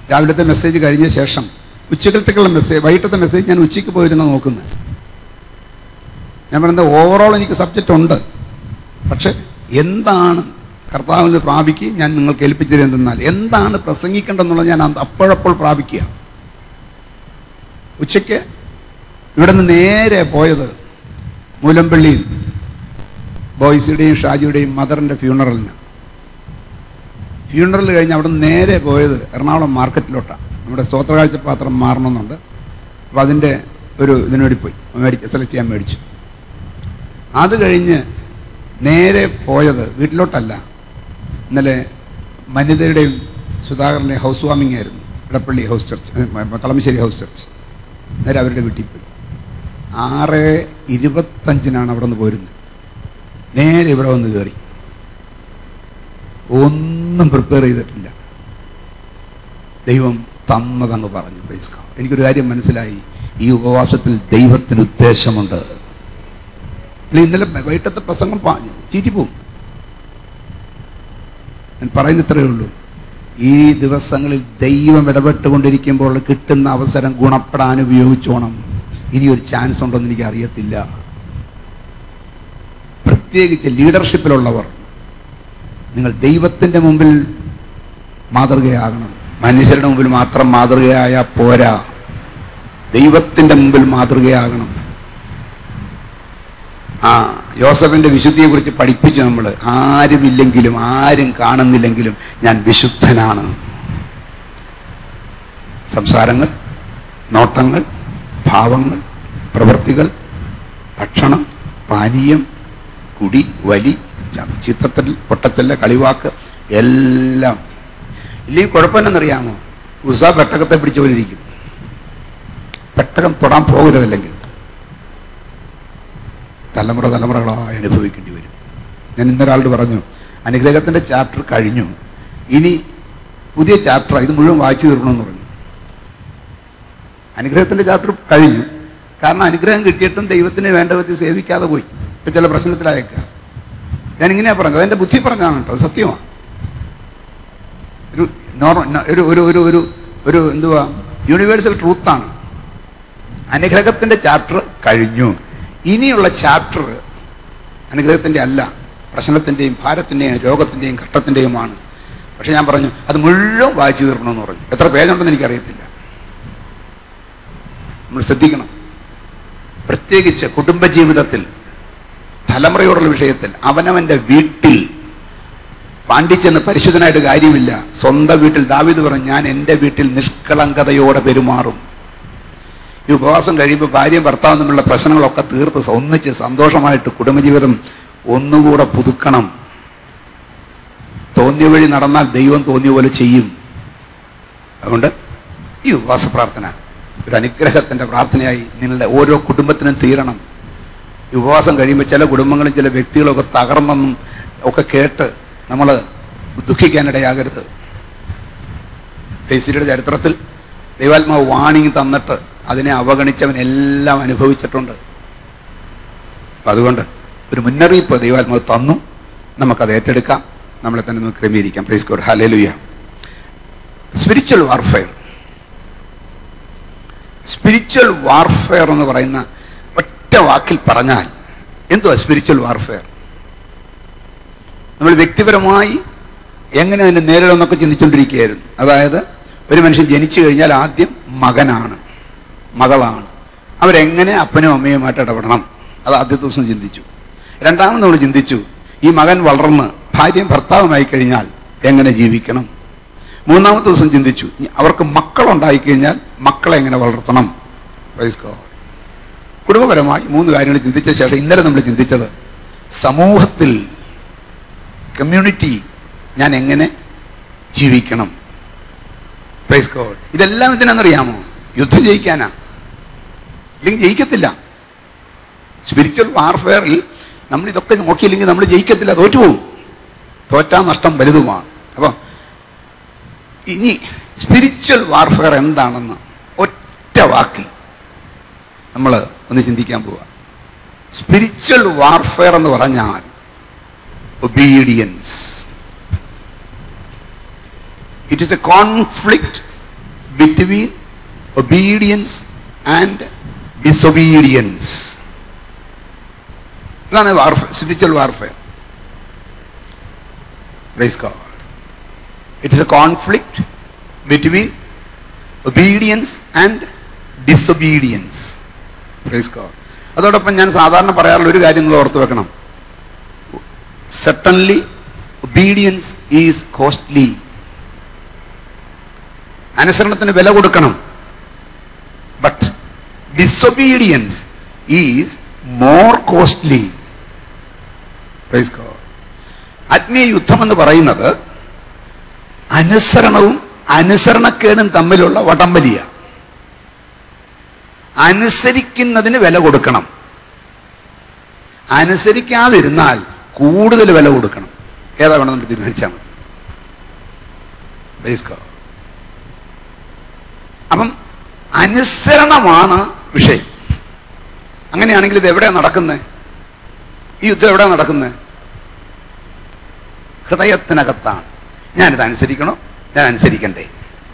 രാവിലത്തെ മെസ്സേജ് കഴിഞ്ഞ ശേഷം ഉച്ചക്കലത്തേക്കുള്ള മെസ്സേജ് വൈകിട്ടത്തെ മെസ്സേജ് ഞാൻ ഉച്ചയ്ക്ക് പോയിരുന്ന നോക്കുന്നത് ഞാൻ പറയുന്നത് ഓവറോൾ എനിക്ക് സബ്ജക്റ്റ് ഉണ്ട് പക്ഷെ എന്താണ് കർത്താവിൽ നിന്ന് പ്രാപിക്കുകയും ഞാൻ നിങ്ങൾക്ക് ഏൽപ്പിച്ചു തരുന്നതെന്നാൽ എന്താണ് പ്രസംഗിക്കേണ്ടതെന്നുള്ളത് ഞാൻ അന്ന് അപ്പോഴപ്പോൾ പ്രാപിക്കുക ഉച്ചയ്ക്ക് ഇവിടെ നിന്ന് നേരെ പോയത് മൂലമ്പള്ളിയിൽ ബോയ്സിയുടെയും ഷാജിയുടെയും മദറിൻ്റെ ഫ്യൂണറലിന് ഫ്യൂണറൽ കഴിഞ്ഞ് അവിടെ നിന്ന് നേരെ പോയത് എറണാകുളം മാർക്കറ്റിലോട്ടാണ് നമ്മുടെ സ്തോത്രകാഴ്ച പാത്രം മാറണമെന്നുണ്ട് അപ്പോൾ അതിൻ്റെ ഒരു ഇതിനു വേണ്ടി പോയി മേടിച്ച് സെലക്ട് ചെയ്യാൻ മേടിച്ചു അത് കഴിഞ്ഞ് നേരെ പോയത് വീട്ടിലോട്ടല്ല ഇന്നലെ മനിതയുടെയും സുധാകരൻ്റെയും ഹൗസ് വാമിംഗ് ആയിരുന്നു ഇടപ്പള്ളി ഹൗസ് ചർച്ച് ഏ, കളമശ്ശേരി ഹൗസ് ചർച്ച് നേരെ അവരുടെ വീട്ടിൽ പോയി ആറ് ഇരുപത്തഞ്ചിനാണ് അവിടെ നിന്ന് പോരുന്നത് നേരെ ഇവിടെ വന്ന് കയറി ഒന്നും പ്രിപ്പയർ ചെയ്തിട്ടില്ല ദൈവം തന്നതങ്ങ് പറഞ്ഞു പ്രൈസ് ഗോഡ്. എനിക്കൊരു കാര്യം മനസ്സിലായി ഈ ഉപവാസത്തിൽ ദൈവത്തിന് ഉദ്ദേശമുണ്ട് അല്ല ഇന്നലെ വൈകിട്ടത്തെ പ്രസംഗം പാ- ചീറ്റിപ്പോവും ഞാൻ പറയുന്ന ഇത്രയേ ഉള്ളൂ ഈ ദിവസങ്ങളിൽ ദൈവം ഇടപെട്ടുകൊണ്ടിരിക്കുമ്പോൾ കിട്ടുന്ന അവസരം ഗുണപ്പെടാൻ ഉപയോഗിച്ചോണം ഇനി ഒരു ചാൻസ് ഉണ്ടെന്ന് എനിക്ക് അറിയത്തില്ല പ്രത്യേകിച്ച് ലീഡർഷിപ്പിലുള്ളവർ നിങ്ങൾ ദൈവത്തിൻ്റെ മുമ്പിൽ മാതൃകയാകണം മനുഷ്യരുടെ മുമ്പിൽ മാത്രം മാതൃകയായ പോരാ ദൈവത്തിൻ്റെ മുമ്പിൽ മാതൃകയാകണം ആ യോസഫിന്റെ വിശുദ്ധിയെ കുറിച്ച് പഠിപ്പിച്ചു നമ്മൾ ആരുമില്ലെങ്കിലും ആരും കാണുന്നില്ലെങ്കിലും ഞാൻ വിശുദ്ധനാണ് സംസാരങ്ങൾ നോട്ടങ്ങൾ ഭാവങ്ങൾ പ്രവൃത്തികൾ ഭക്ഷണം പാനീയം കുടി വലി ച- ചിത്തത്തിൽ പൊട്ടച്ചല്ല കളിവാക്ക് എല്ലാം ഇല്ലെങ്കിൽ കുഴപ്പമെന്നറിയാമോ ഉസ പെട്ടകത്തെ പിടിച്ച പോലെ ഇരിക്കും പെട്ടകം തൊടാൻ പോകരുതല്ലെങ്കിൽ തലമുറ തലമുറകളായി അനുഭവിക്കേണ്ടി വരും ഞാൻ ഇന്നൊരാളോട് പറഞ്ഞു അനുഗ്രഹത്തിൻ്റെ ചാപ്റ്റർ കഴിഞ്ഞു ഇനി പുതിയ ചാപ്റ്റർ ഇത് മുഴുവൻ വായിച്ചു തീർക്കണമെന്ന് പറഞ്ഞു അനുഗ്രഹത്തിൻ്റെ ചാപ്റ്റർ കഴിഞ്ഞു കാരണം അനുഗ്രഹം കിട്ടിയിട്ടും ദൈവത്തിന് വേണ്ട വിധത്തിൽ സേവിക്കാതെ പോയി ഇപ്പം ചില പ്രശ്നത്തിലായേക്കുക ഞാൻ ഇങ്ങനെയാ പറഞ്ഞത് അതെൻ്റെ ബുദ്ധി പറഞ്ഞതാണ് കേട്ടോ അത് സത്യമാണ് ഒരു നോർമൽ ഒരു ഒരു ഒരു ഒരു ഒരു എന്തുവാ യൂണിവേഴ്സൽ ട്രൂത്താണ് അനുഗ്രഹത്തിൻ്റെ ചാപ്റ്റർ കഴിഞ്ഞു ഇനിയുള്ള ചാപ്റ്റർ അനുഗ്രഹത്തിൻ്റെ അല്ല പ്രശ്നത്തിൻ്റെയും ഭാരത്തിൻ്റെയും രോഗത്തിൻ്റെയും ഘട്ടത്തിൻ്റെയുമാണ് പക്ഷെ ഞാൻ പറഞ്ഞു അത് മുഴുവൻ വായിച്ചു തീർക്കണമെന്ന് പറഞ്ഞു എത്ര പേജുണ്ടെന്ന് എനിക്കറിയത്തില്ല നമ്മൾ ശ്രദ്ധിക്കണം പ്രത്യേകിച്ച് കുടുംബജീവിതത്തിൽ തലമുറയോടുള്ള വിഷയത്തിൽ അവനവൻ്റെ വീട്ടിൽ പാണ്ഡിച്ചെന്ന് പരിശുദ്ധനായിട്ട് കാര്യമില്ല സ്വന്തം വീട്ടിൽ ദാവിദ് പറഞ്ഞു ഞാൻ എൻ്റെ വീട്ടിൽ നിഷ്കളങ്കതയോടെ പെരുമാറും ഈ ഉപവാസം കഴിയുമ്പോൾ ഭാര്യയും ഭർത്താവും തമ്മിലുള്ള പ്രശ്നങ്ങളൊക്കെ തീർത്ത് ഒന്നിച്ച് സന്തോഷമായിട്ട് കുടുംബജീവിതം ഒന്നുകൂടെ പുതുക്കണം തോന്നിയ വഴി നടന്നാൽ ദൈവം തോന്നിയ പോലെ ചെയ്യും അതുകൊണ്ട് ഈ ഉപവാസ പ്രാർത്ഥന ഒരു അനുഗ്രഹത്തിൻ്റെ പ്രാർത്ഥനയായി നിങ്ങളുടെ ഓരോ കുടുംബത്തിനും തീരണം ഈ ഉപവാസം കഴിയുമ്പോൾ ചില കുടുംബങ്ങളും ചില വ്യക്തികളൊക്കെ തകർന്നെന്നും ഒക്കെ കേട്ട് നമ്മൾ ദുഃഖിക്കാനിടയാകരുത് ഫേസിലിയുടെ ചരിത്രത്തിൽ ദൈവാത്മാവ് വാണിംഗ് തന്നിട്ട് അതിനെ അവഗണിച്ചവൻ എല്ലാം അനുഭവിച്ചിട്ടുണ്ട് അപ്പം അതുകൊണ്ട് ഒരു മുന്നറിയിപ്പ് ദൈവാത്മാവ് തന്നു നമുക്കത് ഏറ്റെടുക്കാം നമ്മളെ തന്നെ നമുക്ക് ക്രമീകരിക്കാം please God hallelujah spiritual warfare spiritual warfare എന്ന് പറയുന്ന ഒറ്റ വാക്കിൽ പറഞ്ഞാൽ എന്തുവാ സ്പിരിച്വൽ വാർഫെയർ നമ്മൾ വ്യക്തിപരമായി എങ്ങനെ അതിനെ നേരിടുമെന്നൊക്കെ ചിന്തിച്ചുകൊണ്ടിരിക്കുകയായിരുന്നു അതായത് ഒരു മനുഷ്യൻ ജനിച്ചു കഴിഞ്ഞാൽ ആദ്യം മകനാണ് മകളാണ് അവരെങ്ങനെ അപ്പനും അമ്മയുമായിട്ട് ഇടപെടണം അത് ആദ്യത്തെ ദിവസം ചിന്തിച്ചു രണ്ടാമത് നമ്മൾ ചിന്തിച്ചു ഈ മകൻ വളർന്ന് ഭാര്യയും ഭർത്താവുമായി കഴിഞ്ഞാൽ എങ്ങനെ ജീവിക്കണം മൂന്നാമത്തെ ദിവസം ചിന്തിച്ചു ഇനി അവർക്ക് മക്കളുണ്ടായി കഴിഞ്ഞാൽ മക്കളെ എങ്ങനെ വളർത്തണം Praise God. കുടുംബപരമായി മൂന്ന് കാര്യങ്ങൾ ചിന്തിച്ച ശേഷം ഇന്നലെ നമ്മൾ ചിന്തിച്ചത് സമൂഹത്തിൽ കമ്മ്യൂണിറ്റി ഞാൻ എങ്ങനെ ജീവിക്കണം പ്രൈസ് ഗോഡ് ഇതെല്ലാം എന്തിനാണെന്നറിയാമോ യുദ്ധം ജയിക്കാനാ ഇല്ലെങ്കിൽ ജയിക്കത്തില്ല സ്പിരിച്വൽ വാർഫെയറിൽ നമ്മൾ ഇതൊക്കെ നോക്കിയില്ലെങ്കിൽ നമ്മൾ ജയിക്കത്തില്ല തോറ്റുപോകും തോറ്റാ നഷ്ടം വലുതുമാണ് അപ്പം ഇനി സ്പിരിച്വൽ വാർഫെയർ എന്താണെന്ന് ഒറ്റ വാക്കിൽ നമ്മൾ ഒന്ന് ചിന്തിക്കാൻ പോവുക സ്പിരിച്വൽ വാർഫെയർ എന്ന് പറഞ്ഞാൽ obedience it is a conflict between obedience and disobedience ഇതാണ് warfare spiritual warfare praise God it is a conflict between obedience and disobedience praise God അതോടൊപ്പം ഞാൻ സാധാരണ പറയാറുള്ള ഒരു കാര്യം നിങ്ങൾ ഓർത്ത് വെക്കണം സെട്ടൺലി ഒബീഡിയൻസ് ഈസ് കോസ്റ്റ്ലി അനുസരണത്തിന് വില കൊടുക്കണം but disobedience is more costly praise God ആത്മീയ യുദ്ധം എന്ന് പറയുന്നത് അനുസരണവും അനുസരണക്കേടും തമ്മിലുള്ള വടംവലിയ അനുസരിക്കുന്നതിന് വില കൊടുക്കണം അനുസരിക്കാതിരുന്നാൽ കൂടുതൽ വില കൊടുക്കണം ഏതാ വേണം നമ്മൾ തീരുമാനിച്ചാൽ മതി Praise God. അപ്പം അനുസരണമാണ് വിഷയം അങ്ങനെയാണെങ്കിൽ ഇത് എവിടെയാണ് നടക്കുന്നത് ഈ യുദ്ധം എവിടെയാണ് നടക്കുന്നത് ഹൃദയത്തിനകത്താണ് ഞാനിത് അനുസരിക്കണോ ഞാൻ അനുസരിക്കണ്ടേ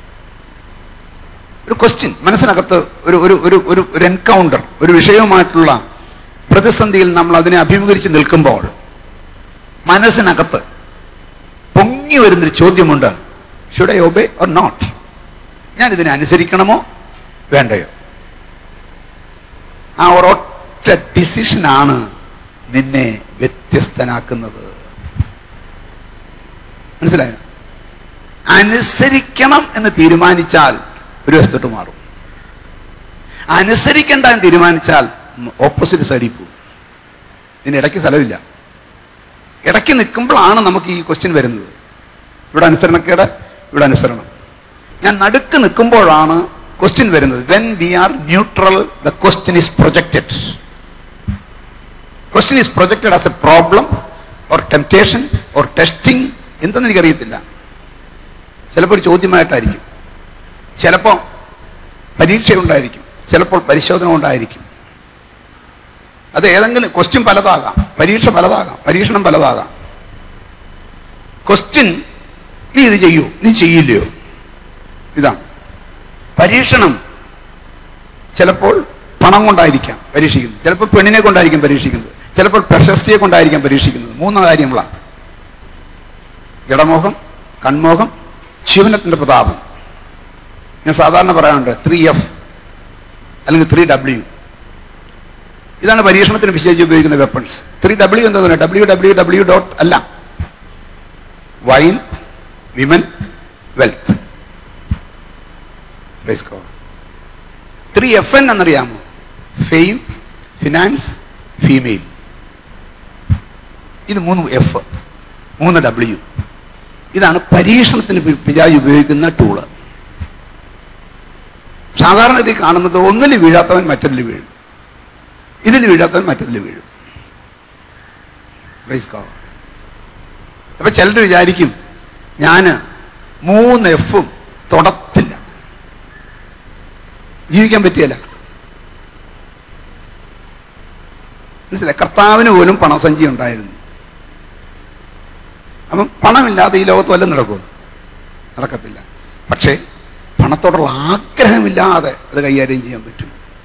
ഒരു ക്വസ്റ്റ്യൻ മനസ്സിനകത്ത് ഒരു ഒരു ഒരു ഒരു ഒരു എൻകൗണ്ടർ ഒരു വിഷയവുമായിട്ടുള്ള പ്രതിസന്ധിയിൽ നമ്മൾ അതിനെ അഭിമുഖീകരിച്ച് നിൽക്കുമ്പോൾ മനസ്സിനകത്ത് പൊങ്ങി വരുന്നൊരു ചോദ്യമുണ്ട് should I obey or not ഞാൻ ഇതിനെ അനുസരിക്കണമോ വേണ്ടയോ ആ ഒരൊറ്റ ഡിസിഷനാണ് നിന്നെ വ്യത്യസ്തനാക്കുന്നത് മനസ്സിലായോ അനുസരിക്കണം എന്ന് തീരുമാനിച്ചാൽ ഒരു വശത്തോട്ട് മാറും അനുസരിക്കണ്ട എന്ന് തീരുമാനിച്ചാൽ ഓപ്പോസിറ്റ് സൈഡിൽ പോകും ഇതിന് ഇടയ്ക്ക് സ്ഥലമില്ല ഇടയ്ക്ക് നിൽക്കുമ്പോഴാണ് നമുക്ക് ഈ ക്വസ്റ്റ്യൻ വരുന്നത് ഇവിടെ അനുസരണക്കേട് ഇവിടെ അനുസരണം ഞാൻ നടുക്ക് നിൽക്കുമ്പോഴാണ് ക്വസ്റ്റ്യൻ വരുന്നത് when we are neutral the question is projected question is projected as a problem or temptation or testing എന്തെന്ന് എനിക്കറിയത്തില്ല ചിലപ്പോൾ ഒരു ചോദ്യമായിട്ടായിരിക്കും ചിലപ്പോൾ പരീക്ഷ ഉണ്ടായിരിക്കും ചിലപ്പോൾ പരിശോധന ഉണ്ടായിരിക്കും അത് ഏതെങ്കിലും ക്വസ്റ്റ്യൻ പലതാകാം പരീക്ഷ പലതാകാം പരീക്ഷണം പലതാകാം ക്വസ്റ്റ്യൻ നീ ഇത് ചെയ്യൂ നീ ചെയ്യില്ലയോ ഇതാണ് പരീക്ഷണം ചിലപ്പോൾ പണം കൊണ്ടായിരിക്കാം പരീക്ഷിക്കുന്നത് ചിലപ്പോൾ പെണ്ണിനെ കൊണ്ടായിരിക്കും പരീക്ഷിക്കുന്നത് ചിലപ്പോൾ പ്രശസ്തിയെ കൊണ്ടായിരിക്കാം പരീക്ഷിക്കുന്നത് മൂന്ന് കാര്യങ്ങളാണ് ജഡമോഹം കൺമോഹം ശിവനത്തിന്റെ പ്രതാപം ഞാൻ സാധാരണ പറയാറുണ്ട് ത്രീ എഫ് അല്ലെങ്കിൽ ത്രീ ഡബ്ല്യു ഇതാണ് പരീക്ഷണത്തിന് വിശേഷിച്ച് ഉപയോഗിക്കുന്ന വെപ്പൺസ് ത്രീ ഡബ്ല്യു എന്താ ഡബ്ല്യു ഡബ്ല്യു ഡബ്ല്യു ഡോട്ട് അല്ല wine women wealth three F N എന്നറിയാമോ ഫെയിം ഫിനാൻസ് ഫീമെയിൽ ഇത് മൂന്ന് എഫ് മൂന്ന് ഡബ്ല്യു ഇതാണ് പരീക്ഷണത്തിന് പി- പിതാവ് ഉപയോഗിക്കുന്ന ടൂള് സാധാരണ ഇതിൽ കാണുന്നത് ഒന്നിൽ വീഴാത്തവൻ മറ്റൊന്നിൽ വീഴും ഇതിൽ വീഴാത്തവൻ മറ്റൊന്നിൽ വീഴും Praise God. അപ്പൊ ചിലർ വിചാരിക്കും ഞാൻ മൂന്ന് എഫും തൊടത്തില്ല ജീവിക്കാൻ പറ്റിയല്ല മനസ്സിലായി കർത്താവിന് പോലും പണസഞ്ചി ഉണ്ടായിരുന്നു അപ്പം പണമില്ലാതെ ഈ ലോകത്ത് വല്ലതും നടക്കുമോ നടക്കത്തില്ല പക്ഷേ പണത്തോടുള്ള ആഗ്രഹമില്ലാതെ അത് കൈകാര്യം ചെയ്യാൻ പറ്റും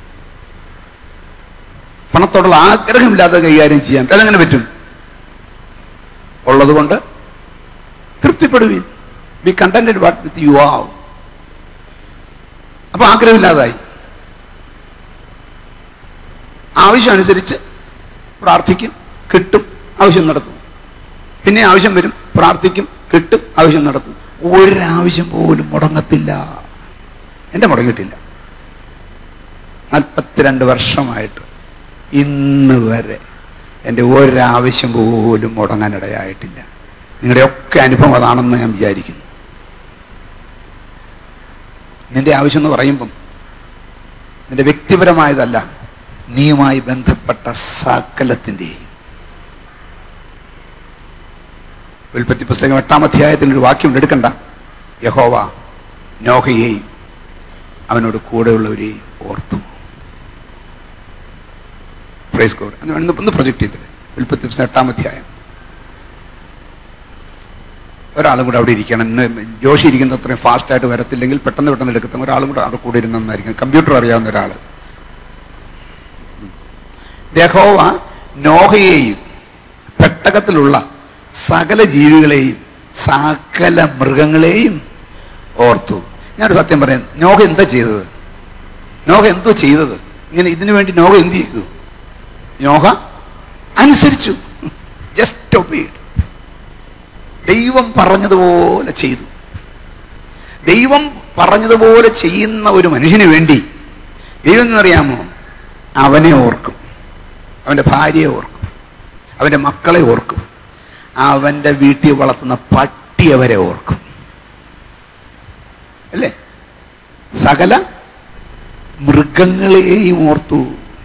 പണത്തോടുള്ള ആഗ്രഹമില്ലാതെ കൈകാര്യം ചെയ്യാൻ പറ്റും അതെങ്ങനെ പറ്റും ഉള്ളതുകൊണ്ട് തൃപ്തിപ്പെടുവീൻ be contented what with you have അപ്പൊ ആഗ്രഹമില്ലാതായി ആവശ്യം അനുസരിച്ച് പ്രാർത്ഥിക്കും കിട്ടും ആവശ്യം നടത്തും പിന്നെ ആവശ്യം വരും പ്രാർത്ഥിക്കും കിട്ടും ആവശ്യം നടത്തും ഒരാവശ്യം പോലും മുടങ്ങത്തില്ല എൻ്റെ മുടങ്ങിയിട്ടില്ല നാൽപ്പത്തിരണ്ട് വർഷമായിട്ട് ഇന്ന് വരെ എൻ്റെ ഒരാവശ്യം പോലും മുടങ്ങാനിടയായിട്ടില്ല നിങ്ങളുടെ ഒക്കെ അനുഭവം അതാണെന്ന് ഞാൻ വിചാരിക്കുന്നു നിന്റെ ആവശ്യം എന്ന് പറയുമ്പം നിന്റെ വ്യക്തിപരമായതല്ല നീയുമായി ബന്ധപ്പെട്ട സകലത്തിൻ്റെയും ഉൽപ്പത്തി പുസ്തകം എട്ടാം അധ്യായത്തിൽ ഒരു വാക്യം എടുക്കണ്ട യഹോവ നോഹയെയും അവനോട് കൂടെയുള്ളവരെയും ഓർത്തു പ്രൈസ് കോർ ഒന്ന് ഒന്ന് പ്രൊജക്ട് ചെയ്തിട്ട് ഉൽപ്പത്തി പുസ്തകം എട്ടാം അധ്യായം ഒരാളും കൂടെ അവിടെ ഇരിക്കണം ഇന്ന് ജോഷി ഇരിക്കുന്ന അത്രയും ഫാസ്റ്റായിട്ട് വരത്തില്ലെങ്കിൽ പെട്ടെന്ന് പെട്ടെന്ന് എടുക്കുന്ന ഒരാളും കൂടെ അവിടെ കൂടെ ഇരുന്നതായിരിക്കും കമ്പ്യൂട്ടർ അറിയാവുന്ന ഒരാൾ യഹോവ നോഹയെയും പെട്ടകത്തിലുള്ള സകല ജീവികളെയും സകല മൃഗങ്ങളെയും ഓർത്തു ഞാനൊരു സത്യം പറയാം നോഹ എന്താ ചെയ്തത് നോഹ എന്തോ ചെയ്തത് ഇങ്ങനെ ഇതിനു വേണ്ടി നോഹ എന്ത് ചെയ്തു നോഹ അനുസരിച്ചു ജസ്റ്റ് ഒബീഡ് ദൈവം പറഞ്ഞതുപോലെ ചെയ്തു ദൈവം പറഞ്ഞതുപോലെ ചെയ്യുന്ന ഒരു മനുഷ്യന് വേണ്ടി ദൈവം എന്നറിയാമോ അവനെ ഓർക്കും അവൻ്റെ ഭാര്യയെ ഓർക്കും അവൻ്റെ മക്കളെ ഓർക്കും അവൻ്റെ വീട്ടിൽ വളർത്തുന്ന പട്ടി അവരെ ഓർക്കും അല്ലേ സകല മൃഗങ്ങളെയും ഓർത്തു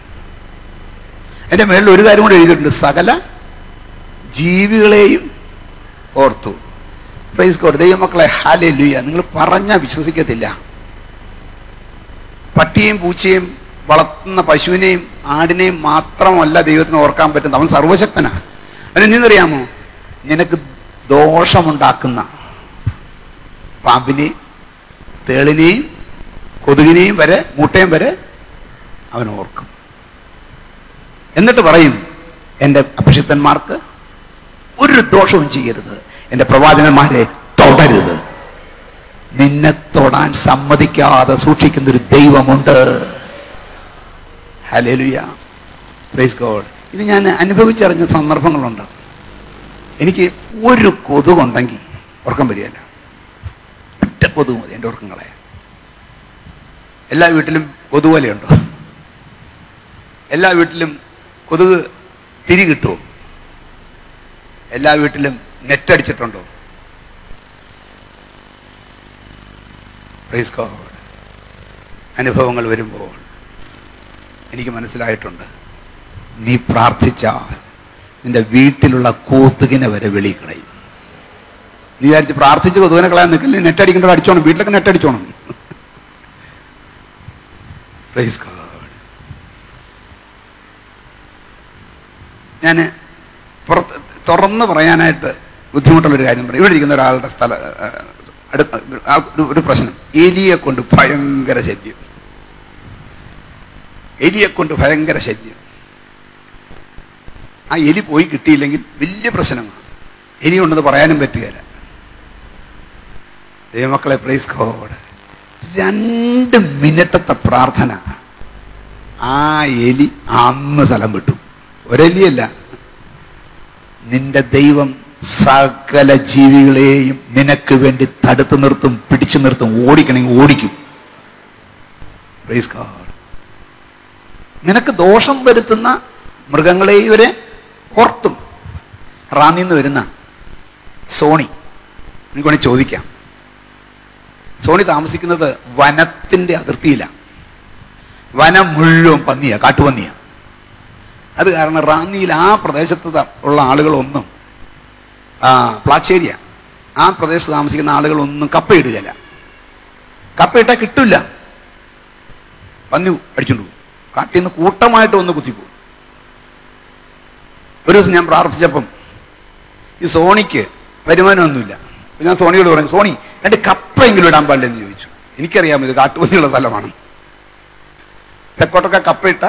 എൻ്റെ മേളിൽ ഒരു കാര്യം കൂടെ എഴുതിയിട്ടുണ്ട് സകല ജീവികളെയും ഓർത്തു പ്രൈസ് കോഡ് ദൈവമക്കളെ ഹാലെ ലുയ നിങ്ങൾ പറഞ്ഞാൽ വിശ്വസിക്കത്തില്ല പട്ടിയെയും പൂച്ചയും വളർത്തുന്ന പശുവിനെയും ആടിനെയും മാത്രമല്ല ദൈവത്തിന് ഓർക്കാൻ പറ്റുന്നത് അവൻ സർവശക്തനാ അവൻ എന്തെന്നറിയാമോ നിനക്ക് ദോഷമുണ്ടാക്കുന്ന പാമ്പിനെയും തേളിനെയും കൊതുകിനെയും വരെ മൂട്ടയും വരെ അവൻ ഓർക്കും എന്നിട്ട് പറയും എൻ്റെ അഭിഷിക്തന്മാർക്ക് ഒരു ദോഷവും ചെയ്യരുത് എൻ്റെ പ്രവാചകന്മാരെ തൊടരുത് നിന്നെ തൊടാൻ സമ്മതിക്കാതെ സൂക്ഷിക്കുന്ന ഒരു ദൈവമുണ്ട് ഹലേലുയ പ്രൈസ് ഗോഡ് ഇത് ഞാൻ അനുഭവിച്ചറിഞ്ഞ സന്ദർഭങ്ങളുണ്ട് എനിക്ക് ഒരു കൊതുകുണ്ടെങ്കിൽ ഉറക്കം വരികയല്ല ഒറ്റ കൊതുക് മതി എൻ്റെ ഉറക്കങ്ങളെ എല്ലാ വീട്ടിലും കൊതുവലയുണ്ടോ എല്ലാ വീട്ടിലും കൊതുക് തിരി കിട്ടുമോ എല്ലാ വീട്ടിലും നെറ്റ് അടിച്ചിട്ടുണ്ടോ പ്രൈസ് ഗോഡ് അനുഭവങ്ങൾ വരുമ്പോൾ എനിക്ക് മനസ്സിലായിട്ടുണ്ട് നീ പ്രാർത്ഥിച്ചാൽ നിന്റെ വീട്ടിലുള്ള കൊതുകിനെ വരെ വെളി കളയും നീ വിചാരിച്ച് പ്രാർത്ഥിച്ച് കൊതുകിനെ കളയാൻ നിൽക്കില്ല നെറ്റ് അടിക്കേണ്ടത് അടിച്ചോണം വീട്ടിലൊക്കെ നെറ്റ് അടിച്ചോണം പ്രൈസ് ഗോഡ് ഞാൻ പുറത്ത് തുറന്ന് പറയാനായിട്ട് ബുദ്ധിമുട്ടുള്ളൊരു കാര്യം പറയും ഇവിടെ ഇരിക്കുന്ന ഒരാളുടെ സ്ഥല ആ, അടുത്ത ആ ഒരു- ഒരു പ്രശ്നം എലിയെ കൊണ്ട് ഭയങ്കര ശല്യം എലിയെ കൊണ്ട് ഭയങ്കര ശല്യം ആ എലി പോയി കിട്ടിയില്ലെങ്കിൽ വലിയ പ്രശ്നമാണ് എലി ഉണ്ടെന്ന് പറയാനും പറ്റുകയില്ല ദൈവമക്കളെ പ്രൈസ് കോഡ് രണ്ട് മിനിറ്റത്തെ പ്രാർത്ഥന ആ എലി അന്ന് സ്ഥലം വിട്ടു ഒരെലിയല്ല നിന്റെ ദൈവം സകല ജീവികളെയും നിനക്ക് വേണ്ടി തടുത്തു നിർത്തും പിടിച്ചു നിർത്തും ഓടിക്കണമെങ്കിൽ ഓടിക്കും പ്രൈസ് ഗോഡ് നിനക്ക് ദോഷം വരുത്തുന്ന മൃഗങ്ങളെ ഇവരെ ഓർത്തും റാന്നിന്ന് വരുന്ന സോണി നിങ്ങൾക്ക് വേണമെങ്കിൽ ചോദിക്കാം സോണി താമസിക്കുന്നത് വനത്തിന്റെ അതിർത്തിയിലാണ് വനം മുഴുവൻ പന്നിയാ കാട്ടുപന്നിയാ അത് കാരണം റാന്നിയിൽ ആ പ്രദേശത്ത് ത- ഉള്ള ആളുകളൊന്നും ആ പ്ലാച്ചേരിയ ആ പ്രദേശത്ത് താമസിക്കുന്ന ആളുകളൊന്നും കപ്പയിടുകയില്ല കപ്പയിട്ടാൽ കിട്ടില്ല പന്നി അടിച്ചുകൊണ്ട് പോകും കാട്ടിൽ നിന്ന് കൂട്ടമായിട്ട് വന്ന് കുത്തിപ്പോകും ഒരു ദിവസം ഞാൻ പ്രാർത്ഥിച്ചപ്പം ഈ സോണിക്ക് വരുമാനമൊന്നുമില്ല അപ്പൊ ഞാൻ സോണിയോട് പറഞ്ഞു സോണി രണ്ട് കപ്പയെങ്കിലും ഇടാൻ പാടില്ലെന്ന് ചോദിച്ചു എനിക്കറിയാം ഇത് കാട്ടുപന്നിയുള്ള സ്ഥലമാണ് തെക്കോട്ടൊക്കെ കപ്പയിട്ട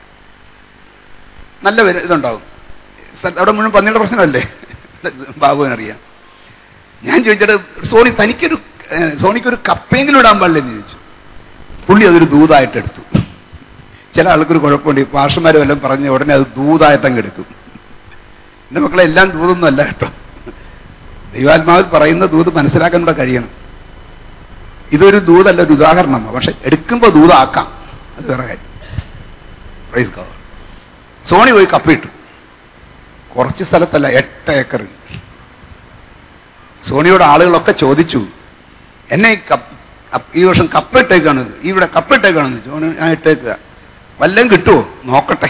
നല്ല വര- ഇതുണ്ടാവും സ്ഥ- അവിടെ മുഴുവൻ പന്നിയുടെ പ്രശ്നമല്ലേ ബാബുവിനറിയാം ഞാൻ ചോദിച്ചിട്ട് സോണി തനിക്കൊരു ഏഹ്, സോണിക്കൊരു കപ്പയെങ്കിലും ഇടാൻ പാടില്ലെന്ന് ചോദിച്ചു പുള്ളി അതൊരു ദൂതായിട്ട് എടുത്തു ചില ആൾക്കൊരു കുഴപ്പമുണ്ട് ഈ പാഷന്മാരും എല്ലാം പറഞ്ഞ് ഉടനെ അത് ദൂതായിട്ടങ്ങ് എടുക്കും എൻ്റെ മക്കളെ എല്ലാം ദൂതൊന്നും അല്ല കേട്ടോ ദൈവാത്മാവിൽ പറയുന്ന ദൂത് മനസ്സിലാക്കാൻ കൂടെ കഴിയണം ഇതൊരു ദൂതല്ല ഒരു ഉദാഹരണമാണ് പക്ഷെ എടുക്കുമ്പോൾ ദൂതാക്കാം അത് വേറെ കാര്യം പ്രൈസ് ഗോഡ് സോണി പോയി കപ്പിട്ടു കുറച്ച് സ്ഥലത്തല്ല എട്ട് ഏക്കറിൽ സോണിയോട് ആളുകളൊക്കെ ചോദിച്ചു എന്നെ ഈ കപ്പ് കപ്പ് ഈ വർഷം കപ്പിട്ടേക്കാണ് ഇവിടെ കപ്പിട്ടേക്കാണെന്ന് ചോദിച്ചു ഞാൻ ഇട്ടേക്കുക വല്ലതും കിട്ടുമോ നോക്കട്ടെ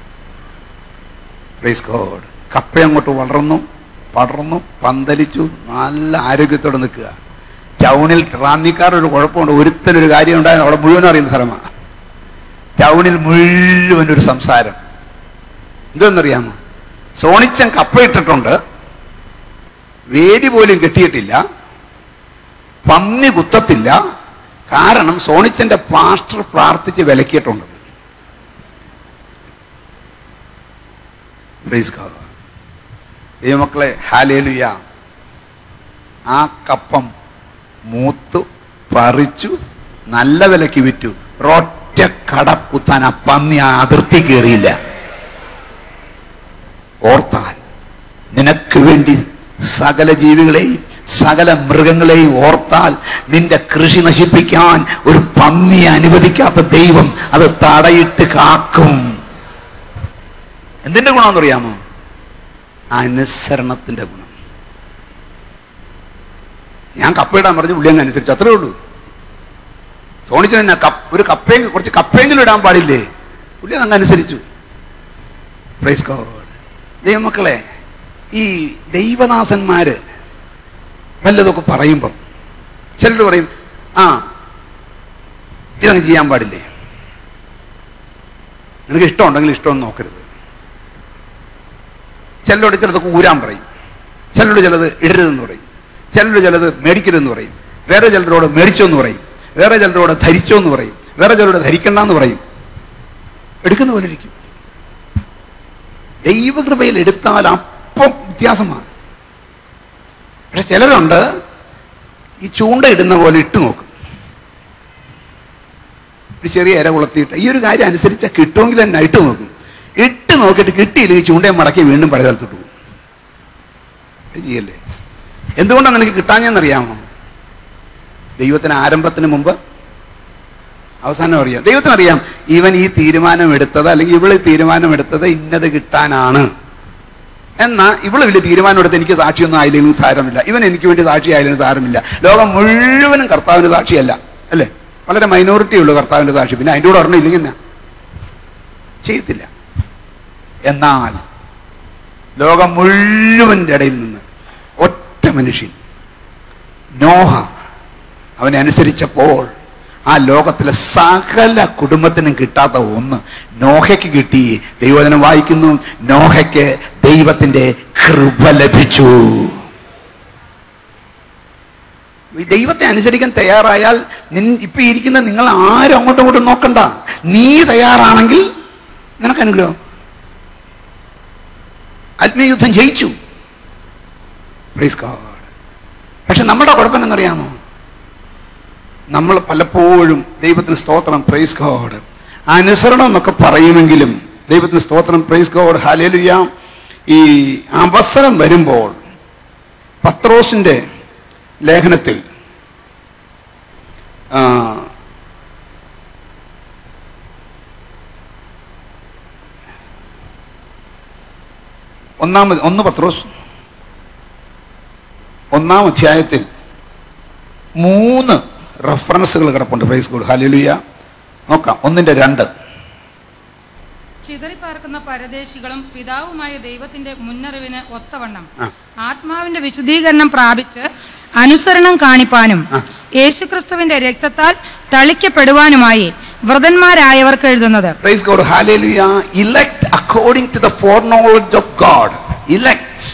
പ്രൈസ് ഗോഡ് കപ്പ അങ്ങോട്ട് വളർന്നു പടർന്നു പന്തലിച്ചു നല്ല ആരോഗ്യത്തോടെ നിൽക്കുക ടൗണിൽ റാന്നിക്കാരൊരു കുഴപ്പമുണ്ട് ഒരുത്തനൊരു കാര്യം ഉണ്ടായത് അവിടെ മുഴുവൻ അറിയുന്ന സ്ഥലമാണ് ടൗണിൽ മുഴുവൻ ഒരു സംസാരം എന്തെന്നറിയാമോ സോണിച്ചൻ കപ്പ ഇട്ടിട്ടുണ്ട് വേലി പോലും കെട്ടിയിട്ടില്ല പന്നി കുത്തത്തില്ല കാരണം സോണിച്ചന്റെ പാസ്റ്റർ പ്രാർത്ഥിച്ച് വിലക്കിയിട്ടുണ്ട് Praise God. ദൈവമക്കളെ ഹാലേലുയ ആ കപ്പം മൂത്തു പറിച്ചു നല്ല വിലക്ക് വിറ്റു ഒറ്റ കട കുത്താൻ ആ പന്നി ആ അതിർത്തി കയറിയില്ല ഓർത്താൽ നിനക്ക് വേണ്ടി സകല ജീവികളെയും സകല മൃഗങ്ങളെയും ഓർത്താൽ നിന്റെ കൃഷി നശിപ്പിക്കാൻ ഒരു പന്നിയെ അനുവദിക്കാത്ത ദൈവം അത് തടയിട്ട് കാക്കും എന്തിന്റെ ഗുണമെന്നറിയാമോ അനുസരണത്തിന്റെ ഗുണം ഞാൻ കപ്പയിടാൻ പറഞ്ഞു പുള്ളി അങ്ങ് അനുസരിച്ചു അത്രേ ഉള്ളൂ സോണിച്ചൻ എന്നാ കപ്പ് ഒരു കപ്പയെങ്കിൽ കുറച്ച് കപ്പയെങ്കിലും ഇടാൻ പാടില്ലേ പുള്ളി അങ്ങ് അനുസരിച്ചു പ്രൈസ് ഗോഡ് ദൈവമക്കളെ ഈ ദൈവദാസന്മാര് വല്ലതൊക്കെ പറയുമ്പം ചിലർ പറയും ആ ഇതങ്ങ് ചെയ്യാൻ പാടില്ലേ നിനക്ക് ഇഷ്ടമുണ്ടെങ്കിൽ ഇഷ്ടമൊന്നും നോക്കരുത് ചിലരോട് ചിലതൊക്കെ ഊരാൻ പറയും ചിലരോട് ചിലത് ഇടരുതെന്ന് പറയും ചിലരോട് ചിലത് മേടിക്കരുതെന്ന് പറയും വേറെ ചിലരോട് മേടിച്ചോ എന്ന് പറയും വേറെ ചിലരോട് ധരിച്ചോ എന്ന് പറയും വേറെ ചിലരോട് ധരിക്കണ്ടെന്ന് പറയും എടുക്കുന്ന പോലെ ഇരിക്കും ദൈവകൃപയിൽ എടുത്താൽ അപ്പം വ്യത്യാസമാണ് പക്ഷെ ചിലരുണ്ട് ഈ ചൂണ്ട ഇടുന്ന പോലെ ഇട്ട് നോക്കും ഒരു ചെറിയ ഇര കുളത്തിയിട്ട് ഈ ഒരു കാര്യം അനുസരിച്ചാൽ കിട്ടുമെങ്കിൽ തന്നെ ഇട്ട് നോക്കും ഇട്ട് നോക്കിയിട്ട് കിട്ടിയില്ലെങ്കിൽ ചൂണ്ടയെ മടക്കി വീണ്ടും പഴയ സ്ഥലത്തോട്ട് പോകും ഇത് ചെയ്യല്ലേ എന്തുകൊണ്ടാണ് നിനക്ക് കിട്ടാഞ്ഞെന്നറിയാമോ ദൈവത്തിന് ആരംഭത്തിന് മുമ്പ് അവസാനം അറിയാം ദൈവത്തിനറിയാം ഇവൻ ഈ തീരുമാനം എടുത്തത് അല്ലെങ്കിൽ ഇവള് തീരുമാനം എടുത്തത് ഇന്നത് കിട്ടാനാണ് എന്നാ ഇവള് വലിയ തീരുമാനം എടുത്ത് എനിക്ക് സാക്ഷിയൊന്നും ആയില്ലെങ്കിൽ സാരമില്ല ഇവൻ എനിക്ക് വേണ്ടി സാക്ഷി ആയില്ലെങ്കിൽ സാരമില്ല ലോകം മുഴുവനും കർത്താവിന് സാക്ഷിയല്ല അല്ലേ വളരെ മൈനോറിറ്റി ഉള്ളൂ കർത്താവിന്റെ സാക്ഷി പിന്നെ അതിൻ്റെ കൂടെ ഒരെണ്ണം ഇല്ലെങ്കിൽ എന്നാ ചെയ്യത്തില്ല എന്നാൽ ലോകം മുഴുവൻ്റെ ഇടയിൽ നിന്ന് ഒറ്റ മനുഷ്യൻ നോഹ അവനെ അനുസരിച്ചപ്പോൾ ആ ലോകത്തിലെ സകല കുടുംബത്തിനും കിട്ടാത്ത ഒന്ന് നോഹയ്ക്ക് കിട്ടി ദൈവജനം വായിക്കുന്നു നോഹയ്ക്ക് ദൈവത്തിന്റെ കൃപ ലഭിച്ചു ഈ ദൈവത്തെ അനുസരിക്കാൻ തയ്യാറായാൽ നിൻ ഇപ്പൊ ഇരിക്കുന്ന നിങ്ങൾ ആരും അങ്ങോട്ടും ഇങ്ങോട്ടും നോക്കണ്ട നീ തയ്യാറാണെങ്കിൽ നിനക്ക് അനുഗ്രഹം ആത്മീയ യുദ്ധം ജയിച്ചു പ്രൈസ് ഗോഡ് പക്ഷെ നമ്മുടെ കുഴപ്പം എന്നറിയാമോ നമ്മൾ പലപ്പോഴും ദൈവത്തിന് സ്തോത്രം പ്രൈസ് ഗോഡ് അനുസരണം എന്നൊക്കെ പറയുമെങ്കിലും ദൈവത്തിന് സ്തോത്രം പ്രൈസ് ഗോഡ് ഹാലേലുയ ഈ അവസരം വരുമ്പോൾ പത്രോസിന്റെ ലേഖനത്തിൽ ആ, ഒന്നാമത് ഒന്ന് പത്രോസ് ഒന്നാം അധ്യായത്തിൽ മൂന്ന് റെഫറൻസുകൾ കിടപ്പുണ്ട് പ്രൈസ് ഗോഡ് ഹാലേലുയ നോക്കാം ഒന്നിന്റെ രണ്ട് ചിതറിപ്പാർക്കുന്ന പരദേശികളും പിതാവുമായ ദൈവത്തിന്റെ മുന്നറിവിന് ഒത്തവണ്ണം ആ. ആത്മാവിന്റെ വിശുദ്ധീകരണം പ്രാപിച്ച് അനുസരണം കാണിപ്പാനും ആ. യേശുക്രിസ്തുവിന്റെ രക്തത്താൽ തളിക്കപ്പെടുവാനുമായി വ്രതന്മാരായവർക്ക് എഴുതുന്നത് praise God hallelujah elect according to the foreknowledge of God elect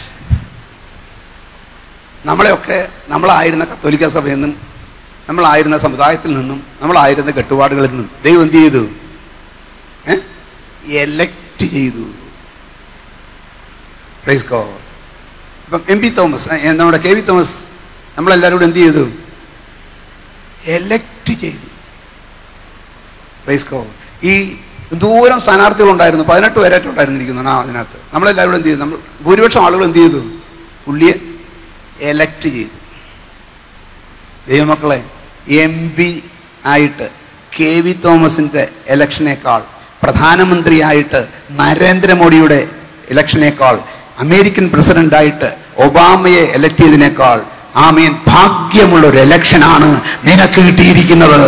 നമ്മളെയൊക്കെ നമ്മളായിരുന്ന കത്തോലിക്ക സഭയിൽ നിന്നും നമ്മളായിരുന്ന സമുദായത്തിൽ നിന്നും നമ്മളായിരുന്ന കെട്ടുപാടുകളിൽ നിന്നും ദൈവം എന്ത് ചെയ്തു എലക്ട് ചെയ്തു പ്രൈസ് ഗോഡ് ഇപ്പം എം പി തോമസ് ഏ, നമ്മുടെ കെ വി തോമസ് നമ്മളെല്ലാവരും കൂടെ എന്ത് ചെയ്തു എലക്ട് ചെയ്തു പ്രൈസ് ഗോഡ് ഈ ദൂരം സ്ഥാനാർത്ഥികളുണ്ടായിരുന്നു പതിനെട്ട് പേരായിട്ടുണ്ടായിരുന്നിരിക്കുന്നതാണ് ആ അതിനകത്ത് നമ്മളെല്ലാവരും എന്ത് ചെയ്തു നമ്മൾ ഭൂരിപക്ഷം ആളുകൾ എന്ത് ചെയ്തു പുള്ളിയെ എലക്ട് ചെയ്തു ദൈവമക്കളെ എം പി ആയിട്ട് കെ വി തോമസിന്റെ ഇലക്ഷനേക്കാൾ പ്രധാനമന്ത്രിയായിട്ട് നരേന്ദ്രമോദിയുടെ ഇലക്ഷനേക്കാൾ അമേരിക്കൻ പ്രസിഡന്റായിട്ട് ഒബാമയെ എലക്ട് ചെയ്തതിനേക്കാൾ ആമേൻ ഭാഗ്യമുള്ള ഒരു ഇലക്ഷനാണ് നിനക്ക് കിട്ടിയിരിക്കുന്നത്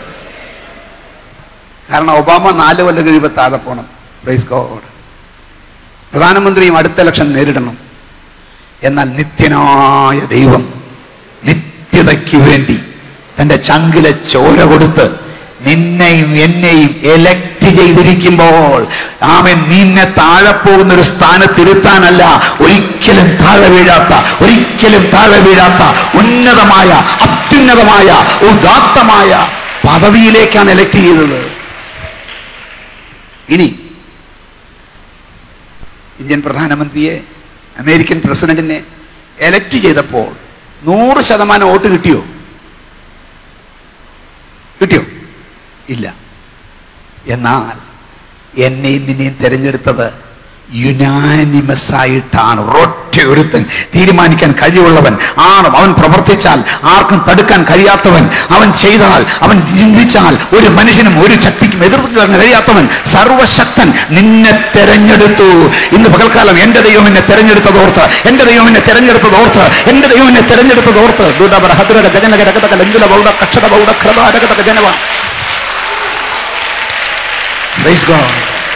കാരണം ഒബാമ നാല് കൊല്ലം കഴിയുമ്പോൾ താഴെ പോകണം പ്രൈസ് ഗോഡ് പ്രധാനമന്ത്രിയും അടുത്ത ഇലക്ഷൻ നേരിടണം എന്നാൽ നിത്യനായ ദൈവം നിത്യതയ്ക്ക് വേണ്ടി തന്റെ ചങ്കിലെ ചോര കൊടുത്ത് നിന്നെയും എന്നെയും എലക്ട് എലക്ട് ചെയ്തിരിക്കുമ്പോൾ ആമൻ നിന്നെ താഴെ പോകുന്ന ഒരു സ്ഥാനത്തിരുത്താനല്ല ഒരിക്കലും താഴെ വീഴാത്ത ഒരിക്കലും താഴെ വീഴാത്ത ഉന്നതമായ അത്യുന്നതമായ ഉദാത്തമായ പദവിയിലേക്കാണ് എലക്ട് ചെയ്തത് ഇനി ഇന്ത്യൻ പ്രധാനമന്ത്രിയെ അമേരിക്കൻ പ്രസിഡന്റിനെ എലക്ട് ചെയ്തപ്പോൾ നൂറ് ശതമാനം വോട്ട് കിട്ടിയോ കിട്ടിയോ ഇല്ല എന്നാൽ എന്നെയും നിന്നെയും തിരഞ്ഞെടുത്തത് യുനാനിമസ് ആയിട്ടാണ് ഒറ്റ ഒരുത്തൻ തീരുമാനിക്കാൻ കഴിവുള്ളവൻ ആണ് അവൻ പ്രവർത്തിച്ചാൽ ആർക്കും തടുക്കാൻ കഴിയാത്തവൻ അവൻ ചെയ്താൽ അവൻ ചിന്തിച്ചാൽ ഒരു മനുഷ്യനും ഒരു ശക്തിക്കും എതിർക്കാൻ കഴിയാത്തവൻ സർവശക്തൻ നിന്നെ തെരഞ്ഞെടുത്തു ഇന്ന് പകൽക്കാലം എന്റെ ദൈവം എന്നെ തെരഞ്ഞെടുത്തതോർത്ത് എന്റെ ദൈവം എന്നെ തെരഞ്ഞെടുത്തതോർത്ത് എന്റെ ദൈവം എന്നെ തെരഞ്ഞെടുത്തതോർത്ത് ദുഡബർ ഹതുരക ജഗനക രകതക ലഞ്ചുല ബൗഡ കക്ഷത ബൗഡ ക്രത രകതക ജനവ Praise God.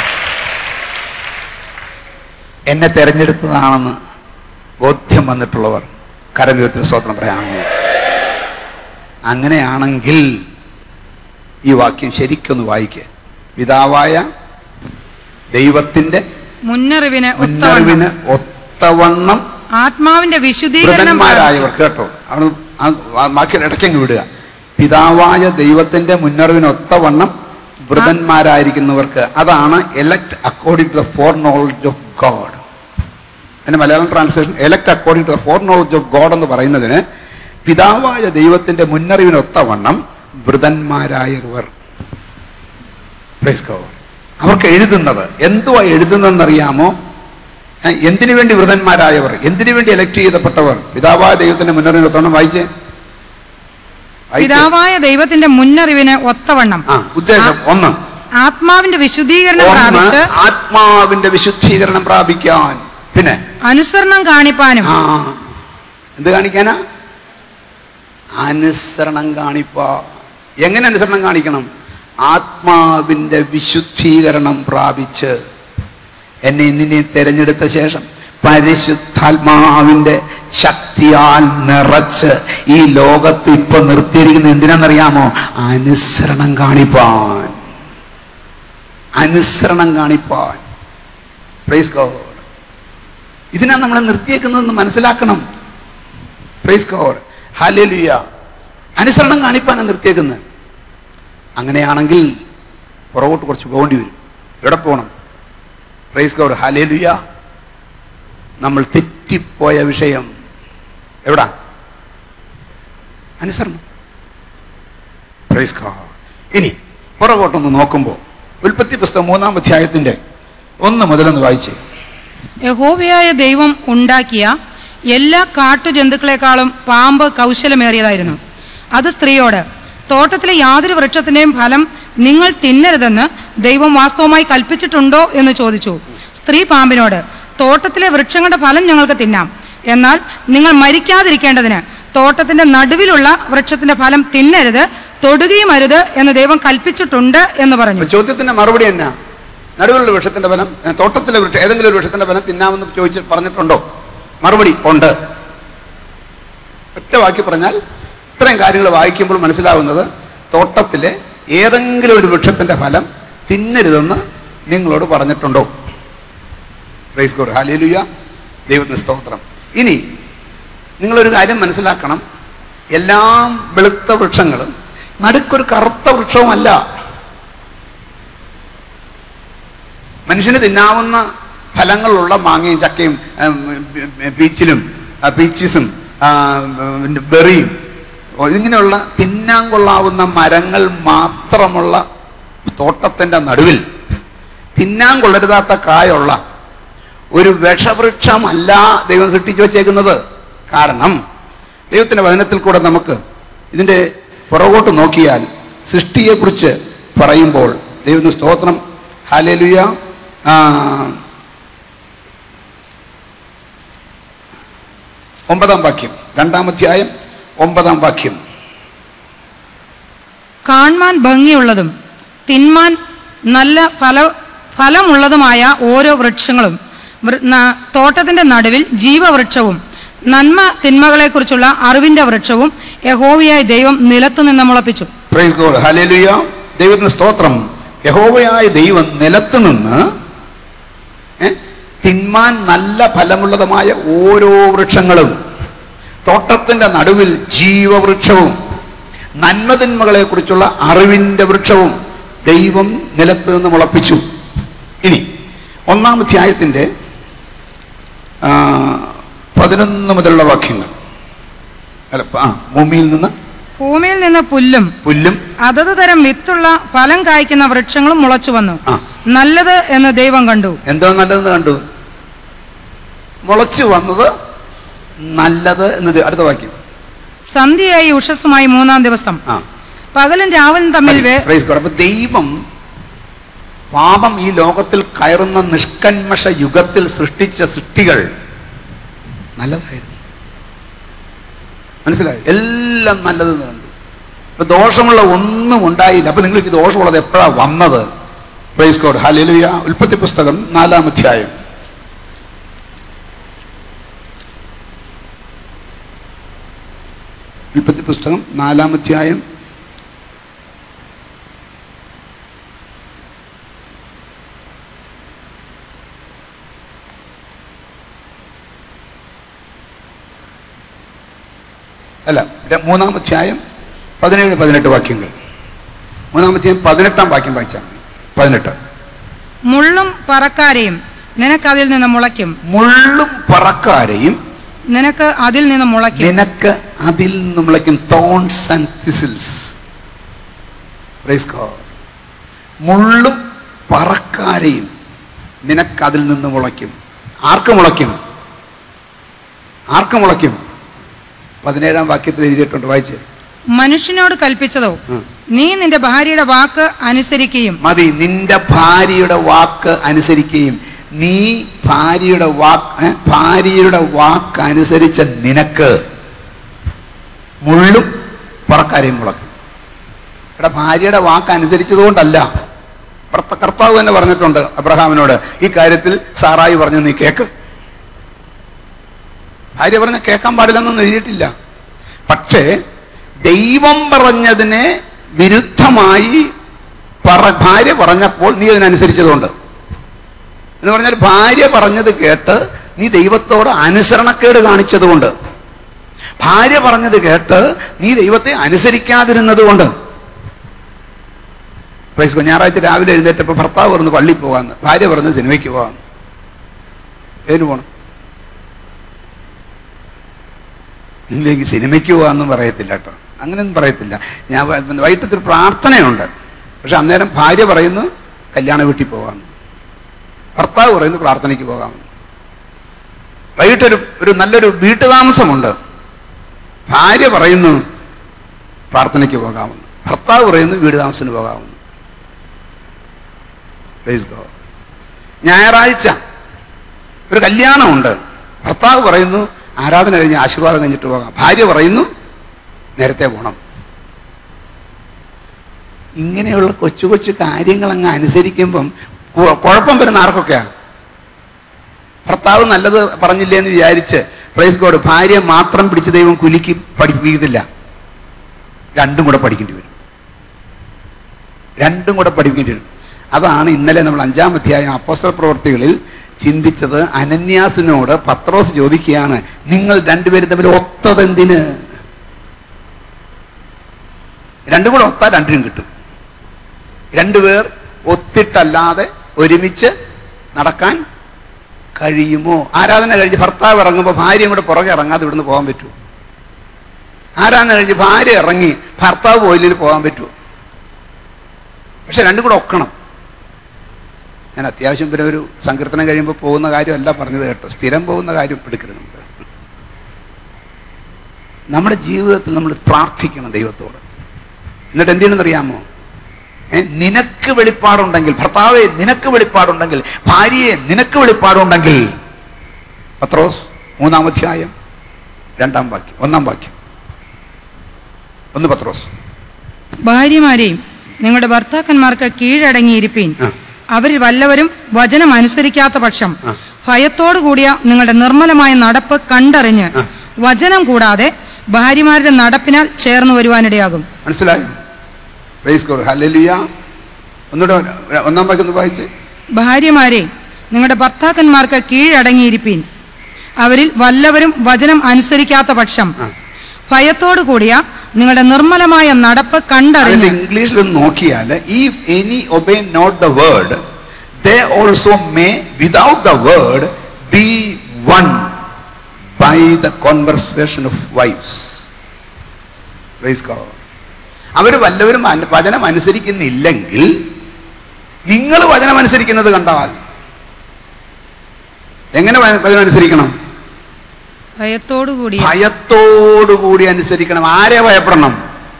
എന്നെ തെരഞ്ഞെടുത്തതാണെന്ന് ബോധ്യം വന്നിട്ടുള്ളവർ കരവീരത്തിന് സ്വത്രം പറയാമോ അങ്ങനെയാണെങ്കിൽ ഈ വാക്യം ശരിക്കൊന്ന് വായിക്കുക പിതാവായ ദൈവത്തിന്റെ മുന്നറിവിന് ഒത്തവണ്ണം മുന്നറിവിന് ഒത്തവണ്ണം ആത്മാവിന്റെ വിശുദ്ധീകരണം വൃതന്മാരായവർ പ്രാപിച്ചു. കേട്ടോ അവിടെ ആ വാക്കിൽ ഇടയ്ക്കങ്ങ് വിടുക പിതാവായ ദൈവത്തിന്റെ മുന്നറിവിന് ഒത്തവണ്ണം വൃതന്മാരായിരിക്കുന്നവർക്ക് അതാണ് elect according to the foreknowledge of God അതിന്റെ Malayalam translation elect according to the foreknowledge of God എന്ന് പറയുന്നതിന് പിതാവായ ദൈവത്തിന്റെ മുന്നറിവിന് ഒത്തവണ്ണം വൃതന്മാരായവർ Praise God. അവർക്ക് എഴുതുന്നത് എന്തുവാ എഴുതുന്നതെന്നറിയാമോ ഏ, എന്തിനു വേണ്ടി വൃതന്മാരായവർ എന്തിനു വേണ്ടി എലക്ട് ചെയ്തപ്പെട്ടവർ പിതാവായ ദൈവത്തിന്റെ മുന്നറിവിന് ഒത്തവണ്ണം വായിച്ചേ വായിച്ചേ. പിതാവായ ദൈവത്തിന്റെ മുന്നറിവിന് ഒത്തവണ്ണം ആ ഉദ്ദേശം ഒന്ന് ആത്മാവിന്റെ വിശുദ്ധീകരണം ഒന്ന് പ്രാപിച്ച് ആത്മാവിന്റെ വിശുദ്ധീകരണം പ്രാപിക്കാൻ പിന്നെ അനുസരണം കാണിപ്പാനും ആ എന്ത് കാണിക്കാനാ അനുസരണം കാണിപ്പാ എങ്ങനെ അനുസരണം കാണിക്കണം ആത്മാവിന്റെ വിശുദ്ധീകരണം പ്രാപിച്ച് എന്നെ നിന്നെ തിരഞ്ഞെടുത്ത ശേഷം പരിശുദ്ധാത്മാവിന്റെ ശക്തിയാൽ നിറച്ച് ഈ ലോകത്ത് ഇപ്പൊ നിർത്തിയിരിക്കുന്നത് എന്തിനാണെന്നറിയാമോ അനുസരണം കാണിപ്പാൻ അനുസരണം കാണിപ്പാൻ പ്രൈസ് ഗോഡ് ഇതിനാ നമ്മളെ നിർത്തിയേക്കുന്നതെന്ന് മനസ്സിലാക്കണം പ്രൈസ് ഗോഡ് ഹാലേലുയ അനുസരണം കാണിപ്പാനാണ് നിർത്തിയേക്കുന്നത് അങ്ങനെയാണെങ്കിൽ പുറകോട്ട് കുറച്ച് പോകേണ്ടി വരും എവിടെ പോകണം പ്രൈസ് ഗോഡ് ഹാലേലുയ നമ്മൾ തെറ്റിപ്പോയ വിഷയം എവിടാ അനുസരണം പ്രൈസ് ഗോഡ് ഇനി പുറകോട്ടൊന്ന് നോക്കുമ്പോൾ ഉൽപ്പത്തി പുസ്തകം മൂന്നാം അധ്യായത്തിന്റെ ഒന്ന് മുതലൊന്ന് വായിച്ചേ യഹോവയായ ദൈവം ഉണ്ടാക്കിയ എല്ലാ കാട്ടുജന്തുക്കളെക്കാളും പാമ്പ് കൗശലമേറിയതായിരുന്നു അത് സ്ത്രീയോട് തോട്ടത്തിലെ യാതൊരു വൃക്ഷത്തിന്റെയും ഫലം നിങ്ങൾ തിന്നരുതെന്ന് ദൈവം വാസ്തവമായി കൽപ്പിച്ചിട്ടുണ്ടോ എന്ന് ചോദിച്ചു സ്ത്രീ പാമ്പിനോട് തോട്ടത്തിലെ വൃക്ഷങ്ങളുടെ ഫലം ഞങ്ങൾക്ക് തിന്നാം എന്നാൽ നിങ്ങൾ മരിക്കാതിരിക്കേണ്ടതിന് തോട്ടത്തിന്റെ നടുവിലുള്ള വൃക്ഷത്തിന്റെ ഫലം തിന്നരുത് തൊടുകയും അരുത് എന്ന് ദൈവം കൽപ്പിച്ചിട്ടുണ്ട് എന്ന് പറഞ്ഞു അപ്പൊ ചോദ്യത്തിന്റെ മറുപടി എന്നാ നടുവിലുള്ള വൃക്ഷത്തിന്റെ ഫലം ഏ, തോട്ടത്തിലെ വൃക്ഷം ഏതെങ്കിലും ഒരു വൃക്ഷത്തിന്റെ ഫലം തിന്നാമെന്ന് ചോദിച്ച് പറഞ്ഞിട്ടുണ്ടോ മറുപടി ഉണ്ട് ഒറ്റ വാക്കി പറഞ്ഞാൽ ഇത്രയും കാര്യങ്ങൾ വായിക്കുമ്പോൾ മനസ്സിലാവുന്നത് തോട്ടത്തിലെ ഏതെങ്കിലും ഒരു വൃക്ഷത്തിന്റെ ഫലം തിന്നരുതെന്ന് നിങ്ങളോട് പറഞ്ഞിട്ടുണ്ടോ പ്രൈസ് ഗോഡ് ഹാലേലുയ ദൈവത്തിന് സ്തോത്രം ഇനി നിങ്ങളൊരു കാര്യം മനസ്സിലാക്കണം എല്ലാം വെളുത്ത വൃക്ഷങ്ങളും നടുക്കൊരു കറുത്ത വൃക്ഷവുമല്ല മനുഷ്യന് തിന്നാവുന്ന ഫലങ്ങളുള്ള മാങ്ങയും ചക്കയും ഉം, പീച്ചിലും ആ, പീച്ചീസും ആ, ഉം, ബെറിയും ഓ, ഇങ്ങനെയുള്ള തിന്നാൻ കൊള്ളാവുന്ന മരങ്ങൾ മാത്രമുള്ള തോട്ടത്തിന്റെ നടുവിൽ തിന്നാൻ കൊള്ളരുതാത്ത കായുള്ള ഒരു വിഷവൃക്ഷമല്ല ദൈവം സൃഷ്ടിച്ചു വച്ചേക്കുന്നത് കാരണം ദൈവത്തിന്റെ വചനത്തിൽ കൂടെ നമുക്ക് ഇതിന്റെ പുറകോട്ട് നോക്കിയാൽ സൃഷ്ടിയെക്കുറിച്ച് പറയുമ്പോൾ ദൈവത്തിന് സ്തോത്രം ഹാലേലുയ ഒമ്പതാം വാക്യം രണ്ടാം അധ്യായം ഒമ്പതാം വാക്യം കാൺമാൻ ഭംഗിയുള്ളതും തിന്മാൻ നല്ല ഫല ഫലമുള്ളതുമായ ഓരോ വൃക്ഷങ്ങളും വൃ- ന- തോട്ടത്തിന്റെ നടുവിൽ ജീവവൃക്ഷവും നന്മ തിന്മകളെക്കുറിച്ചുള്ള അറിവിന്റെ വൃക്ഷവും യഹോവയായ ദൈവം നിലത്തു നിന്ന് മുളപ്പിച്ചു പ്രൈസ് ഗോഡ് ഹല്ലേലൂയ ദൈവത്തിന് സ്തോത്രം യഹോവയായ ദൈവം നിലത്ത് നിന്ന് ഏ, തിന്മാൻ നല്ല ഫലമുള്ളതുമായ ഓരോ വൃക്ഷങ്ങളും തോട്ടത്തിന്റെ നടുവിൽ ജീവവൃക്ഷവും നന്മതിന്മകളെ കുറിച്ചുള്ള അറിവിന്റെ വൃക്ഷവും ദൈവം നിലത്ത് നിന്ന് മുളപ്പിച്ചു ഇനി ഒന്നാം അധ്യായത്തിന്റെ ആ, പതിനൊന്ന് മുതലുള്ള വാക്യങ്ങൾ അല്ല ആ ഭൂമിയിൽ നിന്ന് ഭൂമിയിൽ നിന്ന് പുല്ലും പുല്ലും അതത് തരം വിത്തുള്ള ഫലം കായ്ക്കുന്ന വൃക്ഷങ്ങളും മുളച്ചു വന്നു ആ. നല്ലത് എന്ന് ദൈവം കണ്ടു എന്തോ നല്ലതെന്ന് കണ്ടു മുളച്ചു വന്നത് നല്ലത് എന്നത് അടുത്ത വാക്യം സന്ധ്യയായി ഉഷസ്സുമായി മൂന്നാം ദിവസം ആ പകലും രാവിലും തമ്മിൽ വേ- Praise God. അപ്പൊ ദൈവം പാപം ഈ ലോകത്തിൽ കയറുന്ന നിഷ്കന്മഷ യുഗത്തിൽ സൃഷ്ടിച്ച സൃഷ്ടികൾ നല്ലതായിരുന്നു മനസ്സിലായി എല്ലാം നല്ലതെന്ന് കണ്ടു ഇപ്പൊ ദോഷമുള്ള ഒന്നും ഉണ്ടായില്ല അപ്പൊ നിങ്ങൾക്ക് ദോഷമുള്ളത് എപ്പോഴാ വന്നത് പ്രൈസ് കോഡ് ഹാലേലുയ ഉൽപ്പത്തി പുസ്തകം നാലാം അധ്യായം ഉൽപ്പത്തി പുസ്തകം നാലാം അധ്യായം അല്ല ര- മൂന്നാം അധ്യായം പതിനേഴ് പതിനെട്ട് വാക്യങ്ങൾ മൂന്നാം അധ്യായം പതിനെട്ടാം വാക്യം വായിച്ചാൽ മതി പതിനെട്ട് മുള്ളും പറക്കാരെയും നിനക്ക് അതിൽ നിന്ന് മുളയ്ക്കും മുള്ളും പറക്കാരെയും നിനക്ക് അതിൽ നിന്ന് മുളയ്ക്കും നിനക്ക് അതിൽ നിന്ന് മുളയ്ക്കും തോൺസ് ആൻഡ് തിസിൽസ് മുള്ളും പറക്കാരെയും നിനക്ക് അതിൽ നിന്ന് മുളയ്ക്കും ആർക്ക് മുളയ്ക്കും ആർക്ക് മുളയ്ക്കും പതിനേഴാം വാക്യത്തിൽ എഴുതിയിട്ടുണ്ട് വായിച്ച് മനുഷ്യനോട് കൽപ്പിച്ചതോ ഉം. നീ നിന്റെ ഭാര്യയുടെ വാക്ക് അനുസരിക്കുകയും മതി നിന്റെ ഭാര്യയുടെ വാക്ക് അനുസരിക്കുകയും നീ ഭാര്യയുടെ വാക്ക് ഏ, ഭാര്യയുടെ വാക്ക് അനുസരിച്ച നിനക്ക് മുള്ളും പറക്കാരെയും മുളക്കും എടാ ഭാര്യയുടെ വാക്ക് അനുസരിച്ചതുകൊണ്ടല്ല ഭർത്ത- കർത്താവ് തന്നെ പറഞ്ഞിട്ടുണ്ട് അബ്രഹാമിനോട് ഈ കാര്യത്തിൽ സാറായി പറഞ്ഞു നീ കേക്ക് ഭാര്യ പറഞ്ഞ കേൾക്കാൻ പാടില്ലെന്നൊന്നും എഴുതിയിട്ടില്ല പക്ഷേ ദൈവം പറഞ്ഞതിനെ വിരുദ്ധമായി പറ ഭാര്യ പറഞ്ഞപ്പോൾ നീ അതിനനുസരിച്ചതുകൊണ്ട് എന്ന് പറഞ്ഞാൽ ഭാര്യ പറഞ്ഞത് കേട്ട് നീ ദൈവത്തോട് അനുസരണക്കേട് കാണിച്ചതുകൊണ്ട് ഭാര്യ പറഞ്ഞത് കേട്ട് നീ ദൈവത്തെ അനുസരിക്കാതിരുന്നത് കൊണ്ട് പ്രൈസ് ഗോഡ്. ഞായറാഴ്ച രാവിലെ എഴുന്നേറ്റപ്പോൾ ഭർത്താവ് പറഞ്ഞു പള്ളിയിൽ പോകാന്ന് ഭാര്യ പറഞ്ഞു സിനിമയ്ക്ക് പോകാന്ന് ഏതിന് പോകണം ഇല്ലെങ്കിൽ സിനിമയ്ക്ക് പോകാമെന്നും പറയത്തില്ല കേട്ടോ അങ്ങനെയൊന്നും പറയത്തില്ല ഞാൻ വ- വൈകിട്ടത്തിൽ പ്രാർത്ഥനയുണ്ട് പക്ഷെ അന്നേരം ഭാര്യ പറയുന്നു കല്യാണ വീട്ടിൽ പോകാമെന്ന് ഭർത്താവ് പറയുന്നു പ്രാർത്ഥനയ്ക്ക് പോകാമെന്ന് വൈകിട്ടൊരു ഒരു നല്ലൊരു വീട്ടുതാമസമുണ്ട് ഭാര്യ പറയുന്നു പ്രാർത്ഥനയ്ക്ക് പോകാമെന്ന് ഭർത്താവ് പറയുന്നു വീട് താമസത്തിന് പോകാമെന്ന് Praise God. ഞായറാഴ്ച ഒരു കല്യാണമുണ്ട് ഭർത്താവ് പറയുന്നു ആരാധന കഴിഞ്ഞ് ആശീർവാദം കഴിഞ്ഞിട്ട് പോകാം ഭാര്യ പറയുന്നു നേരത്തെ പോകണം ഇങ്ങനെയുള്ള കൊച്ചു കൊച്ചു കാര്യങ്ങൾ അങ്ങ് അനുസരിക്കുമ്പം കു- കുഴപ്പം വരുന്ന ആർക്കൊക്കെയാണ് ഭർത്താവ് നല്ലത് പറഞ്ഞില്ലേ എന്ന് വിചാരിച്ച് പ്രൈസ് ഗോഡ് ഭാര്യ മാത്രം പിടിച്ച് ദൈവം കുലുക്കി പഠിപ്പിക്കത്തില്ല രണ്ടും കൂടെ പഠിക്കേണ്ടി വരും രണ്ടും കൂടെ പഠിക്കേണ്ടി വരും അതാണ് ഇന്നലെ നമ്മൾ അഞ്ചാം അധ്യായം അപ്പോസ്തല പ്രവർത്തികളിൽ ചിന്തിച്ചത് അനന്യാസിനോട് പത്രോസ് ചോദിക്കുകയാണ് നിങ്ങൾ രണ്ടുപേരും തമ്മിൽ ഒത്തതെന്തിന് രണ്ടും കൂടെ ഒത്താ രണ്ടിനും കിട്ടും രണ്ടുപേർ ഒത്തിട്ടല്ലാതെ ഒരുമിച്ച് നടക്കാൻ കഴിയുമോ ആരാധന കഴിഞ്ഞ് ഭർത്താവ് ഇറങ്ങുമ്പോൾ ഭാര്യയും കൂടെ പുറകെ ഇറങ്ങാതെ ഇവിടുന്ന് പോകാൻ പറ്റുമോ ആരാധന കഴിഞ്ഞ് ഭാര്യ ഇറങ്ങി ഭർത്താവ് പോയില്ലെങ്കിൽ പോകാൻ പറ്റുമോ പക്ഷെ രണ്ടും കൂടെ ഒക്കണം ഞാൻ അത്യാവശ്യം പിന്നെ ഒരു സങ്കീർത്തനം കഴിയുമ്പോൾ പോകുന്ന കാര്യമല്ല പറഞ്ഞത് കേട്ടോ സ്ഥിരം പോകുന്ന കാര്യം എടുക്കരുത് നമ്മൾ നമ്മുടെ ജീവിതത്തിൽ നമ്മൾ പ്രാർത്ഥിക്കണം ദൈവത്തോട് എന്നിട്ട് എന്തിനെന്ന് അറിയാമോ ഏ, നിനക്ക് വെളിപ്പാടുണ്ടെങ്കിൽ ഭർത്താവെ നിനക്ക് വെളിപ്പാടുണ്ടെങ്കിൽ ഭാര്യയെ നിനക്ക് വെളിപ്പാടുണ്ടെങ്കിൽ പത്രോസ് മൂന്നാം അധ്യായം രണ്ടാം വാക്യം ഒന്നാം വാക്യം ഒന്ന് പത്രോസ് ഭാര്യമാരെയും നിങ്ങളുടെ ഭർത്താക്കന്മാർക്ക് കീഴടങ്ങിയിരിപ്പീൻ ആ. അവരിൽ വല്ലവരും വചനം അനുസരിക്കാത്ത പക്ഷം ആ. ഭയത്തോടു കൂടിയ നിങ്ങളുടെ നിർമ്മലമായ നടപ്പ് കണ്ടറിഞ്ഞ് ആ. വചനം കൂടാതെ ഭാര്യമാരുടെ നടപ്പിനാൽ ചേർന്ന് വരുവാനിടയാകും മനസ്സിലായോ പ്രൈസ് ഗോഡ് ഹല്ലേലൂയ ഒന്നുകൂടെ ഒന്നാം വാക്യം ഒന്ന് വായിച്ച് ഭാര്യമാരെ നിങ്ങളുടെ ഭർത്താക്കന്മാർക്ക് കീഴടങ്ങിയിരിപ്പീൻ അവരിൽ വല്ലവരും വചനം അനുസരിക്കാത്ത പക്ഷം ആ. ഭയത്തോടു കൂടിയ നിങ്ങളുടെ നിർമ്മലമായ നടപ്പ് അതിന്റെ കണ്ടറിഞ്ഞ് ഇംഗ്ലീഷിൽ ഒന്ന് നോക്കിയാൽ if any obey not the word they also may without the word be won by the conversation of wives അവർ വല്ലവരും അന- വചനം അനുസരിക്കുന്നില്ലെങ്കിൽ നിങ്ങൾ വചനം അനുസരിക്കുന്നത് കണ്ടാൽ എങ്ങനെ വ- വചനം അനുസരിക്കണം ഭയത്തോടു കൂടിയ ഭയത്തോടുകൂടി അനുസരിക്കണം ആരെ ഭയപ്പെടണം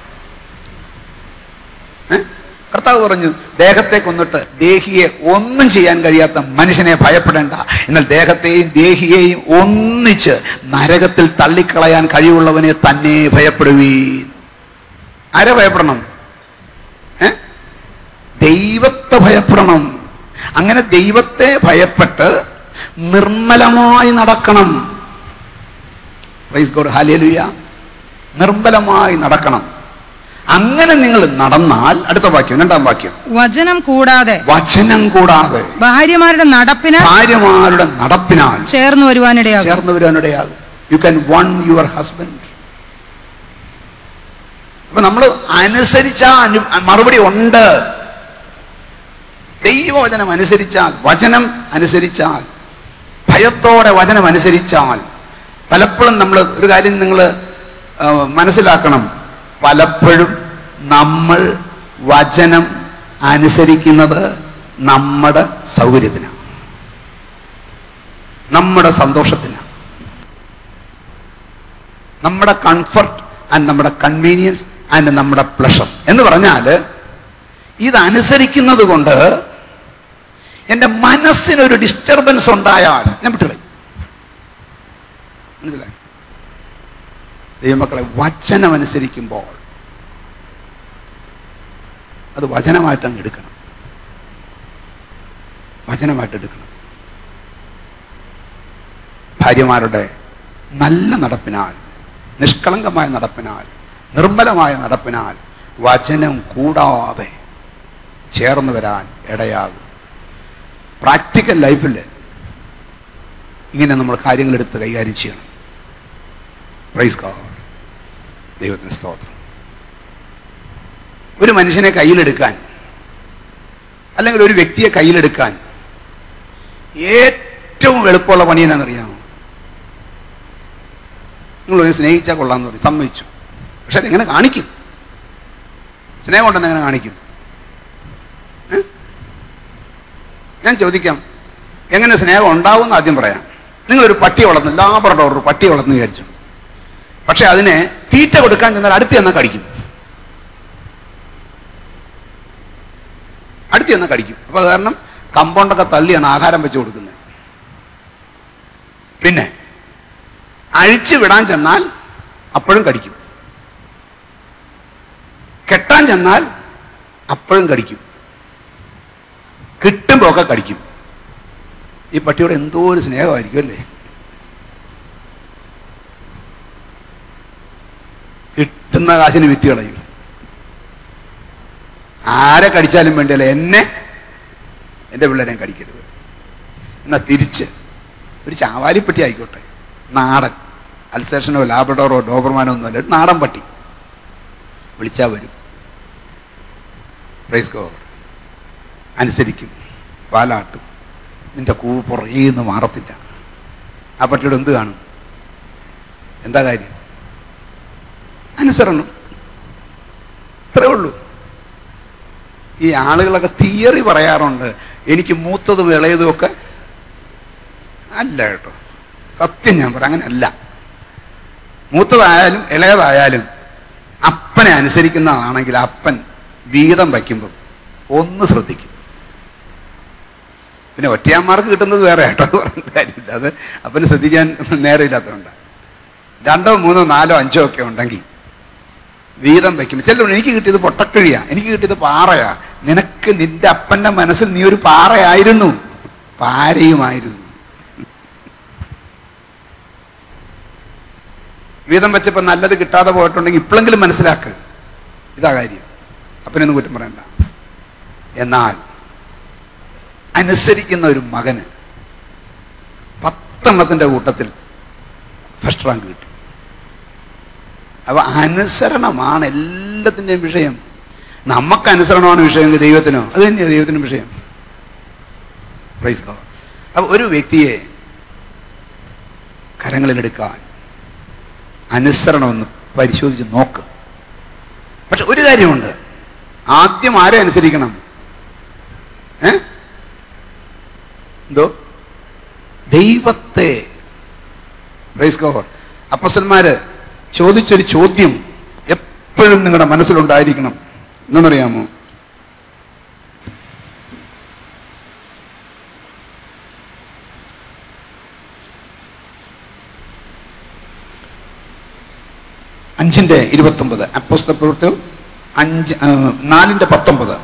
ഏ? കർത്താവ് പറഞ്ഞു ദേഹത്തെ കൊന്നിട്ട് ദേഹിയെ ഒന്നും ചെയ്യാൻ കഴിയാത്ത മനുഷ്യനെ ഭയപ്പെടേണ്ട എന്നാൽ ദേഹത്തെയും ദേഹിയെയും ഒന്നിച്ച് നരകത്തിൽ തള്ളിക്കളയാൻ കഴിവുള്ളവനെ തന്നെ ഭയപ്പെടുവീൻ ആരെ ഭയപ്പെടണം ഏ ദൈവത്തെ ഭയപ്പെടണം അങ്ങനെ ദൈവത്തെ ഭയപ്പെട്ട് നിർമ്മലമായി നടക്കണം പ്രൈസ് ഗോഡ് ഹാലേലുയ നിർമ്മലമായി നടക്കണം അങ്ങനെ നിങ്ങൾ നടന്നാൽ അടുത്ത വാക്യം രണ്ടാം വാക്യം വചനം കൂടാതെ വചനം കൂടാതെ ഭാര്യമാരുടെ നടപ്പിനാൽ ഭാര്യമാരുടെ നടപ്പിനാൽ ചേർന്ന് വരുവാനിടയാകും ചേർന്ന് വരാനിടയാകും you can won your husband അപ്പൊ നമ്മൾ അനുസരിച്ച അനു- മറുപടി ഉണ്ട് ദൈവവചനം അനുസരിച്ചാൽ വചനം അനുസരിച്ചാൽ ഭയത്തോടെ വചനം അനുസരിച്ചാൽ പലപ്പോഴും നമ്മൾ ഒരു കാര്യം നിങ്ങൾ മനസ്സിലാക്കണം പലപ്പോഴും നമ്മൾ വചനം അനുസരിക്കുന്നത് നമ്മുടെ സൗകര്യത്തിനാണ് നമ്മുടെ സന്തോഷത്തിനാണ് നമ്മുടെ കംഫർട്ട് ആൻഡ് നമ്മുടെ കൺവീനിയൻസ് ആൻഡ് നമ്മുടെ പ്ലഷർ എന്ന് പറഞ്ഞാൽ ഇതനുസരിക്കുന്നത് കൊണ്ട് എൻ്റെ മനസ്സിനൊരു ഡിസ്റ്റർബൻസ് ഉണ്ടായാൽ ഞാൻ വിട്ടുകളയും മനസ്സിലായി ദൈവമക്കളെ വചനം അനുസരിക്കുമ്പോൾ അത് വചനമായിട്ട് അങ്ങ് എടുക്കണം വചനമായിട്ട് എടുക്കണം ഭാര്യമാരുടെ നല്ല നടപ്പിനാൽ നിഷ്കളങ്കമായ നടപ്പിനാൽ നിർമ്മലമായ നടപ്പിനാൽ വചനം കൂടാതെ ചേർന്ന് വരാൻ ഇടയാകും പ്രാക്ടിക്കൽ ലൈഫിൽ ഇങ്ങനെ നമ്മൾ കാര്യങ്ങൾ എടുത്ത് കൈകാര്യം ചെയ്യണം പ്രൈസ് ഗോഡ് ദൈവത്തിന് സ്തോത്രം ഒരു മനുഷ്യനെ കയ്യിലെടുക്കാൻ അല്ലെങ്കിൽ ഒരു വ്യക്തിയെ കയ്യിലെടുക്കാൻ ഏറ്റവും എളുപ്പമുള്ള പണി എന്നാണെന്നറിയാമോ നിങ്ങൾ ഒരു സ്നേഹിച്ചാൽ കൊള്ളാന്ന് പറയും സമ്മതിച്ചു പക്ഷെ അതെങ്ങനെ കാണിക്കും സ്നേഹം ഉണ്ടെന്ന് എങ്ങനെ കാണിക്കും ഏ? ഞാൻ ചോദിക്കാം എങ്ങനെ സ്നേഹം ഉണ്ടാവും എന്ന് ആദ്യം പറയാം നിങ്ങളൊരു പട്ടി വളർന്നു ലാബറഡോർ ഒരു പട്ടി വളർന്നു വിചാരിച്ചു പക്ഷെ അതിനെ തീറ്റ കൊടുക്കാൻ ചെന്നാൽ അടുത്ത് ചെന്നാൽ കടിക്കും അടുത്ത് ചെന്നാൽ കടിക്കും അപ്പൊ അത് കാരണം കമ്പൗണ്ടൊക്കെ തള്ളിയാണ് ആഹാരം വെച്ച് കൊടുക്കുന്നത് പിന്നെ അഴിച്ചു വിടാൻ ചെന്നാൽ അപ്പോഴും കടിക്കും കെട്ടാൻ ചെന്നാൽ അപ്പോഴും കടിക്കും കിട്ടുമ്പോ ഒക്കെ കടിക്കും ഈ പട്ടിയോട് എന്തോ ഒരു സ്നേഹമായിരിക്കും അല്ലേ കിട്ടുന്ന കാശിന് വിറ്റ് കളയും ആരെ കടിച്ചാലും വേണ്ടിയല്ല എന്നെ എൻ്റെ പിള്ളേരെ കടിക്കരുത് എന്നാ തിരിച്ച് ഒരു ചാവാലിപ്പട്ടി ആയിക്കോട്ടെ നാടൻ അൽസേഷനോ ലാബ്രഡോറോ ഡോബർമാനോ ഒന്നുമല്ല ഒരു നാടൻ പട്ടി വിളിച്ചാൽ വരും പ്രൈസ് ഗോ അനുസരിക്കും പാലാട്ടും നിന്റെ കൂവ് പുറകേന്ന് മാറത്തില്ല ആ പട്ടിയോട് എന്ത് കാണും എന്താ കാര്യം അനുസരണം ഇത്രേ ഉള്ളൂ ഈ ആളുകളൊക്കെ തിയറി പറയാറുണ്ട് എനിക്ക് മൂത്തതും ഇളയതും ഒക്കെ അല്ല കേട്ടോ സത്യം ഞാൻ പറയാം അങ്ങനെ അല്ല മൂത്തതായാലും ഇളയതായാലും അപ്പനെ അനുസരിക്കുന്നതാണെങ്കിൽ അപ്പൻ വീതം വയ്ക്കുമ്പോൾ ഒന്ന് ശ്രദ്ധിക്കും പിന്നെ ഒറ്റയാന്മാർക്ക് കിട്ടുന്നത് വേറെ കേട്ടോ അത് പറഞ്ഞ കാര്യമില്ല അത് അപ്പന് ശ്രദ്ധിക്കാൻ നേരമില്ലാത്തതുകൊണ്ട് രണ്ടോ മൂന്നോ നാലോ അഞ്ചോ ഒക്കെ ഉണ്ടെങ്കിൽ വീതം വയ്ക്കും ചില എനിക്ക് കിട്ടിയത് പൊട്ടക്കിഴിയാ എനിക്ക് കിട്ടിയത് പാറയാ നിനക്ക് നിന്റെ അപ്പന്റെ മനസ്സിൽ നീ ഒരു പാറയായിരുന്നു പാരയുമായിരുന്നു വീതം വെച്ചപ്പോ നല്ലത് കിട്ടാതെ പോയിട്ടുണ്ടെങ്കിൽ ഇപ്പോഴെങ്കിലും മനസ്സിലാക്ക് ഇതാ കാര്യം അപ്പനൊന്നും കുറ്റം പറയണ്ട എന്നാൽ അനുസരിക്കുന്ന ഒരു മകന് പത്തെണ്ണത്തിൻ്റെ കൂട്ടത്തിൽ ഫസ്റ്റ് റാങ്ക് കിട്ടി അപ്പൊ അനുസരണമാണ് എല്ലാത്തിൻ്റെയും വിഷയം നമുക്ക് അനുസരണമാണ് വിഷയമെങ്കിൽ ദൈവത്തിനോ അത് തന്നെയാണ് ദൈവത്തിന് വിഷയം പ്രൈസ് ഗോഡ് അപ്പൊ ഒരു വ്യക്തിയെ കരങ്ങളിലെടുക്കാൻ അനുസരണം ഒന്ന് പരിശോധിച്ച് നോക്ക് പക്ഷെ ഒരു കാര്യമുണ്ട് ആദ്യം ആരെ അനുസരിക്കണം ഏ എന്തോ ദൈവത്തെ പ്രൈസ് ഗോഡ് അപ്പസ്തന്മാര് ചോദിച്ചൊരു ചോദ്യം എപ്പോഴും നിങ്ങളുടെ മനസ്സിലുണ്ടായിരിക്കണം എന്നറിയാമോ അഞ്ചിന്റെ ഇരുപത്തൊമ്പത് അപ്പോസ്ത പ്രവൃത്തികൾ അഞ്ച് ആ, നാലിന്റെ പത്തൊമ്പത്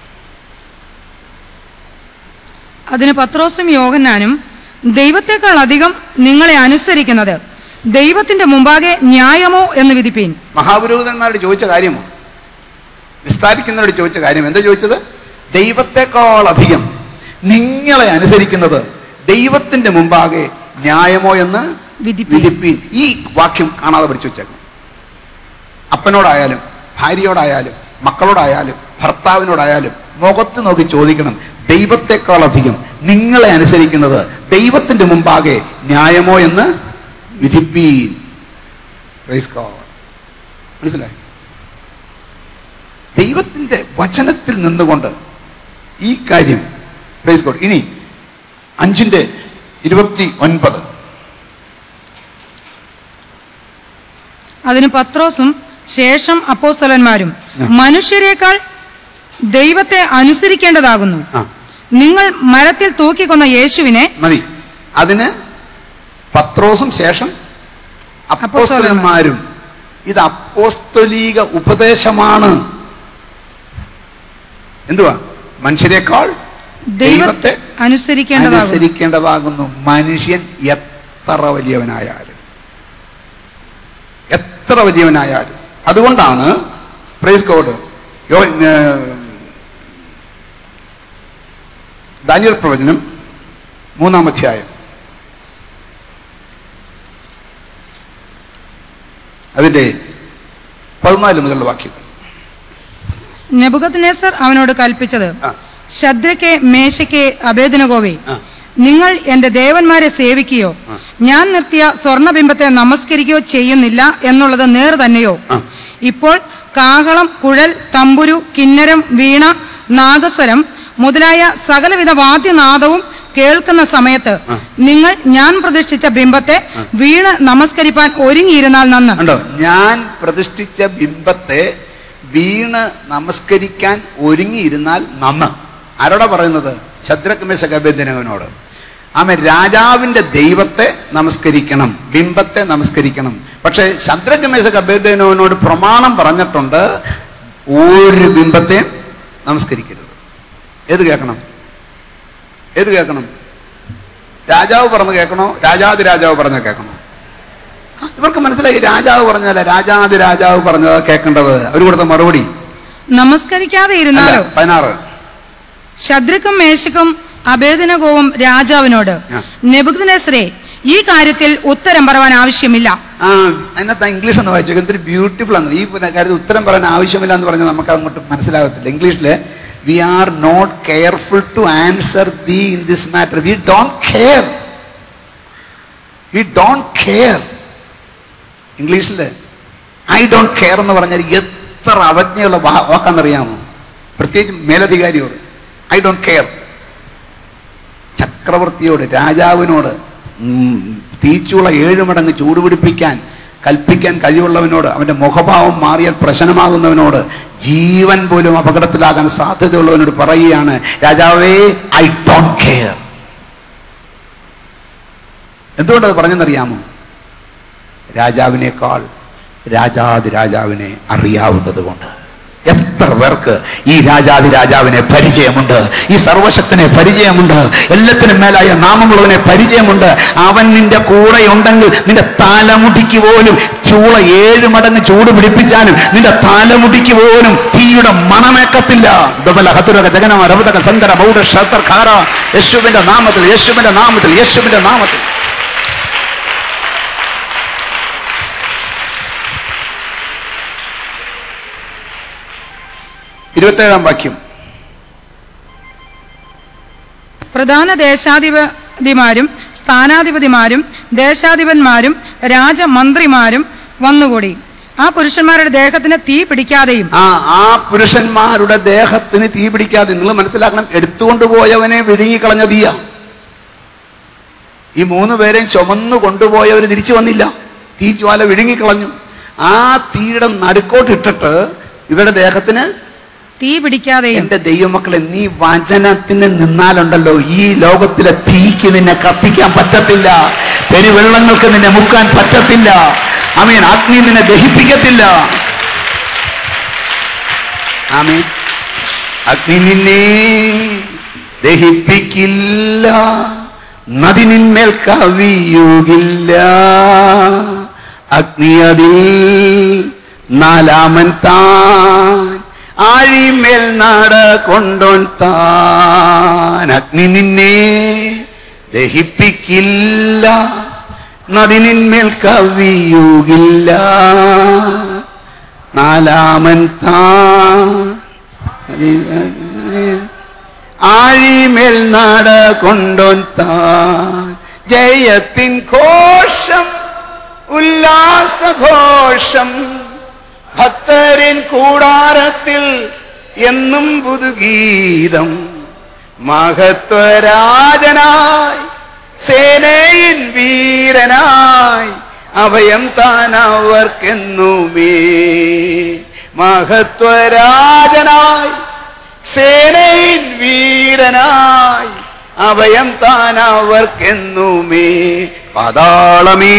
അതിന് പത്രോസും യോഹന്നാനും ദൈവത്തെക്കാൾ അധികം നിങ്ങളെ അനുസരിക്കുന്നത് ദൈവത്തിന്റെ മുമ്പാകെ ന്യായമോ എന്ന് വിധിപ്പീൻ മഹാപുരോഹിതന്മാരോട് ചോദിച്ച കാര്യമോ വിസ്താരിക്കുന്നവരോട് ചോദിച്ച കാര്യം എന്താ ചോദിച്ചത് ദൈവത്തെക്കാൾ അധികം നിങ്ങളെ അനുസരിക്കുന്നത് ദൈവത്തിന്റെ മുമ്പാകെ ന്യായമോ എന്ന് വിധിപ്പീൻ വിധിപ്പീൻ ഈ വാക്യം കാണാതെ പഠിച്ചു വെച്ചേക്കണം അപ്പനോടായാലും ഭാര്യയോടായാലും മക്കളോടായാലും ഭർത്താവിനോടായാലും മുഖത്ത് നോക്കി ചോദിക്കണം ദൈവത്തെക്കാൾ അധികം നിങ്ങളെ അനുസരിക്കുന്നത് ദൈവത്തിന്റെ മുമ്പാകെ ന്യായമോ എന്ന് വിധിപ്പീൻ പ്രൈസ് ഗോഡ് മനസ്സിലായി ദൈവത്തിന്റെ വചനത്തിൽ നിന്നുകൊണ്ട് ഈ കാര്യം പ്രൈസ് ഗോഡ് ഇനി അഞ്ചിന്റെ ഇരുപത്തി ഒൻപത് അതിന് പത്രോസും ശേഷം അപ്പോസ്തലന്മാരും ആ. മനുഷ്യരെക്കാൾ ദൈവത്തെ അനുസരിക്കേണ്ടതാകുന്നു ആ നിങ്ങൾ മരത്തിൽ തൂക്കിക്കൊന്ന യേശുവിനെ മതി അതിന് പത്രോസും ശേഷം അപ്പോസ്തലന്മാരും ഇത് അപ്പോസ്തലീക ഉപദേശമാണ് എന്തുവാ മനുഷ്യരെക്കാൾ ദൈവത്തെ അനുസരിക്കേണ്ടതാകുന്നു അനുസരിക്കേണ്ടതാകുന്നു മനുഷ്യൻ എത്ര വലിയവനായാലും എത്ര വലിയവനായാലും അതുകൊണ്ടാണ് പ്രൈസ് കോഡ് യോ ദാനിയൽ പ്രവചനം മൂന്നാം അധ്യായം അതിന്റെ പതിനാല് മുതലുള്ള വാക്യം നെബുക്കദ്നേസർ അവനോട് കൽപ്പിച്ചത് ആ. ശദ്രയ്ക്ക് മേശയ്ക്ക് അഭേദനകോവേ ആ. നിങ്ങൾ എന്റെ ദേവന്മാരെ സേവിക്കുകയോ ഞാൻ നിർത്തിയ സ്വർണബിംബത്തെ നമസ്കരിക്കുകയോ ചെയ്യുന്നില്ല എന്നുള്ളത് നേർ തന്നെയോ ആ. ഇപ്പോൾ കാഹളം കുഴൽ തമ്പുരു കിന്നരം വീണ നാഗസ്വരം മുതലായ സകലവിധ വാദ്യനാദവും കേൾക്കുന്ന സമയത്ത് ആ. നിങ്ങൾ ഞാൻ പ്രതിഷ്ഠിച്ച ബിംബത്തെ വീണ് നമസ്കരിപ്പാൻ ഒരുങ്ങിയിരുന്നാൽ നന്ന് ഉണ്ടോ ഞാൻ പ്രതിഷ്ഠിച്ച ബിംബത്തെ വീണ് നമസ്കരിക്കാൻ ഒരുങ്ങിയിരുന്നാൽ നന്ന് ആരോടാ പറയുന്നത് ശദ്രക്മേശ ഗബേദനവനോട് ആമ രാജാവിന്റെ ദൈവത്തെ നമസ്കരിക്കണം ബിംബത്തെ നമസ്കരിക്കണം പക്ഷേ ശദ്രക്മേശ ഗബേദനവനോട് പ്രമാണം പറഞ്ഞിട്ടുണ്ട് ഒരു ബിംബത്തെയും നമസ്കരിക്കരുത് ഏത് കേൾക്കണം ഏത് കേൾക്കണം രാജാവ് പറഞ്ഞ് കേൾക്കണോ രാജാതി രാജാവ് പറഞ്ഞ കേൾക്കണോ ആ, ഇവർക്ക് മനസ്സിലായി രാജാവ് പറഞ്ഞല്ല രാജാതി രാജാവ് പറഞ്ഞതാ കേൾക്കേണ്ടത് അവർ കൊടുത്ത മറുപടി നമസ്കരിക്കാതെ അല്ല, ഇരുന്നാലോ പതിനാറ് ശദ്രക്കും മേശക്കും അഭേദനകോവും രാജാവിനോട് ആ. നെബുദ്നേസരെ ഈ കാര്യത്തിൽ ഉത്തരം പറവാൻ ആവശ്യമില്ല ആ അതിനകത്ത് ഇംഗ്ലീഷ് എന്ന് വായിച്ചു എന്തൊരു ബ്യൂട്ടിഫുൾ ആണ് ഈ പിന്നെ കാര്യത്തിൽ ഉത്തരം പറയാൻ ആവശ്യമില്ല എന്ന് പറഞ്ഞാൽ നമുക്ക് അങ്ങോട്ട് മനസ്സിലാകത്തില്ല ഇംഗ്ലീഷില് we are not careful to answer the in this matter we don't care we don't care ഇംഗ്ലീഷിൽ ഐ ഡോണ്ട് കെയർ എന്ന് പറഞ്ഞാൽ എത്ര അവജ്ഞയുള്ള വാ- വാക്കാണെന്നറിയാമോ പ്രത്യേകിച്ച് മേലധികാരിയോട് ഐ ഡോണ്ട് കെയർ ചക്രവർത്തിയോട് രാജാവിനോട് ഉം, തീച്ചുള ഏഴ് മടങ്ങ് ചൂടുപിടിപ്പിക്കാൻ കൽപ്പിക്കാൻ കഴിവുള്ളവനോട് അവന്റെ മുഖഭാവം മാറിയാൽ പ്രശ്നമാകുന്നവനോട് ജീവൻ പോലും അപകടത്തിലാകാൻ സാധ്യതയുള്ളവനോട് പറയുകയാണ് രാജാവേ ഐ ഡോണ്ട് കെയർ എന്തുകൊണ്ടത് പറഞ്ഞെന്നറിയാമോ രാജാവിനേക്കാൾ രാജാതി രാജാവിനെ അറിയാവുന്നത് കൊണ്ട് എത്ര പേർക്ക് ഈ രാജാതി രാജാവിനെ പരിചയമുണ്ട് ഈ സർവശക്തനെ പരിചയമുണ്ട് എല്ലാത്തിനും മേലായ നാമമുള്ളവനെ പരിചയമുണ്ട് അവൻ നിന്റെ കൂടെ ഉണ്ടെങ്കിൽ നിന്റെ തലമുടിക്ക് പോലും ചൂള ഏഴ് മടങ്ങ് ചൂട് പിടിപ്പിച്ചാലും നിന്റെ തലമുടിക്ക് പോലും തീയുടെ മണമേക്കത്തില്ല ഡബല ഹതുരക ജഗനമ രവതക സന്തര ബൗഡ ഷത്തർ ഖാര യേശുവിന്റെ നാമത്തിൽ യേശുവിന്റെ നാമത്തിൽ യേശുവിന്റെ നാമത്തിൽ ഇരുപത്തേഴാം വാക്യം പ്രധാന ദേശാധിപതിമാരും സ്ഥാനാധിപതിമാരും ദേശാധിപന്മാരും രാജമന്ത്രിമാരും വന്നുകൂടി ആ പുരുഷന്മാരുടെ ദേഹത്തിന് തീ പിടിക്കാതെയും ആ ആ പുരുഷന്മാരുടെ ദേഹത്തിന് തീ പിടിക്കാതെ നിങ്ങൾ മനസ്സിലാക്കണം എടുത്തുകൊണ്ട് പോയവനെ വിഴുങ്ങിക്കളഞ്ഞ തീയ ഈ മൂന്ന് പേരെയും ചുമന്നു കൊണ്ടുപോയവർ തിരിച്ചു വന്നില്ല തീ ജ്വാല വിഴുങ്ങിക്കളഞ്ഞു ആ തീയുടെ നടുക്കോട്ട് ഇട്ടിട്ട് ഇവരുടെ ദേഹത്തിന് തീ പിടിക്കാതെയും എന്റെ ദൈവമക്കളെ നീ വചനത്തിന് നിന്നാലുണ്ടല്ലോ ഈ ലോകത്തിലെ തീക്ക് നിന്നെ കത്തിക്കാൻ പറ്റത്തില്ല പെരുവെള്ളങ്ങൾക്ക് നിന്നെ മുക്കാൻ പറ്റത്തില്ല ആമീൻ അഗ്നി നിന്നെ ദഹിപ്പിക്കത്തില്ല ആമീൻ അഗ്നി നിന്നെ ദഹിപ്പിക്കില്ല നദി നിന്മേൽ കവിയുകില്ല അഗ്നി അതിൽ നാലാമൻ താൻ ആഴിമേൽ നട കൊണ്ടോൻ താൻ അഗ്നി നിന്നെ ദഹിപ്പിക്കില്ല നദി നിന്മേൽ കവിയുകില്ല നാലാമൻ താൻ ആഴിമേൽ നട കൊണ്ടോൻ താൻ ജയത്തിൻ ഘോഷം ഉല്ലാസഘോഷം ഭക്തരിൻ കൂടാരത്തിൽ എന്നും പുതുഗീതം മഹത്വരാജനായി സേനയിൻ വീരനായി അഭയം താൻ അവർക്കെന്നുമേ മഹത്വരാജനായി സേനയിൻ വീരനായി അഭയം താൻ അവർക്കെന്നുമേ പാതാളമേ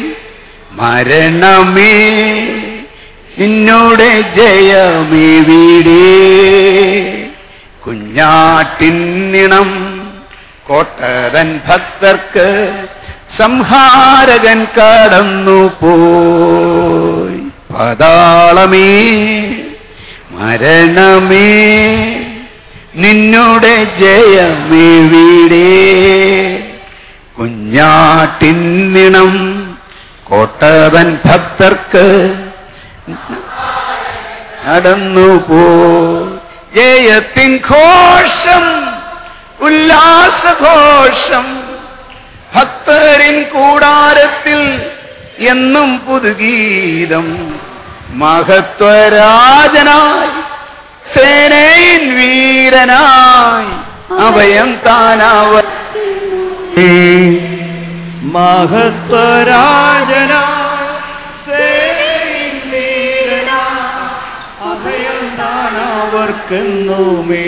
മരണമേ നിന്നോടെ ജയമേ വീടേ കുഞ്ഞാട്ടിൻ നിണം കോട്ടതൻ ഭക്തർക്ക് സംഹാരകൻ കടന്നു പോയി പാതാളമേ മരണമേ നിന്നോടെ ജയമേ വീടേ കുഞ്ഞാട്ടിൻ നിണം കോട്ടതൻ ഭക്തർക്ക് നടന്നു പോ ജയത്തിൻ ഘോഷം ഉല്ലാസഘോഷം ഭക്തരിൻ കൂടാരത്തിൽ എന്നും പുതുഗീതം മഹത്വരാജനായി സേനയിൻ വീരനായി അഭയം താനവർ മഹത്വരാജനായ സേനയിൻ വീരനായ അഭയം താനവർക്കെന്നുമേ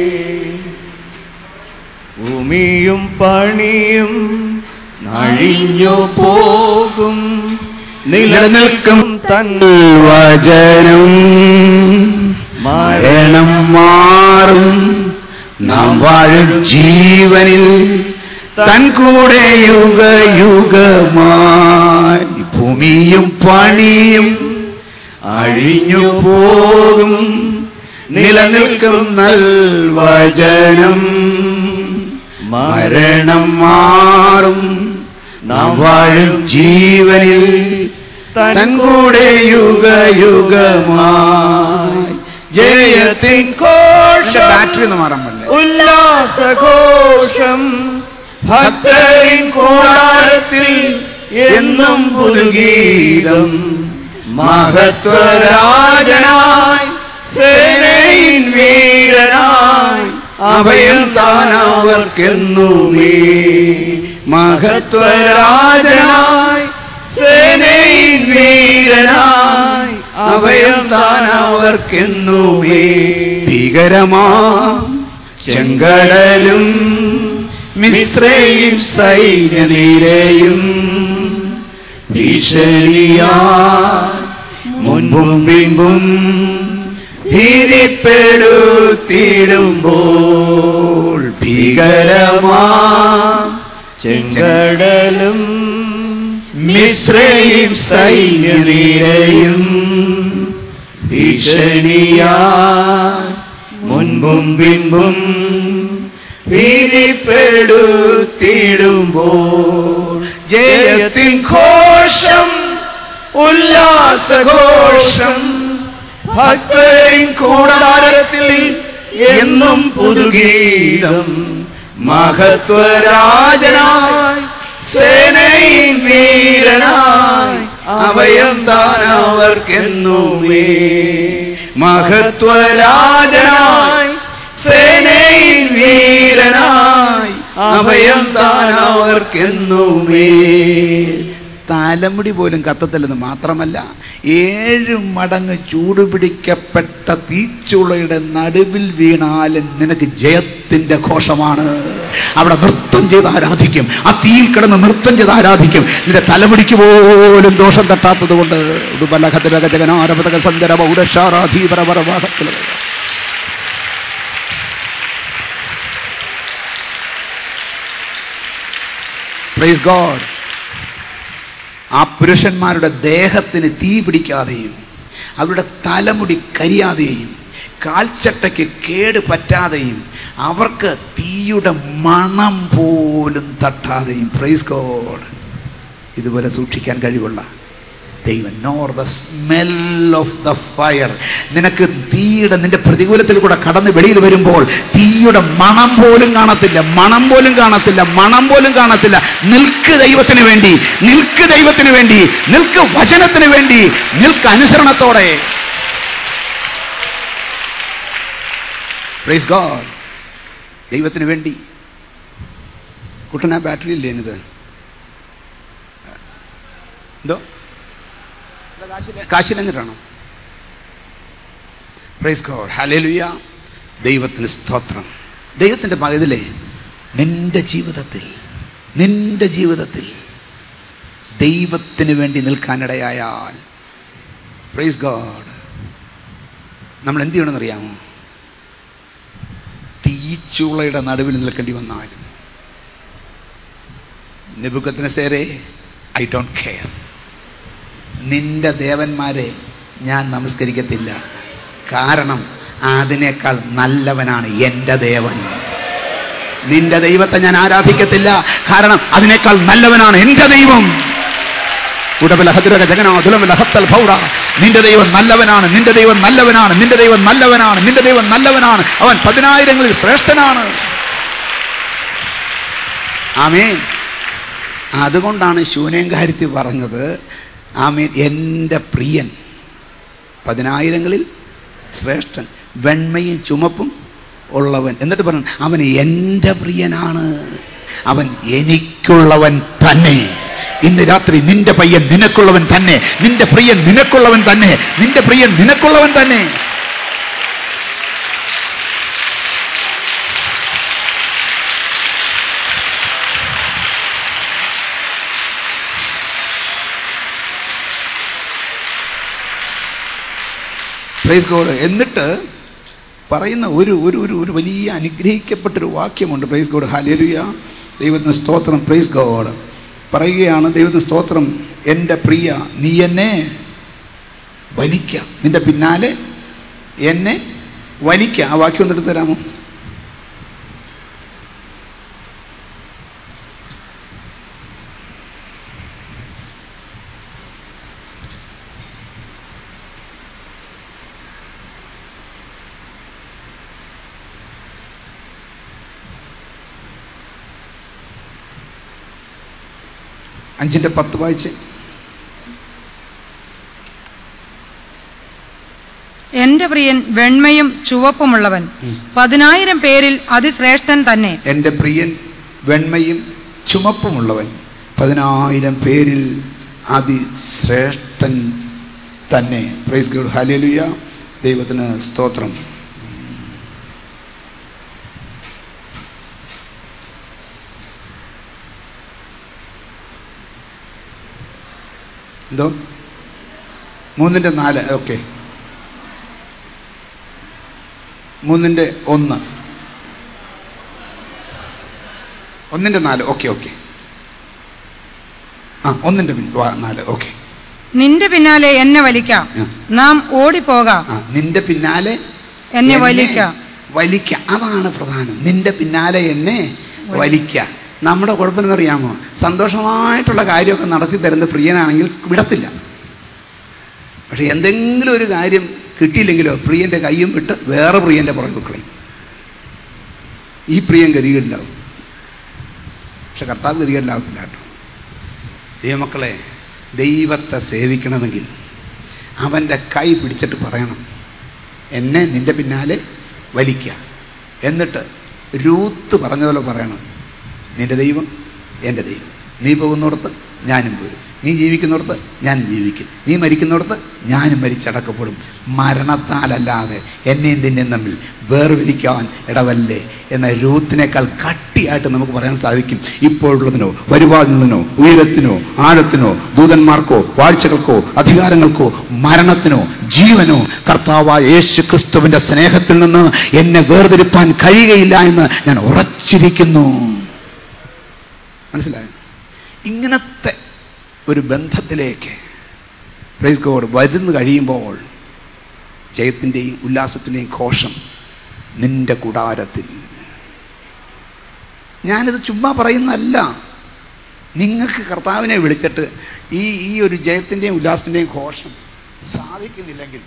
ഭൂമിയും പണിയും നഴിഞ്ഞു പോകും നിലനിൽക്കും തൻ വചനം മരണം മാറും നാം വാഴും ജീവനിൽ തൻ കൂടെ യുഗ യുഗമായി ഭൂമിയും പണിയും അഴിഞ്ഞു പോകും നിലനിൽക്കും നൽവചനം മരണം മാറും നാം വാഴും ജീവനിൽ തൻ കൂടെ യുഗ യുഗമായി ജയത്തിൻ കോശം ബാറ്ററി ഒന്ന് മാറാൻ പറ്റില്ല ഉല്ലാസഘോഷം ഭക്തരിൻ കൂടാരത്തിൽ എന്നും പുതുഗീതം മഹത്വരാജനായി സേനയിൻ വീരനായി അഭയം താനവർക്കെന്നുമേ മഹത്വരാജനായി സേനയിൻ വീരനായി അഭയം താനവർക്കെന്നുമേ ഭീകരമാ ചെങ്കടലും മിശ്രയും സൈന്യനിരയും ഭീഷണിയാ മുൻപും പിൻപും ഭീതിപ്പെടുത്തിടുമ്പോൾ ഭീകരമാ ചെങ്കടലും മിശ്രയും സൈന്യനിരയും ഭീഷണിയാ മുൻപും പിൻപും ഭീതിപ്പെടുത്തിടുമ്പോൾ ജയത്തിൻ ഘോഷം ഉല്ലാസഘോഷം ഭക്തരിൻ കൂടാരത്തിൽ എന്നും പുതുഗീതം മഹത്വരാജനായി സേനയിൻ വീരനായി അഭയം താനവർക്കെന്നുമേ മഹത്വരാജനായി സേനയിൻ വീരനായി അഭയം താനവർക്കെന്നുമേ തലമുടി പോലും കത്തത്തില്ലെന്ന് മാത്രമല്ല ഏഴ് മടങ്ങ് ചൂടുപിടിക്കപ്പെട്ട തീച്ചുളയുടെ നടുവിൽ വീണാലും നിനക്ക് ജയത്തിന്റെ ഘോഷമാണ് അവിടെ നൃത്തം ചെയ്ത് ആരാധിക്കും ആ തീയിൽ കിടന്ന് നൃത്തം ചെയ്ത് ആരാധിക്കും നിന്റെ തലമുടിക്ക് പോലും ദോഷം തട്ടാത്തത് കൊണ്ട് ജഗനാരപതക സന്ദര പൗരഷാരാധീപരപരവാഹത്തിൽ പ്രൈസ് ഗോഡ് ആ പുരുഷന്മാരുടെ ദേഹത്തിന് തീ പിടിക്കാതെയും അവരുടെ തലമുടി കരിയാതെയും കാൽച്ചട്ടയ്ക്ക് കേട് പറ്റാതെയും അവർക്ക് തീയുടെ മണം പോലും തട്ടാതെയും പ്രൈസ് ഗോഡ് ഇതുപോലെ സൂക്ഷിക്കാൻ കഴിവുള്ള ദൈവം nor the smell of the fire നിനക്ക് തീയുടെ നിന്റെ പ്രതികൂലത്തിൽ കൂടെ കടന്ന് വെളിയിൽ വരുമ്പോൾ തീയുടെ മണം പോലും കാണത്തില്ല മണം പോലും കാണത്തില്ല മണം പോലും കാണത്തില്ല നിൽക്ക് ദൈവത്തിന് വേണ്ടി നിൽക്ക് ദൈവത്തിന് വേണ്ടി നിൽക്ക് വചനത്തിന് വേണ്ടി നിൽക്ക് അനുസരണത്തോടെ പ്രൈസ് ഗോഡ് ദൈവത്തിന് വേണ്ടി കുട്ടന ബാറ്ററി ഇല്ലേ ഇത് എന്തോ കാശിലഞ്ഞിട്ടാണോ പ്രൈസ് ഗോഡ് ഹല്ലേലൂയ ദൈവത്തിന് സ്തോത്രം ദൈവത്തിൻ്റെ പകുതിയിലെ നിന്റെ ജീവിതത്തിൽ നിന്റെ ജീവിതത്തിൽ ദൈവത്തിന് വേണ്ടി നിൽക്കാനിടയായാൽ പ്രൈസ് ഗോഡ് നമ്മൾ എന്ത് ചെയ്യണമെന്നറിയാമോ തീച്ചുളയുടെ നടുവിൽ നിൽക്കേണ്ടി വന്നാലും നിബുക്കത്തിന് സേരെ ഐ ഡോണ്ട് കെയർ നിന്റെ ദേവന്മാരെ ഞാൻ നമസ്കരിക്കത്തില്ല കാരണം അതിനേക്കാൾ നല്ലവനാണ് എൻ്റെ ദേവൻ നിന്റെ ദൈവത്തെ ഞാൻ ആരാധിക്കത്തില്ല കാരണം അതിനേക്കാൾ നല്ലവനാണ് എൻ്റെ ദൈവം ഉടബലഹദ്രക ജഗനാതുലമലഹത്തൽ ഭൗഡ നിന്റെ ദൈവം നല്ലവനാണ് നിന്റെ ദൈവം നല്ലവനാണ് നിന്റെ ദൈവം നല്ലവനാണ് നിന്റെ ദൈവം നല്ലവനാണ് അവൻ പതിനായിരങ്ങളിൽ ശ്രേഷ്ഠനാണ് ആമേൻ അതുകൊണ്ടാണ് ശൂനേങ്കാരത്തി പറഞ്ഞത് ആമേൻ എൻ്റെ പ്രിയൻ പതിനായിരങ്ങളിൽ ശ്രേഷ്ഠൻ വെണ്മയും ചുമപ്പും ഉള്ളവൻ എന്നിട്ട് പറഞ്ഞു അവൻ എൻ്റെ പ്രിയനാണ് അവൻ എനിക്കുള്ളവൻ തന്നെ ഇന്ന് രാത്രി നിന്റെ പയ്യൻ നിനക്കുള്ളവൻ തന്നെ നിന്റെ പ്രിയൻ നിനക്കുള്ളവൻ തന്നെ നിന്റെ പ്രിയൻ നിനക്കുള്ളവൻ തന്നെ പ്രൈസ് ഗോഡ് എന്നിട്ട് പറയുന്ന ഒരു ഒരു ഒരു ഒരു വലിയ അനുഗ്രഹിക്കപ്പെട്ടൊരു വാക്യമുണ്ട് പ്രൈസ് ഗോഡ് ഹലേലുയ ദൈവത്തിന് സ്തോത്രം പ്രൈസ് ഗോഡ് പറയുകയാണ് ദൈവത്തിന് സ്തോത്രം എൻ്റെ പ്രിയ നീ എന്നെ വലിക്ക നിന്റെ പിന്നാലെ എന്നെ വലിക്ക ആ വാക്യം ഒന്ന് എടുത്ത് തരാമോ അഞ്ചിൻ്റെ പത്ത് വായിച്ച് എന്റെ പ്രിയൻ വെണ്മയും ചുവപ്പുമുള്ളവൻ പതിനായിരം പേരിൽ അതിശ്രേഷ്ഠൻ തന്നെ എൻ്റെ പ്രിയൻ വെണ്മയും ചുമപ്പുമുള്ളവൻ പതിനായിരം പേരിൽ അതിശ്രേഷ്ഠൻ തന്നെ പ്രൈസ് ഗോഡ് ഹലേലുയ ദൈവത്തിന് സ്തോത്രം എന്തോ മൂന്നിൻ്റെ നാല് ഓക്കെ മൂന്നിൻ്റെ ഒന്ന് ഒന്നിൻ്റെ നാല് ഓക്കെ ഓക്കെ ആ ഒന്നിൻ്റെ പിൻ- വാ- നാല് ഓക്കെ നിന്റെ പിന്നാലെ എന്നെ വലിക്കാം ആ. നാം ഓടിപ്പോകാം ആ നിന്റെ പിന്നാലെ എന്നെ വലിക്കാം വലിക്ക അതാണ് പ്രധാനം നിന്റെ പിന്നാലെ എന്നെ വലിക്ക നമ്മുടെ കുഴപ്പമെന്നറിയാമോ സന്തോഷമായിട്ടുള്ള കാര്യമൊക്കെ നടത്തി തരുന്ന പ്രിയനാണെങ്കിൽ വിടത്തില്ല പക്ഷെ എന്തെങ്കിലും ഒരു കാര്യം കിട്ടിയില്ലെങ്കിലോ പ്രിയന്റെ കയ്യും വിട്ട് വേറെ പ്രിയന്റെ പുറകെ കളയും ഈ പ്രിയൻ ഗതികളിലാവും പക്ഷെ കർത്താവ് ഗതികളിലാവത്തില്ല കേട്ടോ ദൈവമക്കളെ ദൈവത്തെ സേവിക്കണമെങ്കിൽ അവൻ്റെ കൈ പിടിച്ചിട്ട് പറയണം എന്നെ നിന്റെ പിന്നാലെ വലിക്കുക എന്നിട്ട് രൂത്ത് പറഞ്ഞതുപോലെ പറയണം നിന്റെ ദൈവം എൻ്റെ ദൈവം നീ പോകുന്നിടത്ത് ഞാനും പോരും നീ ജീവിക്കുന്നിടത്ത് ഞാനും ജീവിക്കും നീ മരിക്കുന്നിടത്ത് ഞാനും മരിച്ചടക്കപ്പെടും മരണത്താലല്ലാതെ എന്നെയും നിന്നെയും തമ്മിൽ വേർതിരിക്കാൻ ഇടവല്ലേ എന്ന രൂത്തിനേക്കാൾ കട്ടിയായിട്ട് നമുക്ക് പറയാൻ സാധിക്കും ഇപ്പോഴുള്ളതിനോ വരുവാനുള്ളതിനോ ഉയരത്തിനോ ആഴത്തിനോ ദൂതന്മാർക്കോ വാഴ്ചകൾക്കോ അധികാരങ്ങൾക്കോ മരണത്തിനോ ജീവനോ കർത്താവായ യേശു ക്രിസ്തുവിൻ്റെ സ്നേഹത്തിൽ നിന്ന് എന്നെ വേർതിരിപ്പാൻ കഴിയുകയില്ല എന്ന് ഞാൻ ഉറച്ചിരിക്കുന്നു മനസ്സിലായോ ഇങ്ങനത്തെ ഒരു ബന്ധത്തിലേക്ക് പ്രൈസ് ഗോഡ് വരുന്നു കഴിയുമ്പോൾ ജയത്തിൻ്റെയും ഉല്ലാസത്തിൻ്റെയും ഘോഷം നിന്റെ കുടാരത്തിൽ ഞാനിത് ചുമ്മാ പറയുന്നതല്ല നിങ്ങൾക്ക് കർത്താവിനെ വിളിച്ചിട്ട് ഈ ഈ ഒരു ജയത്തിൻ്റെയും ഉല്ലാസത്തിൻ്റെയും ഘോഷം സാധിക്കുന്നില്ലെങ്കിൽ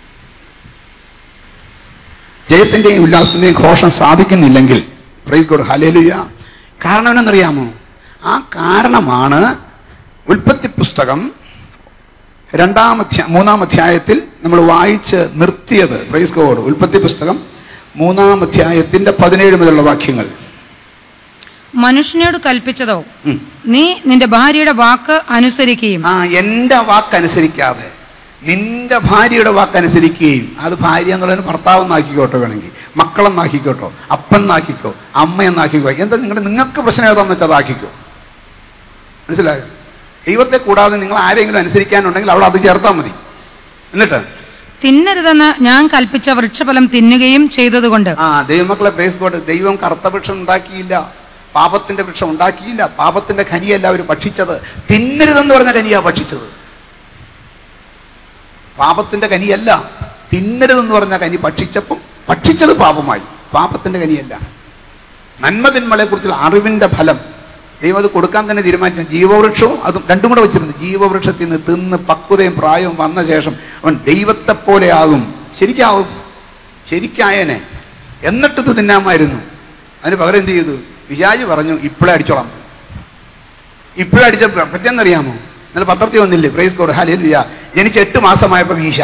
ജയത്തിൻ്റെയും ഉല്ലാസത്തിൻ്റെയും ഘോഷം സാധിക്കുന്നില്ലെങ്കിൽ പ്രൈസ് ഗോഡ് ഹലേലുയ കാരണം എന്നറിയാമോ ആ കാരണമാണ് ഉൽപ്പത്തി പുസ്തകം രണ്ടാം അധ്യായ മൂന്നാം അധ്യായത്തിൽ നമ്മൾ വായിച്ച് നിർത്തിയത് പ്രൈസ് ഗോഡ് ഉൽപ്പത്തി പുസ്തകം മൂന്നാം അധ്യായത്തിന്റെ പതിനേഴ് മുതലുള്ള വാക്യങ്ങൾ മനുഷ്യനോട് കൽപ്പിച്ചതോ ഉം. നീ നിന്റെ ഭാര്യയുടെ വാക്ക് അനുസരിക്കുകയും ആ എൻ്റെ വാക്കനുസരിക്കാതെ നിന്റെ ഭാര്യയുടെ വാക്കനുസരിക്കുകയും അത് ഭാര്യ എന്നുള്ളതിന് ഭർത്താവ് എന്നാക്കിക്കോട്ടെ വേണമെങ്കിൽ മക്കളെന്നാക്കിക്കോട്ടോ അപ്പനെന്നാക്കിക്കോ അമ്മയെന്നാക്കിക്കോ എന്താ നിങ്ങളുടെ നിങ്ങൾക്ക് പ്രശ്നം ഏതാണെന്ന് വെച്ചാൽ അതാക്കിക്കോ മനസ്സിലായോ ദൈവത്തെ കൂടാതെ നിങ്ങൾ ആരെങ്കിലും അനുസരിക്കാനുണ്ടെങ്കിൽ അവിടെ അത് ചേർത്താൽ മതി എന്നിട്ട് തിന്നരുതെന്ന് ഞാൻ കൽപ്പിച്ച വൃക്ഷഫലം തിന്നുകയും ചെയ്തതുകൊണ്ട് ആ ദൈവമക്കളെ പ്രേസ് ഗോഡ് ദൈവം കറുത്ത വൃക്ഷം ഉണ്ടാക്കിയില്ല പാപത്തിന്റെ വൃക്ഷം ഉണ്ടാക്കിയില്ല പാപത്തിന്റെ ഖനിയല്ല അവർ ഭക്ഷിച്ചത് തിന്നരുതെന്ന് പറഞ്ഞ കനിയാ ഭക്ഷിച്ചത് പാപത്തിന്റെ കനിയല്ല തിന്നരുതെന്ന് പറഞ്ഞ കനി ഭക്ഷിച്ചപ്പം ഭക്ഷിച്ചത് പാപമായി പാപത്തിന്റെ കനിയല്ല നന്മതിന്മകളെ കുറിച്ചുള്ള അറിവിന്റെ ഫലം ദൈവം അത് കൊടുക്കാൻ തന്നെ തീരുമാനിച്ചു ജീവവൃക്ഷവും അതും രണ്ടും കൂടെ വെച്ചിരുന്നു ജീവവൃക്ഷത്തിൽ നിന്ന് തിന്ന് പക്വതയും പ്രായവും വന്ന ശേഷം അവൻ ദൈവത്തെ പോലെ ആകും ശരിക്കാവും ശരിക്കായനെ എന്നിട്ട് ഇത് തിന്നാമായിരുന്നു അതിന് പകരം എന്ത് ചെയ്തു വിശാജ് പറഞ്ഞു ഇപ്പോഴേ അടിച്ചോളാം ഇപ്പോഴേ അടിച്ച പറ്റിയെന്നറിയാമോ ഇന്നലെ പത്രത്തിൽ വന്നില്ലേ പ്രൈസ് കോഡ് ഹാലിയ ജനിച്ച് എട്ട് മാസമായപ്പോൾ മീശ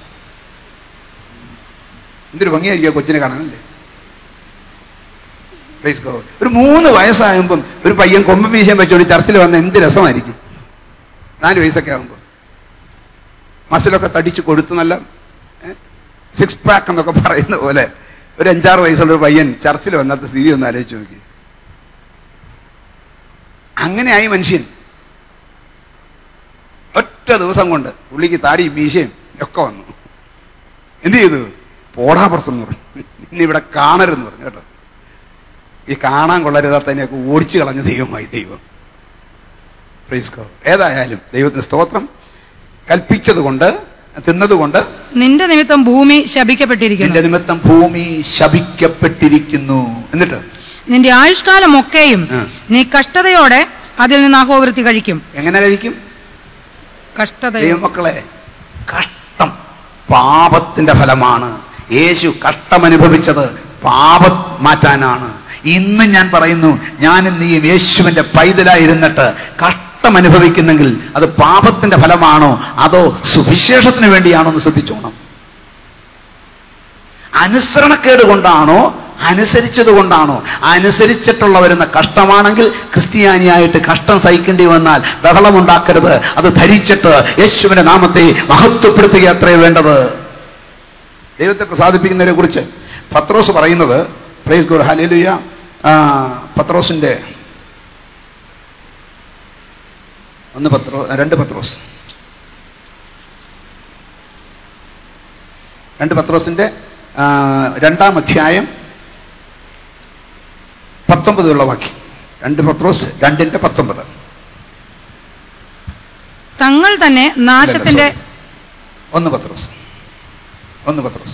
എന്തൊരു ഭംഗിയായിരിക്കും ആ കൊച്ചിനെ കാണാനല്ലേ പ്രൈസ് ഗോഡ് ഒരു മൂന്ന് വയസ്സാകുമ്പം ഒരു പയ്യൻ കൊമ്പൻ മീശയും വെച്ചോണ്ട് ചർച്ചിൽ വന്ന എന്ത് രസമായിരിക്കും നാല് വയസ്സൊക്കെ ആകുമ്പോൾ മസിലൊക്കെ തടിച്ച് കൊടുത്ത് നല്ല സിക്സ് പാക്ക് എന്നൊക്കെ പറയുന്ന പോലെ ഒരു അഞ്ചാറ് വയസ്സുള്ള ഒരു പയ്യൻ ചർച്ചിൽ വന്നത്തെ സ്ഥിതി ഒന്ന് ആലോചിച്ച് നോക്കി അങ്ങനെയായി മനുഷ്യൻ ഒറ്റ ദിവസം കൊണ്ട് പുള്ളിക്ക് താടിയും മീശയും ഒക്കെ വന്നു എന്ത് ചെയ്തു പോടാപ്പുറത്തെന്ന് പറഞ്ഞു ഇന്നിവിടെ കാണരുതെന്ന് പറഞ്ഞു കേട്ടോ ഈ കാണാൻ കൊള്ളരുതാത്തതിനെയൊക്കെ ഓടിച്ചു കളഞ്ഞ ദൈവമായി ദൈവം Praise God. ഏതായാലും ദൈവത്തിന് സ്തോത്രം കൽപ്പിച്ചത് കൊണ്ട് തിന്നതുകൊണ്ട് നിന്റെ നിമിത്തം ഭൂമി ശപിക്കപ്പെട്ടിരിക്കുന്നു നിന്റെ നിമിത്തം ഭൂമി ശപിക്കപ്പെട്ടിരിക്കുന്നു എന്നിട്ട് നിന്റെ ആയുഷ്കാലമൊക്കെയും ആ. നീ കഷ്ടതയോടെ അതിൽ നിന്ന് അഹോവൃത്തി കഴിക്കും എങ്ങനെ കഴിക്കും കഷ്ടതയോ ദൈവമക്കളെ കഷ്ടം പാപത്തിന്റെ ഫലമാണ് യേശു കഷ്ടം അനുഭവിച്ചത് പാപം മാറ്റാനാണ് ഇന്ന് ഞാൻ പറയുന്നു ഞാനും നീയും യേശുവിന്റെ പൈതലായിരുന്നിട്ട് കഷ്ടം അനുഭവിക്കുന്നെങ്കിൽ അത് പാപത്തിന്റെ ഫലമാണോ അതോ സുവിശേഷത്തിന് വേണ്ടിയാണോ എന്ന് ശ്രദ്ധിച്ചോണം അനുസരണക്കേട് കൊണ്ടാണോ അനുസരിച്ചത് കൊണ്ടാണോ അനുസരിച്ചിട്ടുള്ള വരുന്ന കഷ്ടമാണെങ്കിൽ ക്രിസ്ത്യാനിയായിട്ട് കഷ്ടം സഹിക്കേണ്ടി വന്നാൽ ബഹളമുണ്ടാക്കരുത് അത് ധരിച്ചിട്ട് യേശുവിന്റെ നാമത്തെ മഹത്വപ്പെടുത്തുക അത്രേ വേണ്ടത് ദൈവത്തെ പ്രസാദിപ്പിക്കുന്നതിനെ കുറിച്ച് പത്രോസ് പറയുന്നത് പ്രൈസ് ഗോഡ് ഹലേലുയ പത്രോസിന്റെ ഒന്ന് പത്രോ രണ്ട് പത്രോസ് രണ്ട് പത്രോസിന്റെ ആ, രണ്ടാം അധ്യായം പത്തൊമ്പതുള്ള വാക്യം രണ്ട് പത്രോസ് രണ്ടിന്റെ പത്തൊമ്പത് തങ്ങൾ തന്നെ നാശത്തിന്റെ sorry. ഒന്ന് പത്രോസ് ഒന്ന് പത്രോസ്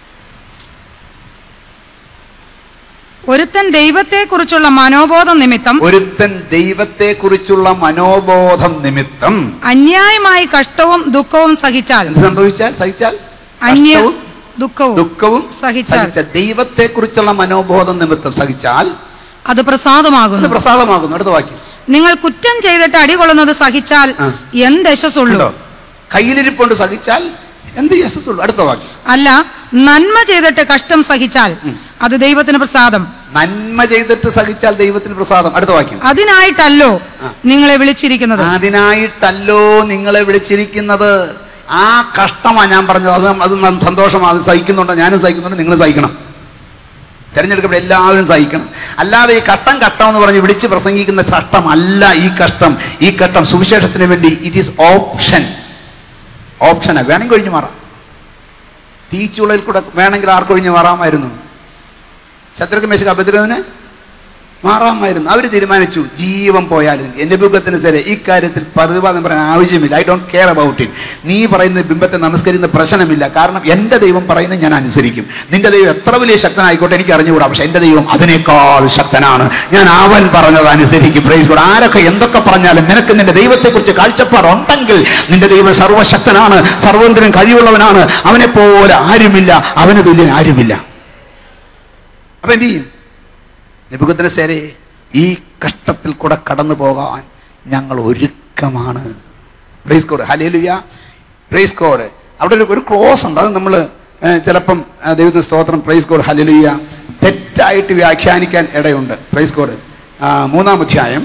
ഒരുത്തൻ ദൈവത്തെക്കുറിച്ചുള്ള മനോബോധം നിമിത്തം ഒരുത്തൻ ദൈവത്തെ കുറിച്ചുള്ള മനോബോധം നിമിത്തം അന്യായമായി കഷ്ടവും ദുഃഖവും സഹിച്ചാൽ എന്ത് സംഭവിച്ചാൽ സഹിച്ചാൽ അന്യ കഷ്ടവും ദുഃഖവും ദുഃഖവും സഹിച്ചാൽ ദൈവത്തെ കുറിച്ചുള്ള മനോബോധം നിമിത്തം സഹിച്ചാൽ അത് അത് പ്രസാദമാകുന്നു പ്രസാദമാകുന്നു അടുത്ത വാക്യം നിങ്ങൾ കുറ്റം ചെയ്തിട്ട് അടികൊള്ളുന്നത് സഹിച്ചാൽ ആ. എന്ത് യശസ്സുള്ളൂ ഉണ്ടോ കയ്യിലിരിപ്പുണ്ട് സഹിച്ചാൽ എന്ത് യശസ്സുള്ളൂ അടുത്ത വാക്യം അല്ല നന്മ ചെയ്തിട്ട് കഷ്ടം സഹിച്ചാൽ അത് ദൈവത്തിന് പ്രസാദം നന്മ ചെയ്തിട്ട് സഹിച്ചാൽ ദൈവത്തിന് പ്രസാദം അടുത്ത വാക്യം അതിനായിട്ടല്ലോ ആ. നിങ്ങളെ വിളിച്ചിരിക്കുന്നത് അതിനായിട്ടല്ലോ നിങ്ങളെ വിളിച്ചിരിക്കുന്നത് ആ കഷ്ടമാ ഞാൻ പറഞ്ഞത് അത് അത് ന- സന്തോഷമാ അത് സഹിക്കുന്നുണ്ട് ഞാനും സഹിക്കുന്നുണ്ട് നിങ്ങൾ സഹിക്കണം തെരഞ്ഞെടുക്കപ്പെട്ട എല്ലാവരും സഹിക്കണം അല്ലാതെ ഈ കഷ്ടം കഷ്ടം എന്ന് പറഞ്ഞ് വിളിച്ച് പ്രസംഗിക്കുന്ന കഷ്ടമല്ല ഈ കഷ്ടം ഈ കഷ്ടം സുവിശേഷത്തിന് വേണ്ടി ഇറ്റ് ഈസ് ഓപ്ഷൻ ഓപ്ഷനാ വേണമെങ്കിൽ ഒഴിഞ്ഞു മാറാം തീച്ചുളയിൽ കൂടെ വേണമെങ്കിൽ ആർക്കൊഴിഞ്ഞ് മാറാമായിരുന്നു ശത്രുക്ക് മേശക്ക് അഭദ്രവിന് മാറാമായിരുന്നു അവർ തീരുമാനിച്ചു ജീവൻ പോയാലും എന്റെ ബിംബത്തിന് ശരി ഇക്കാര്യത്തിൽ പ്രതിവാദം പറയാൻ ആവശ്യമില്ല I don't care about it നീ പറയുന്ന ബിംബത്തെ നമസ്കരിക്കുന്ന പ്രശ്നമില്ല കാരണം എന്റെ ദൈവം പറയുന്നത് ഞാൻ അനുസരിക്കും നിന്റെ ദൈവം എത്ര വലിയ ശക്തനായിക്കോട്ടെ എനിക്ക് അറിഞ്ഞുകൂടാ പക്ഷെ എന്റെ ദൈവം അതിനേക്കാൾ ശക്തനാണ് ഞാൻ അവൻ പറഞ്ഞത് അനുസരിക്കും പ്രൈസ് ഗോഡ് ആരൊക്കെ എന്തൊക്കെ പറഞ്ഞാലും നിനക്ക് നിന്റെ ദൈവത്തെക്കുറിച്ച് കാഴ്ചപ്പാടുണ്ടെങ്കിൽ നിന്റെ ദൈവം സർവശക്തനാണ് സർവന്തിനും കഴിവുള്ളവനാണ് അവനെ പോലെ ആരുമില്ല അവന് തുല്യൻ ആരുമില്ല അപ്പൊ എന്ത് ചെയ്യും നിബുദ്ധനസേരെ ഈ കഷ്ടത്തിൽ കൂടെ കടന്നു പോകാൻ ഞങ്ങൾ ഒരുക്കമാണ് praise God hallelujah praise God അവിടെ ഒരു ഒരു ക്ലോസ് ഉണ്ട് അത് നമ്മൾ ചിലപ്പം ആ, ദൈവത്തിന് സ്തോത്രം പ്രൈസ് കോഡ് ഹലേലുയ തെറ്റായിട്ട് വ്യാഖ്യാനിക്കാൻ ഇടയുണ്ട് പ്രൈസ് കോഡ് ആ, മൂന്നാം അധ്യായം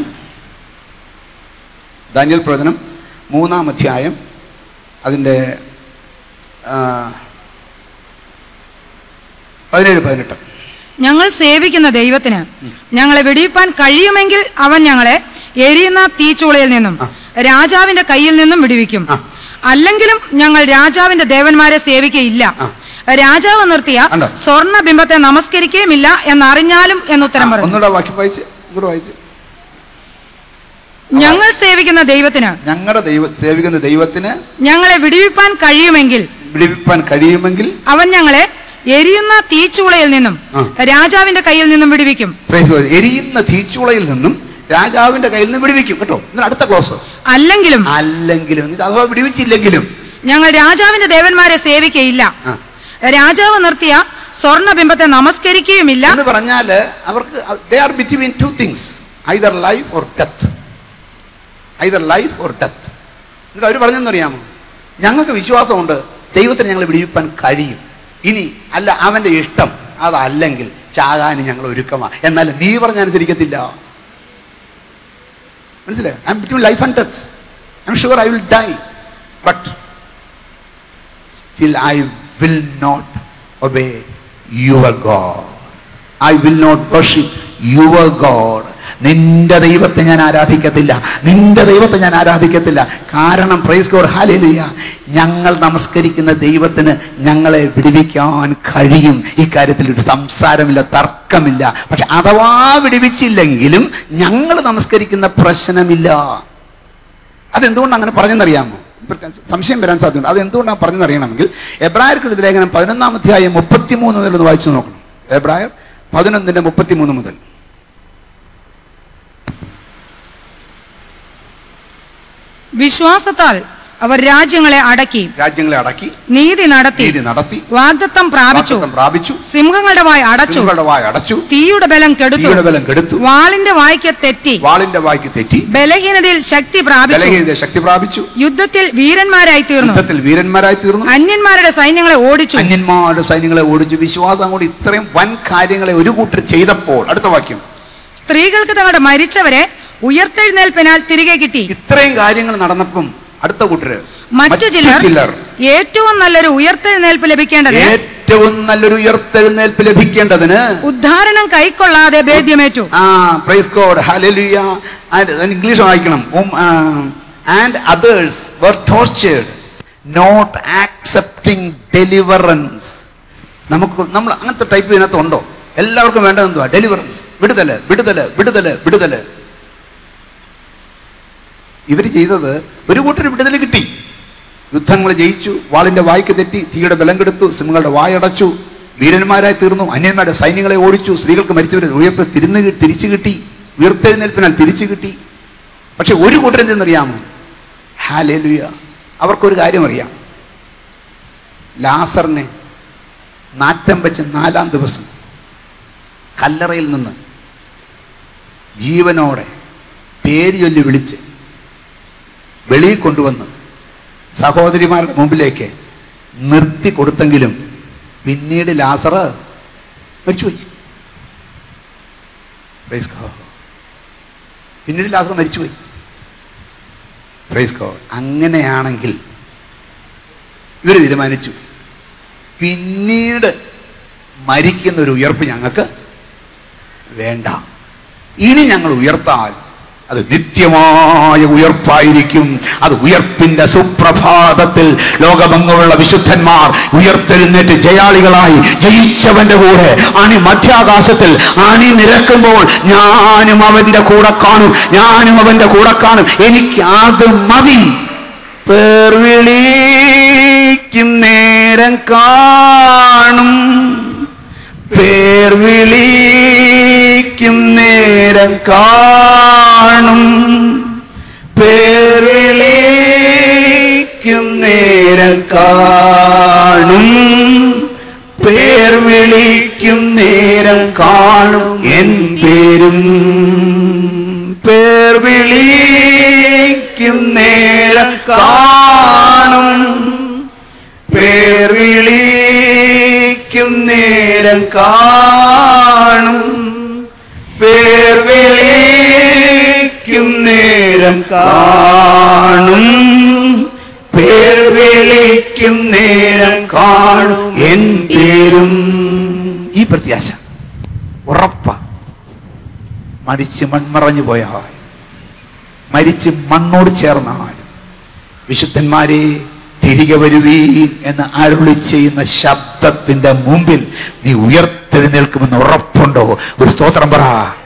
ദാനിയൽ പ്രവചനം മൂന്നാം അധ്യായം അതിൻ്റെ ആ, പതിനേഴ് പതിനെട്ട് ഞങ്ങൾ സേവിക്കുന്ന ദൈവത്തിന് ഞങ്ങളെ വെടിയിപ്പാൻ കഴിയുമെങ്കിൽ അവൻ ഞങ്ങളെ എരിയുന്ന തീച്ചൂളയിൽ നിന്നും ആ. രാജാവിന്റെ കയ്യിൽ നിന്നും വിടുവിക്കും ആ. അല്ലെങ്കിലും ഞങ്ങൾ രാജാവിന്റെ ദേവന്മാരെ സേവിക്കയില്ല ആ. രാജാവ് നിർത്തിയ കണ്ടോ? സ്വർണ്ണ ബിംബത്തെ നമസ്കരിക്കുകയുമില്ല എന്നറിഞ്ഞാലും എന്നുത്തരം ആ, പറഞ്ഞു ഒന്നുകൂടെ വാക്യം വായിച്ച് ഒന്നുകൂടെ വായിച്ച് ഞങ്ങൾ സേവിക്കുന്ന ദൈവത്തിന് ഞങ്ങളുടെ ദൈവ സേവിക്കുന്ന ദൈവത്തിന് ഞങ്ങളെ വിടുവിപ്പാൻ കഴിയുമെങ്കിൽ വിടിവിപ്പാൻ കഴിയുമെങ്കിൽ അവൻ ഞങ്ങളെ എരിയുന്ന തീച്ചൂളയിൽ നിന്നും ആ. രാജാവിന്റെ കയ്യിൽ നിന്നും വിടുവിക്കും praise the Lord. എരിയുന്ന തീച്ചുളയിൽ നിന്നും രാജാവിന്റെ കയ്യിൽ നിന്ന് വിടുവിക്കും കേട്ടോ എന്നിട്ട് അടുത്ത ക്ലോസ് അല്ലെങ്കിലും അല്ലെങ്കിലും ഇത് അഥവാ വിടുവിച്ചില്ലെങ്കിലും ഞങ്ങൾ രാജാവിന്റെ ദേവന്മാരെ സേവിക്കയില്ല ആ. രാജാവ് നിർത്തിയ സ്വർണ്ണ ബിംബത്തെ നമസ്കരിക്കുകയുമില്ല എന്ന് പറഞ്ഞാല് അവർക്ക് they are between two things either life or death either life or death എന്നിട്ട് അവർ പറഞ്ഞെന്നറിയാമോ ഞങ്ങൾക്ക് വിശ്വാസമുണ്ട് ദൈവത്തിന് ഞങ്ങൾ വിടിവിപ്പാൻ കഴിയും ഇനി അല്ല അവന്റെ ഇഷ്ടം അതല്ലെങ്കിൽ ചാകാനും ഞങ്ങൾ ഒരുക്കമാ എന്നാൽ നീ പറഞ്ഞ അനുസരിക്കത്തില്ല മനസ്സിലായോ I'm between life and death I'm sure I will die but still I will not obey your God. I will not worship your God. നിന്റെ ദൈവത്തെ ഞാൻ ആരാധിക്കത്തില്ല നിന്റെ ദൈവത്തെ ഞാൻ ആരാധിക്കത്തില്ല കാരണം പ്രൈസ് ഗോഡ് ഹാലേലുയ ഞങ്ങൾ നമസ്കരിക്കുന്ന ദൈവത്തിന് ഞങ്ങളെ വിടുവിക്കാൻ കഴിയും ഇക്കാര്യത്തിൽ ഒരു സംസാരമില്ല തർക്കമില്ല പക്ഷെ അഥവാ വിടുവിച്ചില്ലെങ്കിലും ഞങ്ങൾ നമസ്കരിക്കുന്ന പ്രശ്നമില്ല അതെന്തുകൊണ്ട് അങ്ങനെ പറഞ്ഞെന്നറിയാമോ ഇപ്പൊ സംശയം വരാൻ സാധ്യതയുണ്ട് അത് എന്തുകൊണ്ടാണ് പറഞ്ഞെന്നറിയണമെങ്കിൽ എബ്രായർക്കെഴുതി ലേഖനം പതിനൊന്നാം അധ്യായം മുപ്പത്തിമൂന്ന് മുതൽ ഒന്ന് വായിച്ചു നോക്കണം എബ്രായർ പതിനൊന്നിന്റെ മുപ്പത്തിമൂന്ന് മുതൽ വിശ്വാസത്താൽ അവർ രാജ്യങ്ങളെ അടക്കി രാജ്യങ്ങളെ അടക്കി നീതി നടത്തി നീതി നടത്തി വാഗ്ദത്തം പ്രാപിച്ചു വാഗ്ദത്തം പ്രാപിച്ചു സിംഹങ്ങളുടെ വായ അടച്ചു സിംഹങ്ങളുടെ വായ അടച്ചു തീയുടെ ബലം കെടുത്തു തീയുടെ ബലം കെടുത്തു വാളിന്റെ വായ്ക്ക് തെറ്റി വാളിന്റെ വായ്ക്ക് തെറ്റി ബലഹീനതയിൽ ശക്തി പ്രാപിച്ചു ബലഹീനത ശക്തി പ്രാപിച്ചു യുദ്ധത്തിൽ വീരന്മാരായി തീർന്നു യുദ്ധത്തിൽ വീരന്മാരായി തീർന്നു അന്യന്മാരുടെ സൈന്യങ്ങളെ ഓടിച്ചു അന്യന്മാരുടെ സൈന്യങ്ങളെ ഓടിച്ചു വിശ്വാസം കൊണ്ട് ഇത്രയും വൻ കാര്യങ്ങളെ ഒരു കൂട്ടർ ചെയ്തപ്പോൾ അടുത്ത വാക്യം സ്ത്രീകൾക്ക് തങ്ങളുടെ മരിച്ചവരെ ഉയർത്തെഴുന്നേൽപ്പിനാൽ തിരികെ കിട്ടി ഇത്രയും കാര്യങ്ങൾ നടന്നപ്പം അടുത്ത കൂട്ടര് മറ്റു ചിലർ ചിലർ ഏറ്റവും നല്ലൊരു ഉയർത്തെഴുന്നേൽപ്പ് ലഭിക്കേണ്ടത് ഏറ്റവും നല്ലൊരു ഉയർത്തെഴുന്നേൽപ്പ് ലഭിക്കേണ്ടതിന് ഉദ്ധാരണം കൈക്കൊള്ളാതെ ഭേദ്യമേറ്റു ആ praise God hallelujah and English വായിക്കണം and others were tortured not accepting deliverance നമുക്ക് നമ്മൾ അങ്ങനത്തെ ടൈപ്പ് ഇതിനകത്ത് ഉണ്ടോ എല്ലാവർക്കും വേണ്ടത് എന്തുവാ ഡെലിവറൻസ് വിടുതല് വിടുതല് വിടുതല് വിടുതല് ഇവർ ചെയ്തത് ഒരു കൂട്ടർ വിടുതൽ കിട്ടി യുദ്ധങ്ങൾ ജയിച്ചു വാളിന്റെ വായ്ക്ക് തെറ്റി തീയുടെ ബലം കെടുത്തു സിംഹങ്ങളുടെ വായടച്ചു വീരന്മാരായി തീർന്നു അന്യന്മാരുടെ സൈന്യങ്ങളെ ഓടിച്ചു സ്ത്രീകൾക്ക് മരിച്ചവരെ ഉയർപ്പ് തിരിഞ്ഞു കി- തിരിച്ചു കിട്ടി ഉയർത്തെഴുന്നേൽപ്പിനാൽ തിരിച്ചു കിട്ടി പക്ഷെ ഒരു കൂട്ടർ എന്തെന്നറിയാമോ ഹാലേലുയ അവർക്കൊരു കാര്യം അറിയാം ലാസറിനെ നാറ്റം വെച്ച് നാലാം ദിവസം കല്ലറയിൽ നിന്ന് ജീവനോടെ പേര് ചൊല്ലി വിളിച്ച് വെളിയിൽ കൊണ്ടുവന്ന് സഹോദരിമാരുടെ മുമ്പിലേക്ക് നിർത്തി കൊടുത്തെങ്കിലും പിന്നീട് ലാസർ മരിച്ചുപോയി Praise God. പിന്നീട് ലാസർ മരിച്ചുപോയി പ്രൈസ് ഗോഡ് അങ്ങനെയാണെങ്കിൽ ഇവർ തീരുമാനിച്ചു പിന്നീട് മരിക്കുന്ന ഒരു ഉയർപ്പ് ഞങ്ങൾക്ക് വേണ്ട ഇനി ഞങ്ങൾ ഉയർത്താൽ അത് നിത്യമായ ഉയർപ്പായിരിക്കും അത് ഉയർപ്പിന്റെ സുപ്രഭാതത്തിൽ ലോകമെങ്ങുള്ള വിശുദ്ധന്മാർ ഉയർത്തെഴുന്നേറ്റ് ജയാളികളായി ജയിച്ചവന്റെ കൂടെ അണി മധ്യാകാശത്തിൽ അണി നിരക്കുമ്പോൾ ഞാനും അവന്റെ കൂടെ കാണും ഞാനും അവന്റെ കൂടെ കാണും എനിക്ക് അത് മതി പേർ വിളിക്കും നേരം കാണും പേർ വിളിക്കും നേരം കാണും പേർ വിളിക്കും നേരം കാണും പേർ വിളിക്കും നേരം കാണും എൻ പേരും പേർ വിളിക്കും നേരം കാണും പേർ വിളിക്കും നേരം കാണും പേർ വിളിക്കും നേരം കാണും പേർ വിളിക്കും നേരം കാണും എൻ പേരും ഈ പ്രത്യാശ ഉറപ്പ മടിച്ച് മൺമറഞ്ഞു പോയാൽ മരിച്ച് മണ്ണോട് ചേർന്നാലും വിശുദ്ധന്മാരെ തിരികെ വരുവീൻ എന്ന് അരുളി ചെയ്യുന്ന ശബ്ദത്തിന്റെ മുമ്പിൽ നീ ഉയർത്തെഴുന്നേൽക്കുമെന്ന് ഉറപ്പുണ്ടോ ഒരു സ്തോത്രം പറ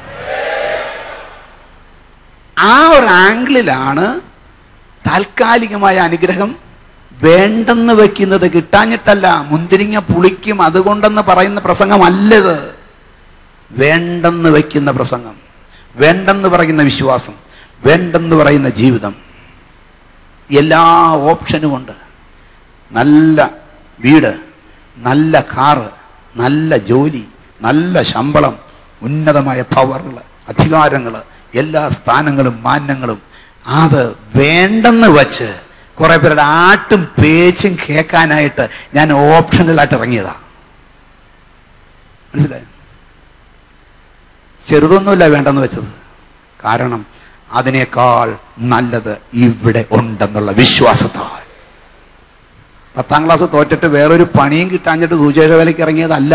ആ ഒരു ആംഗിളിലാണ് താൽക്കാലികമായ അനുഗ്രഹം വേണ്ടെന്ന് വെക്കുന്നത് കിട്ടാഞ്ഞിട്ടല്ല മുന്തിരിങ്ങ പുളിക്കും അതുകൊണ്ടെന്ന് പറയുന്ന പ്രസംഗമല്ലത് വേണ്ടെന്ന് വയ്ക്കുന്ന പ്രസംഗം വേണ്ടെന്ന് പറയുന്ന വിശ്വാസം വേണ്ടെന്ന് പറയുന്ന ജീവിതം എല്ലാ ഓപ്ഷനും ഉണ്ട് നല്ല വീട് നല്ല കാറ് നല്ല ജോലി നല്ല ശമ്പളം ഉന്നതമായ പവറുകൾ അധികാരങ്ങൾ എല്ലാ സ്ഥാനങ്ങളും മാന്യങ്ങളും അത് വേണ്ടെന്ന് വച്ച് കുറെ പേരുടെ ആട്ടും പേച്ചും കേൾക്കാനായിട്ട് ഞാൻ ഓപ്ഷനിലായിട്ട് ഇറങ്ങിയതാ മനസ്സിലായോ ചെറുതൊന്നുമില്ല വേണ്ടെന്ന് വെച്ചത് കാരണം അതിനേക്കാൾ നല്ലത് ഇവിടെ ഉണ്ടെന്നുള്ള വിശ്വാസത്താൽ പത്താം ക്ലാസ് തോറ്റിട്ട് വേറൊരു പണിയും കിട്ടാഞ്ഞിട്ട് സൂചേഷ വേലയ്ക്ക് ഇറങ്ങിയതല്ല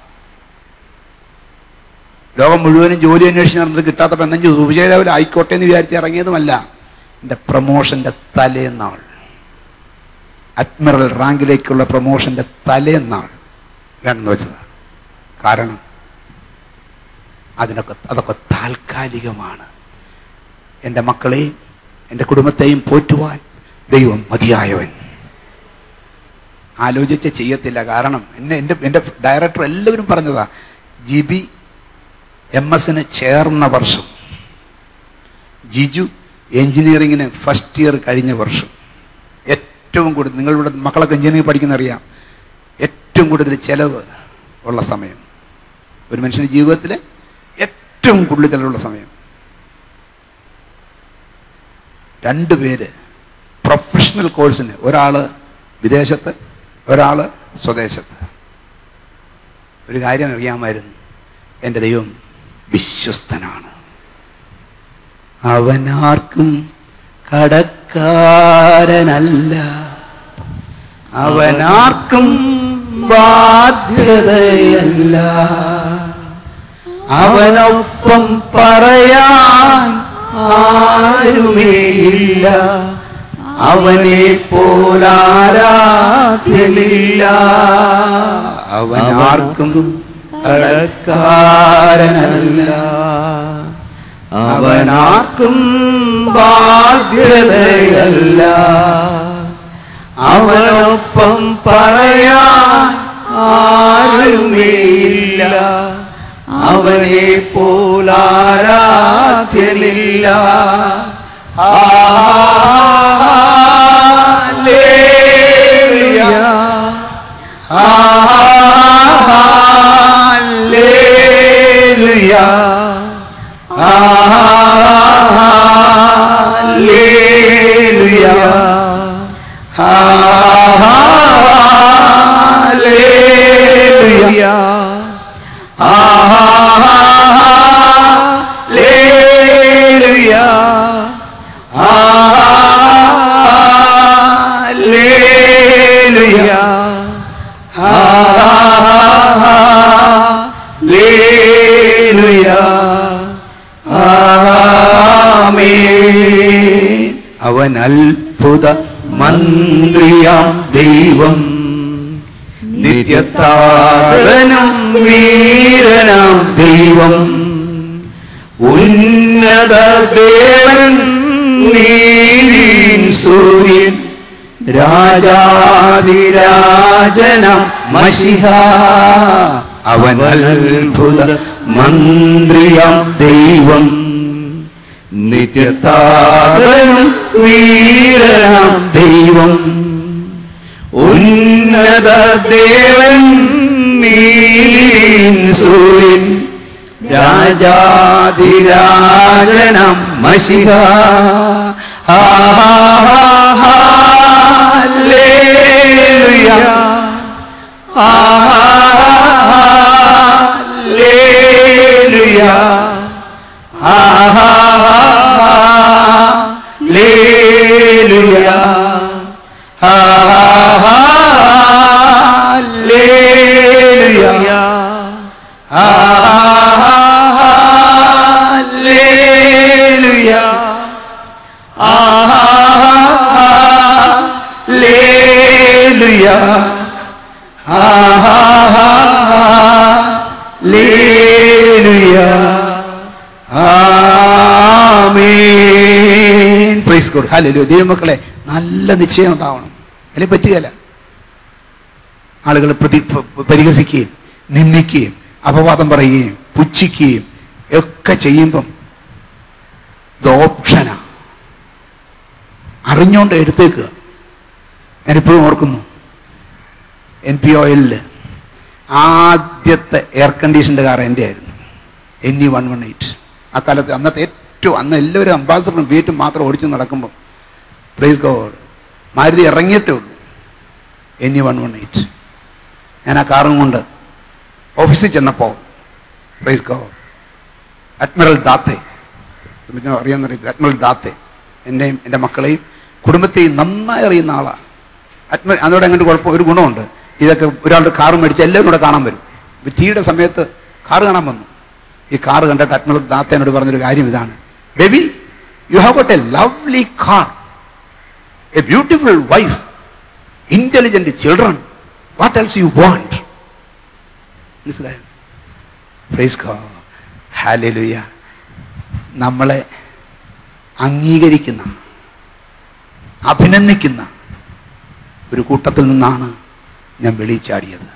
ലോകം മുഴുവനും ജോലി അന്വേഷിച്ച് നടന്നിട്ട് കിട്ടാത്തപ്പോൾ എന്തെങ്കിലും സൂചേഷ വേല ആയിക്കോട്ടെ എന്ന് വിചാരിച്ച് ഇറങ്ങിയതുമല്ല എൻ്റെ പ്രൊമോഷൻ്റെ തലേന്നാൾ അഡ്മിറൽ റാങ്കിലേക്കുള്ള പ്രൊമോഷൻ്റെ തലേന്നാൾ വേണ്ടെന്ന് വെച്ചത് കാരണം അതിനൊക്കെ അതൊക്കെ താൽക്കാലികമാണ് എൻ്റെ മക്കളെയും എൻ്റെ കുടുംബത്തെയും പോറ്റുവാൻ ദൈവം മതിയായവൻ ആലോചിച്ച് ചെയ്യത്തില്ല കാരണം എന്നെ എൻ്റെ എൻ്റെ ഡയറക്ടർ എല്ലാവരും പറഞ്ഞതാ ജിബി എം എസിന് ചേർന്ന വർഷം ജിജു എഞ്ചിനീയറിങ്ങിന് ഫസ്റ്റ് ഇയർ കഴിഞ്ഞ വർഷം ഏറ്റവും കൂടുതൽ നിങ്ങളിവിടെ മക്കളൊക്കെ എഞ്ചിനീയറിംഗ് പഠിക്കുന്ന അറിയാം ഏറ്റവും കൂടുതൽ ചെലവ് ഉള്ള സമയം ഒരു മനുഷ്യൻ്റെ ജീവിതത്തിൽ ഏറ്റവും കൂടുതൽ ചെലവുള്ള സമയം രണ്ട് പേര് പ്രൊഫഷണൽ കോഴ്സിന് ഒരാൾ വിദേശത്ത് ഒരാൾ സ്വദേശത്ത് ഒരു കാര്യം അറിയാമായിരുന്നു എൻ്റെ ദൈവം വിശ്വസ്തനാണ് അവനാർക്കും കടക്കാരനല്ല അവനാർക്കും ബാധ്യതയല്ല അവനൊപ്പം പറയാൻ ആരുമേയില്ല അവനെ പോലാരാധ്യനില്ല അവൻ ആർക്കും കടക്കാരനല്ല അവനാർക്കും ബാധ്യതയല്ല അവനൊപ്പം പറയാൻ ആരുമേയില്ല അവനെ പോലാരാധ്യനില്ല hallelujah hallelujah hallelujah hallelujah hallelujah hallelujah hallelujah amen അവൻ അത്ഭുത മന്ത്രിയാം ദൈവം നിത്യത്താതനം വീരനാം ദൈവം ഉന്നത ദേവൻ നീതിൻ സൂര്യൻ രാജാതിരാജനം മഷിഹ അവൻ അത്ഭുത മന്ത്രിയാം ദൈവം നിത്യത്താതനം വീരനാം ദൈവം ഉന്നത ദേവൻ നീൻ സൂര്യൻ രാജാതിരാജനം മഷിഹ hallelujah hallelujah hallelujah hallelujah hallelujah hallelujah hallelujah amen praise God hallelujah ദൈവമക്കളെ നല്ല നിശ്ചയം ഉണ്ടാവണം അതിനെ പറ്റുകയില്ല ആളുകൾ പ്രതി പ- പ- പരിഹസിക്കുകയും നിന്ദിക്കുകയും അപവാദം പറയുകയും പുച്ഛിക്കുകയും ഒക്കെ ചെയ്യുമ്പം ഇത് ഓപ്ഷനാ അറിഞ്ഞുകൊണ്ട് എടുത്തേക്കുക ഞാനിപ്പോഴും ഓർക്കുന്നു എൻ പി ഓയിലിൽ ആദ്യത്തെ എയർ കണ്ടീഷൻ്റെ കാർ എൻ്റെ ആയിരുന്നു N E one one eight ആ കാലത്ത് അന്നത്തെ ഏറ്റവും അന്ന് എല്ലാവരും അംബാസഡറും വീറ്റും മാത്രം ഓടിച്ചു നടക്കുമ്പോൾ പ്രൈസ് ഗോഡ് മാരുതി ഇറങ്ങിയിട്ടേ ഉള്ളൂ N E one one eight ഞാൻ ആ കാറും കൊണ്ട് ഓഫീസിൽ ചെന്നപ്പോൾ പ്രൈസ് ഗോഡ് അഡ്മിറൽ ദാത്തെ അറിയാമെന്നറിയില്ല അഡ്മിറൽ ദാത്തെ എന്നെയും എൻ്റെ മക്കളെയും കുടുംബത്തെയും നന്നായി അറിയുന്ന ആളാണ് അഡ്മിറൽ അതോടെ അങ്ങോട്ട് കുഴപ്പം ഒരു ഗുണമുണ്ട് ഇതൊക്കെ ഒരാളുടെ കാറ് മേടിച്ച് എല്ലാവരും കൂടെ കാണാൻ വരും ഇപ്പൊ ടീയുടെ സമയത്ത് കാറ് കാണാൻ വന്നു ഈ കാറ് കണ്ടിട്ട് അഡ്മിറൽ ദാത്തേനോട് പറഞ്ഞൊരു കാര്യം ഇതാണ് baby you have got a lovely car a beautiful wife intelligent children what else you want മനസ്സിലായോ പ്രൈസ് ഹാലലുയ നമ്മളെ അംഗീകരിക്കുന്ന അഭിനന്ദിക്കുന്ന ഒരു കൂട്ടത്തിൽ നിന്നാണ് ഞാൻ വെളിച്ചാടിയത്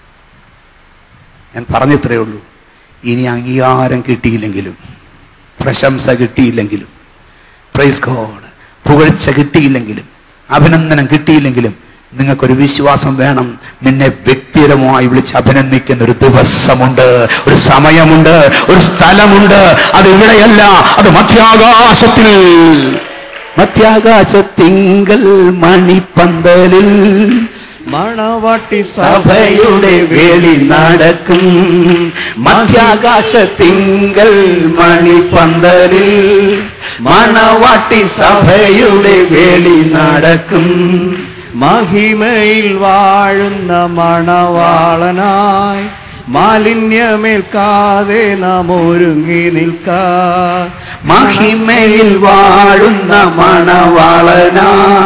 ഞാൻ പറഞ്ഞിത്രയേ ഉള്ളൂ ഇനി അംഗീകാരം കിട്ടിയില്ലെങ്കിലും പ്രശംസ കിട്ടിയില്ലെങ്കിലും പ്രൈസ് ഗോഡ് പുകഴ്ച കിട്ടിയില്ലെങ്കിലും അഭിനന്ദനം കിട്ടിയില്ലെങ്കിലും നിങ്ങൾക്കൊരു വിശ്വാസം വേണം നിന്നെ വ്യക്തിപരമായി വിളിച്ച് അഭിനന്ദിക്കുന്ന ഒരു ദിവസമുണ്ട് ഒരു സമയമുണ്ട് ഒരു സ്ഥലമുണ്ട് അത് ഇവിടെയല്ല അത് മധ്യാകാശത്തിൽ മധ്യാകാശത്തിങ്കൽ മണിപ്പന്തലിൽ മണവാട്ടി സഭയുടെ വേളി നടക്കും മധ്യാകാശത്തിങ്കൽ മണിപ്പന്തലിൽ മണവാട്ടി സഭയുടെ വേളി നടക്കും മഹിമയിൽ വാഴുന്ന മണവാളനായി മാലിന്യമേൽക്കാതെ നാം ഒരുങ്ങി നിൽക്കാ മഹിമയിൽ വാഴുന്ന മണവാളനാ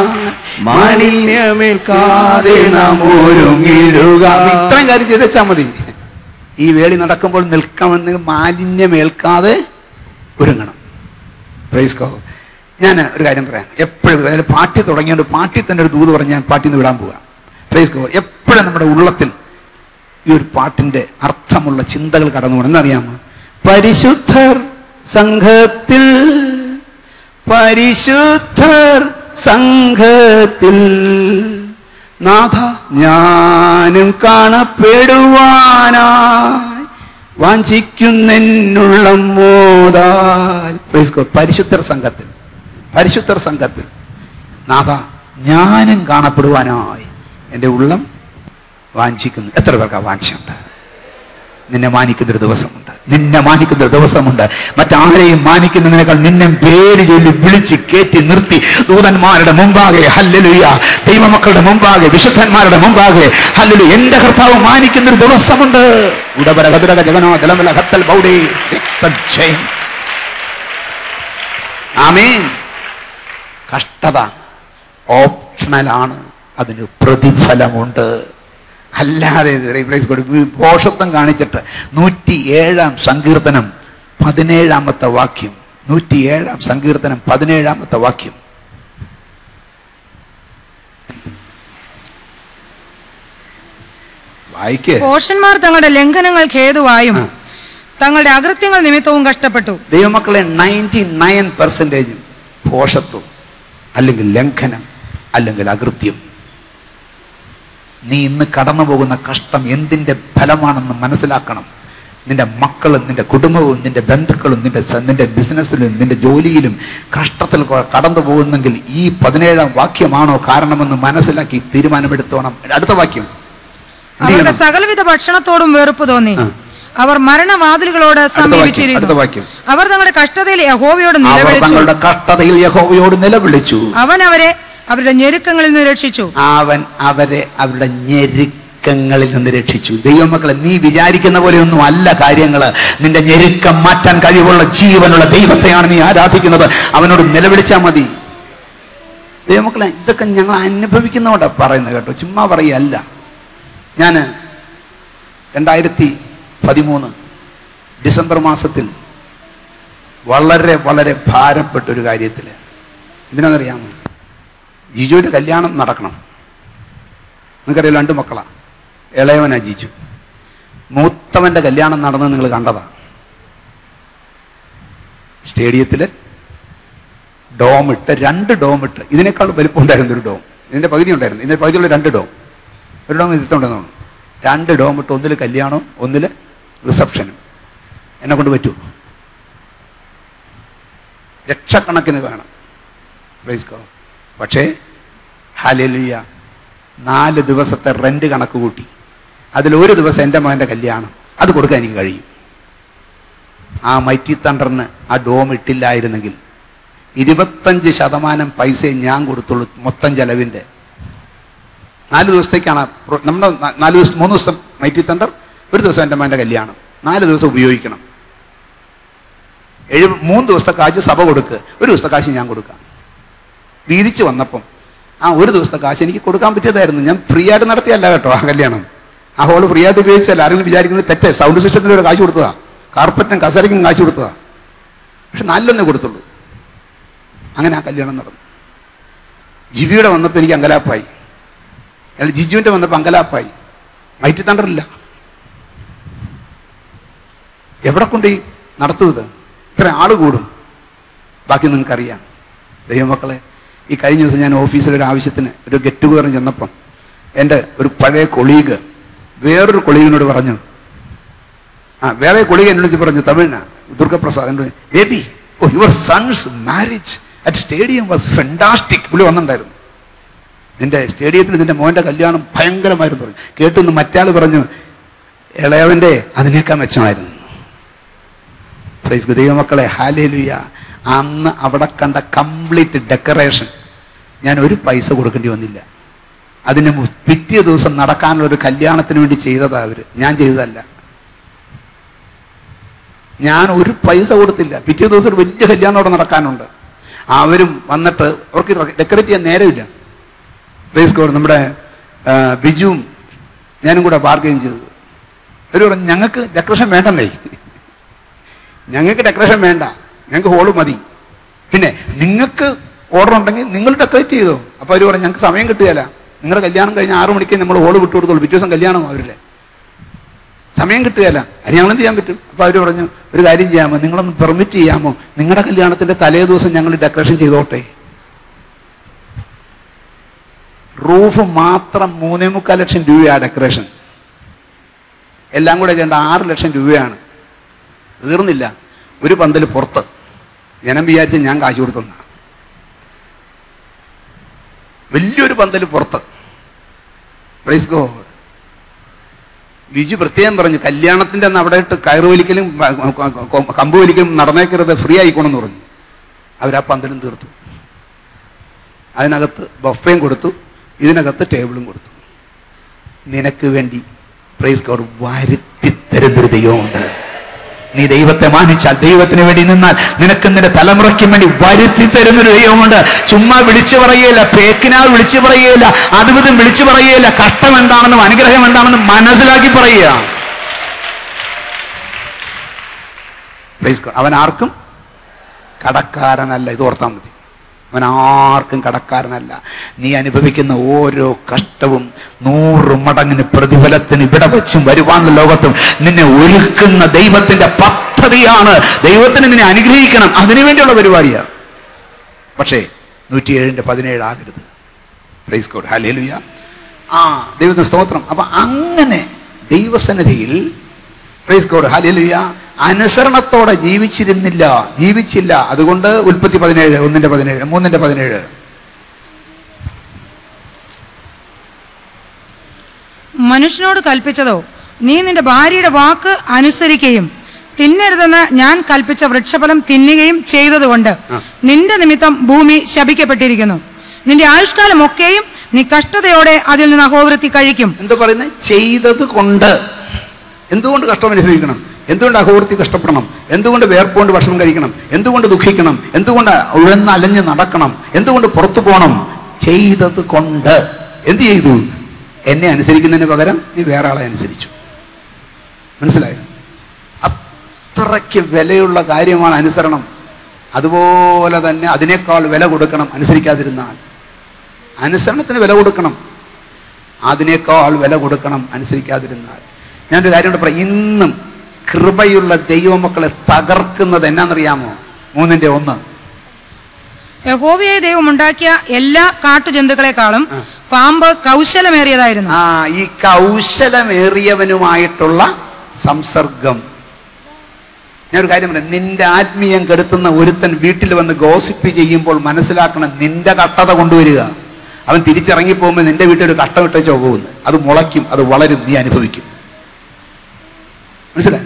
മാലിന്യമേൽക്കാതെ നാം ഒരുങ്ങിടുക ഇത്രയും കാര്യം ചെയ്തേച്ചാ മതി ഈ വേളി നടക്കുമ്പോൾ നിൽക്കണമെന്ന് മാലിന്യമേൽക്കാതെ ഒരുങ്ങണം പ്രൈസ് കോ ഞാൻ ഒരു കാര്യം പറയാം എപ്പോഴും അതായത് പാട്ടി തുടങ്ങിയോണ്ട് പാട്ടി തന്നെ ഒരു ദൂത് പറഞ്ഞ് ഞാൻ പാട്ടിൽ നിന്ന് വിടാൻ പോവുക പ്രൈസ് കോ എപ്പോഴും നമ്മുടെ ഉള്ളത്തിൽ ഈ ഒരു പാട്ടിന്റെ അർത്ഥമുള്ള ചിന്തകൾ കടന്നു പോകണം എന്നറിയാമോ പരിശുദ്ധർ സംഘത്തിൽ പരിശുദ്ധർ സംഘത്തിൽ നാഥ ഞാനും കാണപ്പെടുവാനായി വാഞ്ചിക്കുന്നെന്നുള്ള മോദാൽ Praise God. പരിശുദ്ധർ സംഘത്തിൽ പരിശുദ്ധർ സംഘത്തിൽ നാഥ ഞാനും കാണപ്പെടുവാനായി എൻ്റെ ഉള്ളം വാഞ്ചിക്കുന്നു എത്ര പേർക്ക് ആ വാഞ്ചയുണ്ട് നിന്നെ മാനിക്കുന്നൊരു ദിവസമുണ്ട് നിന്നെ മാനിക്കുന്നൊരു ദിവസമുണ്ട് മറ്റാരെയും മാനിക്കുന്നതിനേക്കാൾ നിന്നെ പേര് ചൊല്ലി വിളിച്ച് കയറ്റി നിർത്തി ദൂതന്മാരുടെ മുമ്പാകെ ഹല്ലലുയ ദൈവമക്കളുടെ മുമ്പാകെ വിശുദ്ധന്മാരുടെ മുമ്പാകെ ഹല്ലലു എന്റെ കർത്താവ് മാനിക്കുന്നൊരു ദിവസമുണ്ട് ഉടവര കതുരക ജഗനോ ദലമല ഹത്തൽ ബൗഡേ രക്തജയം ആമേൻ കഷ്ടത ഓപ്ഷണലാണ് അതിന് പ്രതിഫലമുണ്ട് അല്ലാതെ റീപ്ലേസ് കൊടുക്കും പോഷത്വം കാണിച്ചിട്ട് നൂറ്റി ഏഴാം സങ്കീർത്തനം പതിനേഴാമത്തെ വാക്യം നൂറ്റി ഏഴാം സങ്കീർത്തനം പതിനേഴാമത്തെ വാക്യം വായിക്ക് പോഷന്മാർ തങ്ങളുടെ ലംഘനങ്ങൾക്ക് ഹേതുവായും ആ. തങ്ങളുടെ അകൃത്യങ്ങൾ നിമിത്തവും കഷ്ടപ്പെട്ടു ദൈവമക്കളെ നയൻറ്റി നയൻ പെർസെൻറ്റേജും പോഷത്വം അല്ലെങ്കിൽ ലംഘനം അല്ലെങ്കിൽ അകൃത്യം നീ ഇന്ന് കടന്നു പോകുന്ന കഷ്ടം എന്തിൻ്റെ ഫലമാണെന്ന് മനസ്സിലാക്കണം നിന്റെ മക്കളും നിന്റെ കുടുംബവും നിന്റെ ബന്ധുക്കളും നിന്റെ സ- നിന്റെ ബിസിനസ്സിലും നിന്റെ ജോലിയിലും കഷ്ടത്തിൽ ക- കടന്നു പോകുന്നെങ്കിൽ ഈ പതിനേഴാം വാക്യമാണോ കാരണമെന്ന് മനസ്സിലാക്കി തീരുമാനമെടുത്തോണം അടുത്ത വാക്യം എന്ത് അവരുടെ ചെയ്യണം? സകലവിധ ഭക്ഷണത്തോടും വെറുപ്പ് തോന്നി ആ. അവർ മരണവാതിലുകളോട് വാക്യം, അടുത്ത സമീപിച്ചിരിക്കുന്നു വാക്യം. അവർ തങ്ങളുടെ കഷ്ടതയിൽ യഹോവയോട് അവർ നിലവിളിച്ചു തങ്ങളുടെ കഷ്ടതയിൽ യഹോവയോട് നിലവിളിച്ചു അവൻ അവരെ അവരുടെ ഞെരുക്കങ്ങളിൽ നിന്ന് രക്ഷിച്ചു അവൻ അവരെ അവരുടെ ഞെരുക്കങ്ങളിൽ നിന്ന് രക്ഷിച്ചു ദൈവമക്കളെ നീ വിചാരിക്കുന്ന പോലെയൊന്നും അല്ല കാര്യങ്ങൾ നിന്റെ ഞെരുക്കം മാറ്റാൻ കഴിവുള്ള ജീവനുള്ള ദൈവത്തെയാണ് നീ ആരാധിക്കുന്നത് അവനോട് നിലവിളിച്ചാൽ മതി ദൈവമക്കളെ ഇതൊക്കെ ഞങ്ങൾ അനുഭവിക്കുന്നതുകൊണ്ടാ പറയുന്നത് കേട്ടോ ചുമ്മാ പറയല്ല ഞാൻ രണ്ടായിരത്തി പതിമൂന്ന് ഡിസംബർ മാസത്തിൽ വളരെ വളരെ ഭാരപ്പെട്ട ഒരു കാര്യത്തിൽ ഇതിനെന്നറിയാമോ ജിജുവിൻ്റെ കല്യാണം നടക്കണം നിങ്ങൾക്കറിയാം രണ്ട് മക്കളാ ഇളയവനാ ജിജു മൂത്തവൻ്റെ കല്യാണം നടന്നത് നിങ്ങൾ കണ്ടതാ സ്റ്റേഡിയത്തിൽ ഡോമിട്ട് രണ്ട് ഡോമിട്ട് ഇതിനേക്കാൾ വലിപ്പം ഉണ്ടായിരുന്നു ഒരു ഡോം ഇതിൻ്റെ പകുതി ഉണ്ടായിരുന്നു ഇതിൻ്റെ പകുതിയുള്ള രണ്ട് ഡോം ഒരു ഡോം ഇതിട്ടുണ്ടെന്ന് തോന്നുന്നു രണ്ട് ഡോമിട്ട് ഒന്നിൽ കല്യാണവും ഒന്നിൽ റിസപ്ഷനും എന്നെ കൊണ്ട് പറ്റൂ ലക്ഷക്കണക്കിന് വേണം പ്രൈസ് ഗോഡ് പക്ഷേ ഹാലലുയ നാല് ദിവസത്തെ റെന്റ് കണക്ക് കൂട്ടി അതിൽ ഒരു ദിവസം എൻ്റെ മകൻ്റെ കല്യാണം അത് കൊടുക്കാൻ എനിക്ക് കഴിയും ആ മൈറ്റി തണ്ടറിന് ആ ഡോം ഇട്ടില്ലായിരുന്നെങ്കിൽ ഇരുപത്തഞ്ച് ശതമാനം പൈസ ഞാൻ കൊടുത്തുള്ളൂ മൊത്തം ചെലവിൻ്റെ നാല് ദിവസത്തേക്കാണ് പ്രോ- നമ്മുടെ ന- നാല് ദിവസം മൂന്ന് ദിവസം മൈറ്റി തണ്ടർ ഒരു ദിവസം എൻ്റെ മകൻ്റെ കല്യാണം നാല് ദിവസം ഉപയോഗിക്കണം എഴു മൂന്ന് ദിവസത്തെ കാശ് സഭ കൊടുക്കുക ഒരു ദിവസത്തെ കാശ് ഞാൻ കൊടുക്കാം വീതിച്ച് വന്നപ്പം ആ ഒരു ദിവസത്തെ കാശ് എനിക്ക് കൊടുക്കാൻ പറ്റിയതായിരുന്നു ഞാൻ ഫ്രീ ആയിട്ട് നടത്തിയല്ല കേട്ടോ ആ കല്യാണം ആ ഹോള് ഫ്രീ ആയിട്ട് ഉപയോഗിച്ചല്ല ആരെങ്കിലും വിചാരിക്കുന്നത് തെറ്റേ സൗണ്ട് സിസ്റ്റത്തിന് ഒരു കാശ് കൊടുത്തതാ കാർപ്പറ്റിനും കസരയ്ക്കും കാശ് കൊടുത്തതാ പക്ഷെ നാലിലൊന്നേ കൊടുത്തുള്ളൂ അങ്ങനെ ആ കല്യാണം നടന്നു ജിബിയുടെ വന്നപ്പോൾ എനിക്ക് അങ്കലാപ്പായി അല്ല ജിജുവിൻ്റെ വന്നപ്പോൾ അങ്കലാപ്പായി മൈറ്റി തണ്ടറില്ല എവിടെ കൊണ്ട് ഈ നടത്തും ഇത് ഇത്ര ആള് കൂടും ബാക്കി നിങ്ങൾക്കറിയാം ദൈവമക്കളെ ഈ കഴിഞ്ഞ ദിവസം ഞാൻ ഓഫീസിൽ ഒരു ആവശ്യത്തിന് ഒരു ഗെറ്റ് ടുഗദറിന് ചെന്നപ്പം എൻ്റെ ഒരു പഴയ കൊളീഗ് വേറൊരു കൊളീഗിനോട് പറഞ്ഞു ആ വേറെ കൊളീഗ് എന്നോട് വിളിച്ച് പറഞ്ഞു തമിഴിന ദുർഗപ്രസാദ് എന്നോട് baby oh your son's marriage at stadium was fantastic പുള്ളി വന്നിട്ടുണ്ടായിരുന്നു നിന്റെ സ്റ്റേഡിയത്തിൽ നിന്റെ മോൻ്റെ കല്യാണം ഭയങ്കരമായിരുന്നു പറഞ്ഞു കേട്ടുന്ന് മറ്റാൾ പറഞ്ഞു ഇളയവൻ്റെ അതിനേക്കാൾ മെച്ചമായിരുന്നു പ്രൈസ് ദൈവമക്കളെ ഹാലേലുയ അന്ന് അവിടെ കണ്ട കംപ്ലീറ്റ് ഡെക്കറേഷൻ ഞാൻ ഒരു പൈസ കൊടുക്കേണ്ടി വന്നില്ല അതിന് മു- പിറ്റേ ദിവസം നടക്കാനുള്ള ഒരു കല്യാണത്തിന് വേണ്ടി ചെയ്തതാ അവര് ഞാൻ ചെയ്തതല്ല ഞാൻ ഒരു പൈസ കൊടുത്തില്ല പിറ്റേ ദിവസം ഒരു വലിയ കല്യാണം അവിടെ നടക്കാനുണ്ട് അവരും വന്നിട്ട് അവർക്ക് ഡെക്കറേറ്റ് ചെയ്യാൻ നേരമില്ല പ്രൈസ് കോഡ് നമ്മുടെ ആ, ബിജുവും ഞാനും കൂടെ ബാർഗെയിൻ ചെയ്തത് അവർ പറഞ്ഞു ഞങ്ങൾക്ക് ഡെക്കറേഷൻ വേണ്ടെന്നേ ഞങ്ങൾക്ക് ഡെക്കറേഷൻ വേണ്ട ഞങ്ങൾക്ക് ഹോള് മതി പിന്നെ നിങ്ങൾക്ക് ഓർഡർ ഉണ്ടെങ്കിൽ നിങ്ങൾ ഡെക്കറേറ്റ് ചെയ്തോ അപ്പോൾ അവർ പറഞ്ഞു ഞങ്ങൾക്ക് സമയം കിട്ടുകയില്ല നിങ്ങളുടെ കല്യാണം കഴിഞ്ഞ് ആറു മണിക്ക് നമ്മൾ ഹോള് വിട്ടു കൊടുത്തോളൂ പിറ്റേ ദിവസം കല്യാണം അവരുടെ സമയം കിട്ടുകയില്ല അതിന് ഞങ്ങൾ എന്ത് ചെയ്യാൻ പറ്റും അപ്പോൾ അവർ പറഞ്ഞു ഒരു കാര്യം ചെയ്യാമോ നിങ്ങളൊന്ന് പെർമിറ്റ് ചെയ്യാമോ നിങ്ങളുടെ കല്യാണത്തിന്റെ തലേ ദിവസം ഞങ്ങൾ ഡെക്കറേഷൻ ചെയ്തോട്ടെ റൂഫ് മാത്രം മൂന്നേ മുക്കാൽ ലക്ഷം രൂപയാണ് ഡെക്കറേഷൻ എല്ലാം കൂടെ ചെയ്യേണ്ട ആറ് ലക്ഷം രൂപയാണ് തീർന്നില്ല ഒരു പന്തൽ പുറത്ത് ജനം വിചാരിച്ച് ഞാൻ കാശ് കൊടുത്തെന്ന വലിയൊരു പന്തൽ പുറത്ത് പ്രൈസ് ഗോഡ് ബിജു പ്രത്യേകം പറഞ്ഞു കല്യാണത്തിന്റെ അന്ന് അവിടെ ഇട്ട് കയറ് വലിക്കലും വ- ക- ക- കമ്പ് വലിക്കലും നടന്നേക്കരുത് ഫ്രീ ആയിക്കോണമെന്ന് പറഞ്ഞു അവരാ പന്തലും തീർത്തു അതിനകത്ത് ബഫയും കൊടുത്തു ഇതിനകത്ത് ടേബിളും കൊടുത്തു നിനക്ക് വേണ്ടി പ്രൈസ് ഗോഡ് വരുത്തി തരുന്നൊരു ദൈവമുണ്ട് നീ ദൈവത്തെ മാനിച്ചാൽ ദൈവത്തിന് വേണ്ടി നിന്നാൽ നിനക്ക് നിന്റെ തലമുറയ്ക്കും വേണ്ടി വരുത്തി തരുന്നൊരു ദൈവമുണ്ട് ചുമ്മാ വിളിച്ചു പറയുകയില്ല പേക്കിനാൽ വിളിച്ചു പറയുകയില്ല അതുവിധം വിളിച്ചു പറയുകയില്ല കഷ്ടം എന്താണെന്നും അനുഗ്രഹം എന്താണെന്നും മനസ്സിലാക്കി പറയുക Praise God. അവൻ ആർക്കും കടക്കാരനല്ല ഇത് ഓർത്താൽ മതി അവൻ ആർക്കും കടക്കാരനല്ല നീ അനുഭവിക്കുന്ന ഓരോ കഷ്ടവും നൂറ് മടങ്ങിന് പ്രതിഫലത്തിന് ഇവിടെ വെച്ചും വരുവാനുള്ള ലോകത്തും നിന്നെ ഒരുക്കുന്ന ദൈവത്തിന്റെ പദ്ധതിയാണ് ദൈവത്തിന് നിന്നെ അനുഗ്രഹിക്കണം അതിനുവേണ്ടിയുള്ള പരിപാടിയാണ് പക്ഷേ നൂറ്റിയേഴിന്റെ പതിനേഴ് ആകരുത് പ്രൈസ് കോഡ് ഹലേലുയ ആ ദൈവത്തിന് സ്തോത്രം അപ്പൊ അങ്ങനെ ദൈവസന്നിധിയിൽ പ്രൈസ് കോഡ് ഹലേലുയ അനുസരണത്തോടെ ജീവിച്ചിരുന്നില്ല ജീവിച്ചില്ല അതുകൊണ്ട് ഉൽപ്പത്തി പതിനേഴ് ഒന്നിന്റെ പതിനേഴ് മൂന്നിന്റെ പതിനേഴ് മനുഷ്യനോട് കൽപ്പിച്ചതോ നീ നിന്റെ ഭാര്യയുടെ വാക്ക് അനുസരിക്കുകയും തിന്നരുതെന്ന് ഞാൻ കൽപ്പിച്ച വൃക്ഷഫലം തിന്നുകയും ചെയ്തതുകൊണ്ട് നിന്റെ നിമിത്തം ഭൂമി ശപിക്കപ്പെട്ടിരിക്കുന്നു നിന്റെ ആയുഷ്കാലം ഒക്കെയും നീ കഷ്ടതയോടെ അതിൽ നിന്ന് അഹോവൃത്തി കഴിക്കും എന്താ പറയുന്നത് ചെയ്തത് കൊണ്ട് എന്തുകൊണ്ട് കഷ്ടം അനുഭവിക്കണം എന്തുകൊണ്ട് അഹോർത്തി കഷ്ടപ്പെടണം എന്തുകൊണ്ട് വേർപ്പുകൊണ്ട് ഭക്ഷണം കഴിക്കണം എന്തുകൊണ്ട് ദുഃഖിക്കണം എന്തുകൊണ്ട് ഉഴന്ന് അലഞ്ഞ് നടക്കണം എന്തുകൊണ്ട് പുറത്തു പോകണം ചെയ്തത് കൊണ്ട് എന്ത് ചെയ്തു എന്നെ അനുസരിക്കുന്നതിന് പകരം നീ വേറെ ആളെ അനുസരിച്ചു മനസ്സിലായോ അത്രയ്ക്ക് വിലയുള്ള കാര്യമാണ് അനുസരണം അതുപോലെ തന്നെ അതിനേക്കാൾ വില കൊടുക്കണം അനുസരിക്കാതിരുന്നാൽ അനുസരണത്തിന് വില കൊടുക്കണം അതിനേക്കാൾ വില കൊടുക്കണം അനുസരിക്കാതിരുന്നാൽ ഞാനൊരു കാര്യം കൊണ്ട് പറയാം ഇന്നും കൃപയുള്ള ദൈവമക്കളെ തകർക്കുന്നത് എന്നാണെന്നറിയാമോ മൂന്നിന്റെ ഒന്ന് യഹോവയായ ദൈവം ഉണ്ടാക്കിയ എല്ലാ കാട്ടുജന്തുക്കളെക്കാളും പാമ്പ് കൗശലമേറിയതായിരുന്നു ആ ഈ കൗശലമേറിയവനുമായിട്ടുള്ള സംസർഗം ഞാനൊരു കാര്യം പറയാം നിന്റെ ആത്മീയം കെടുത്തുന്ന ഒരുത്തൻ വീട്ടിൽ വന്ന് ഗോസിപ്പ് ചെയ്യുമ്പോൾ മനസ്സിലാക്കണം നിന്റെ കട്ടത കൊണ്ടുവരിക അവൻ തിരിച്ചിറങ്ങി പോകുമ്പോൾ നിന്റെ വീട്ടിൽ ഒരു കട്ട വിട്ടേച്ചോ പോകുന്നത് അത് മുളയ്ക്കും അത് വളരും നീ അനുഭവിക്കും മനസ്സിലായി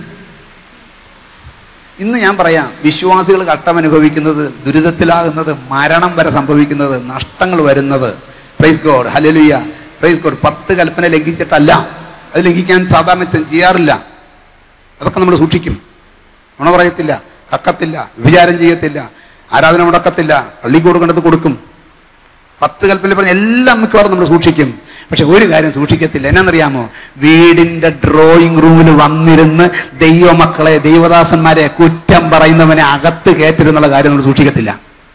ഇന്ന് ഞാൻ പറയാം വിശ്വാസികൾ കട്ടം അനുഭവിക്കുന്നത് ദുരിതത്തിലാകുന്നത് മരണം വരെ സംഭവിക്കുന്നത് നഷ്ടങ്ങൾ വരുന്നത് praise God hallelujah praise God പത്ത് കൽപ്പന ലംഘിച്ചിട്ടല്ല അത് ലംഘിക്കാൻ സാധാരണ ചെയ്യാറില്ല അതൊക്കെ നമ്മൾ സൂക്ഷിക്കും നുണ പറയത്തില്ല കക്കത്തില്ല വിചാരം ചെയ്യത്തില്ല ആരാധന മുടക്കത്തില്ല പള്ളി കൊടുക്കേണ്ടത് കൊടുക്കും പത്ത് കൽപ്പന പറഞ്ഞ എല്ലാം മിക്കവാറും നമ്മൾ സൂക്ഷിക്കും പക്ഷെ ഒരു കാര്യം സൂക്ഷിക്കത്തില്ല എന്നാന്നറിയാമോ വീടിന്റെ ഡ്രോയിങ് റൂമിൽ വന്നിരുന്ന് ദൈവമക്കളെ ദൈവദാസന്മാരെ കുറ്റം പറയുന്നവനെ അകത്ത് കയറ്റിരുന്നുള്ള കാര്യം നമ്മൾ സൂക്ഷിക്കത്തില്ല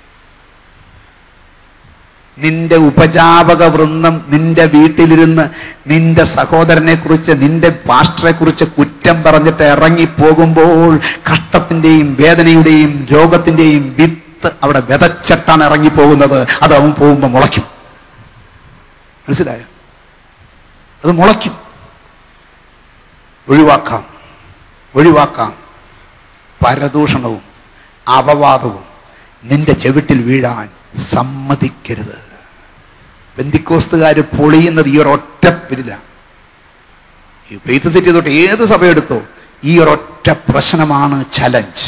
നിന്റെ ഉപജാപക വൃന്ദം നിന്റെ വീട്ടിലിരുന്ന് നിന്റെ സഹോദരനെ കുറിച്ച് നിന്റെ പാസ്റ്ററെ കുറിച്ച് കുറ്റം പറഞ്ഞിട്ട് ഇറങ്ങി പോകുമ്പോൾ കഷ്ടത്തിന്റെയും വേദനയുടെയും രോഗത്തിന്റെയും വിത്ത് അവിടെ വിതച്ചിട്ടാണ് ഇറങ്ങി പോകുന്നത് അത് അവൻ പോകുമ്പോൾ മുളയ്ക്കും മനസ്സിലായോ അത് മുളയ്ക്കും ഒഴിവാക്കാം ഒഴിവാക്കാം പരദൂഷണവും അപവാദവും നിന്റെ ചെവിട്ടിൽ വീഴാൻ സമ്മതിക്കരുത് ബന്ധിക്കോസ്തുകാർ പൊളിയുന്നത് ഈ ഒരൊറ്റ പിരില ഈ പെയ്ത്ത് തെറ്റി തൊട്ട് ഏത് സഭയെടുത്തോ ഈ ഒരൊറ്റ പ്രശ്നമാണ് ചലഞ്ച്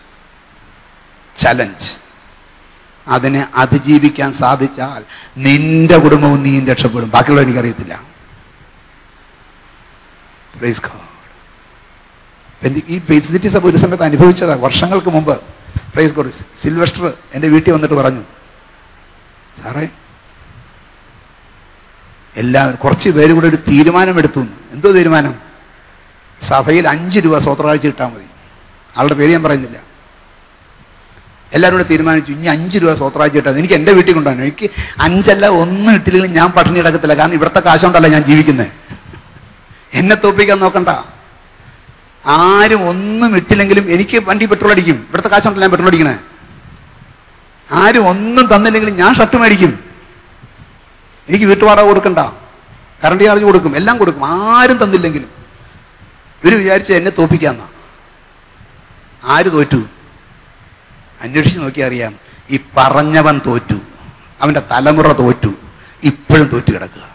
ചലഞ്ച് അതിനെ അതിജീവിക്കാൻ സാധിച്ചാൽ നിന്റെ കുടുംബവും നീയും രക്ഷപ്പെടും ബാക്കിയുള്ളത് എനിക്കറിയത്തില്ല പ്രൈസ് ഗോഡ് പെന്തി- ഈ പെസിറ്റി സഭ ഒരു സമയത്ത് അനുഭവിച്ചതാ വർഷങ്ങൾക്ക് മുമ്പ് പ്രൈസ് ഗോഡ് സിൽവസ്റ്റർ എൻ്റെ വീട്ടിൽ വന്നിട്ട് പറഞ്ഞു സാറേ എല്ലാവരും കുറച്ച് പേര് കൂടെ ഒരു തീരുമാനം എടുത്തു എന്ന്. എന്തോ തീരുമാനം സഭയിൽ അഞ്ച് രൂപ സ്വത്രാഴ്ച ഇട്ടാൽ മതി ആളുടെ പേര് ഞാൻ പറയുന്നില്ല എല്ലാവരും കൂടെ തീരുമാനിച്ചു ഇനി അഞ്ച് രൂപ സ്വത്രാഴ്ച ഇട്ടാൽ മതി. എനിക്ക് എൻ്റെ വീട്ടിൽ കൊണ്ടുപോകാൻ എനിക്ക് അഞ്ചല്ല ഒന്നും ഇട്ടില്ലെങ്കിൽ ഞാൻ പട്ടിണി കിടക്കത്തില്ല കാരണം ഇവിടുത്തെ കാശുകൊണ്ടല്ല ഞാൻ ജീവിക്കുന്നത് എന്നെ തോപ്പിക്കാൻ നോക്കണ്ട ആരും ഒന്നും ഇട്ടില്ലെങ്കിലും എനിക്ക് വണ്ടി പെട്രോൾ അടിക്കും ഇവിടുത്തെ കാശുണ്ടല്ലോ ഞാൻ പെട്രോൾ അടിക്കണേ ആരും ഒന്നും തന്നില്ലെങ്കിലും ഞാൻ ഷർട്ട് മേടിക്കും എനിക്ക് വീട്ടുവാടക കൊടുക്കണ്ട കറണ്ട് ചാർജ് കൊടുക്കും എല്ലാം കൊടുക്കും ആരും തന്നില്ലെങ്കിലും ഇവര് വിചാരിച്ച എന്നെ തോപ്പിക്കാന്ന ആര് തോറ്റു അന്വേഷിച്ച് നോക്കിയാൽ അറിയാം ഈ പറഞ്ഞവൻ തോറ്റു അവന്റെ തലമുറ തോറ്റു ഇപ്പോഴും തോറ്റു കിടക്കുക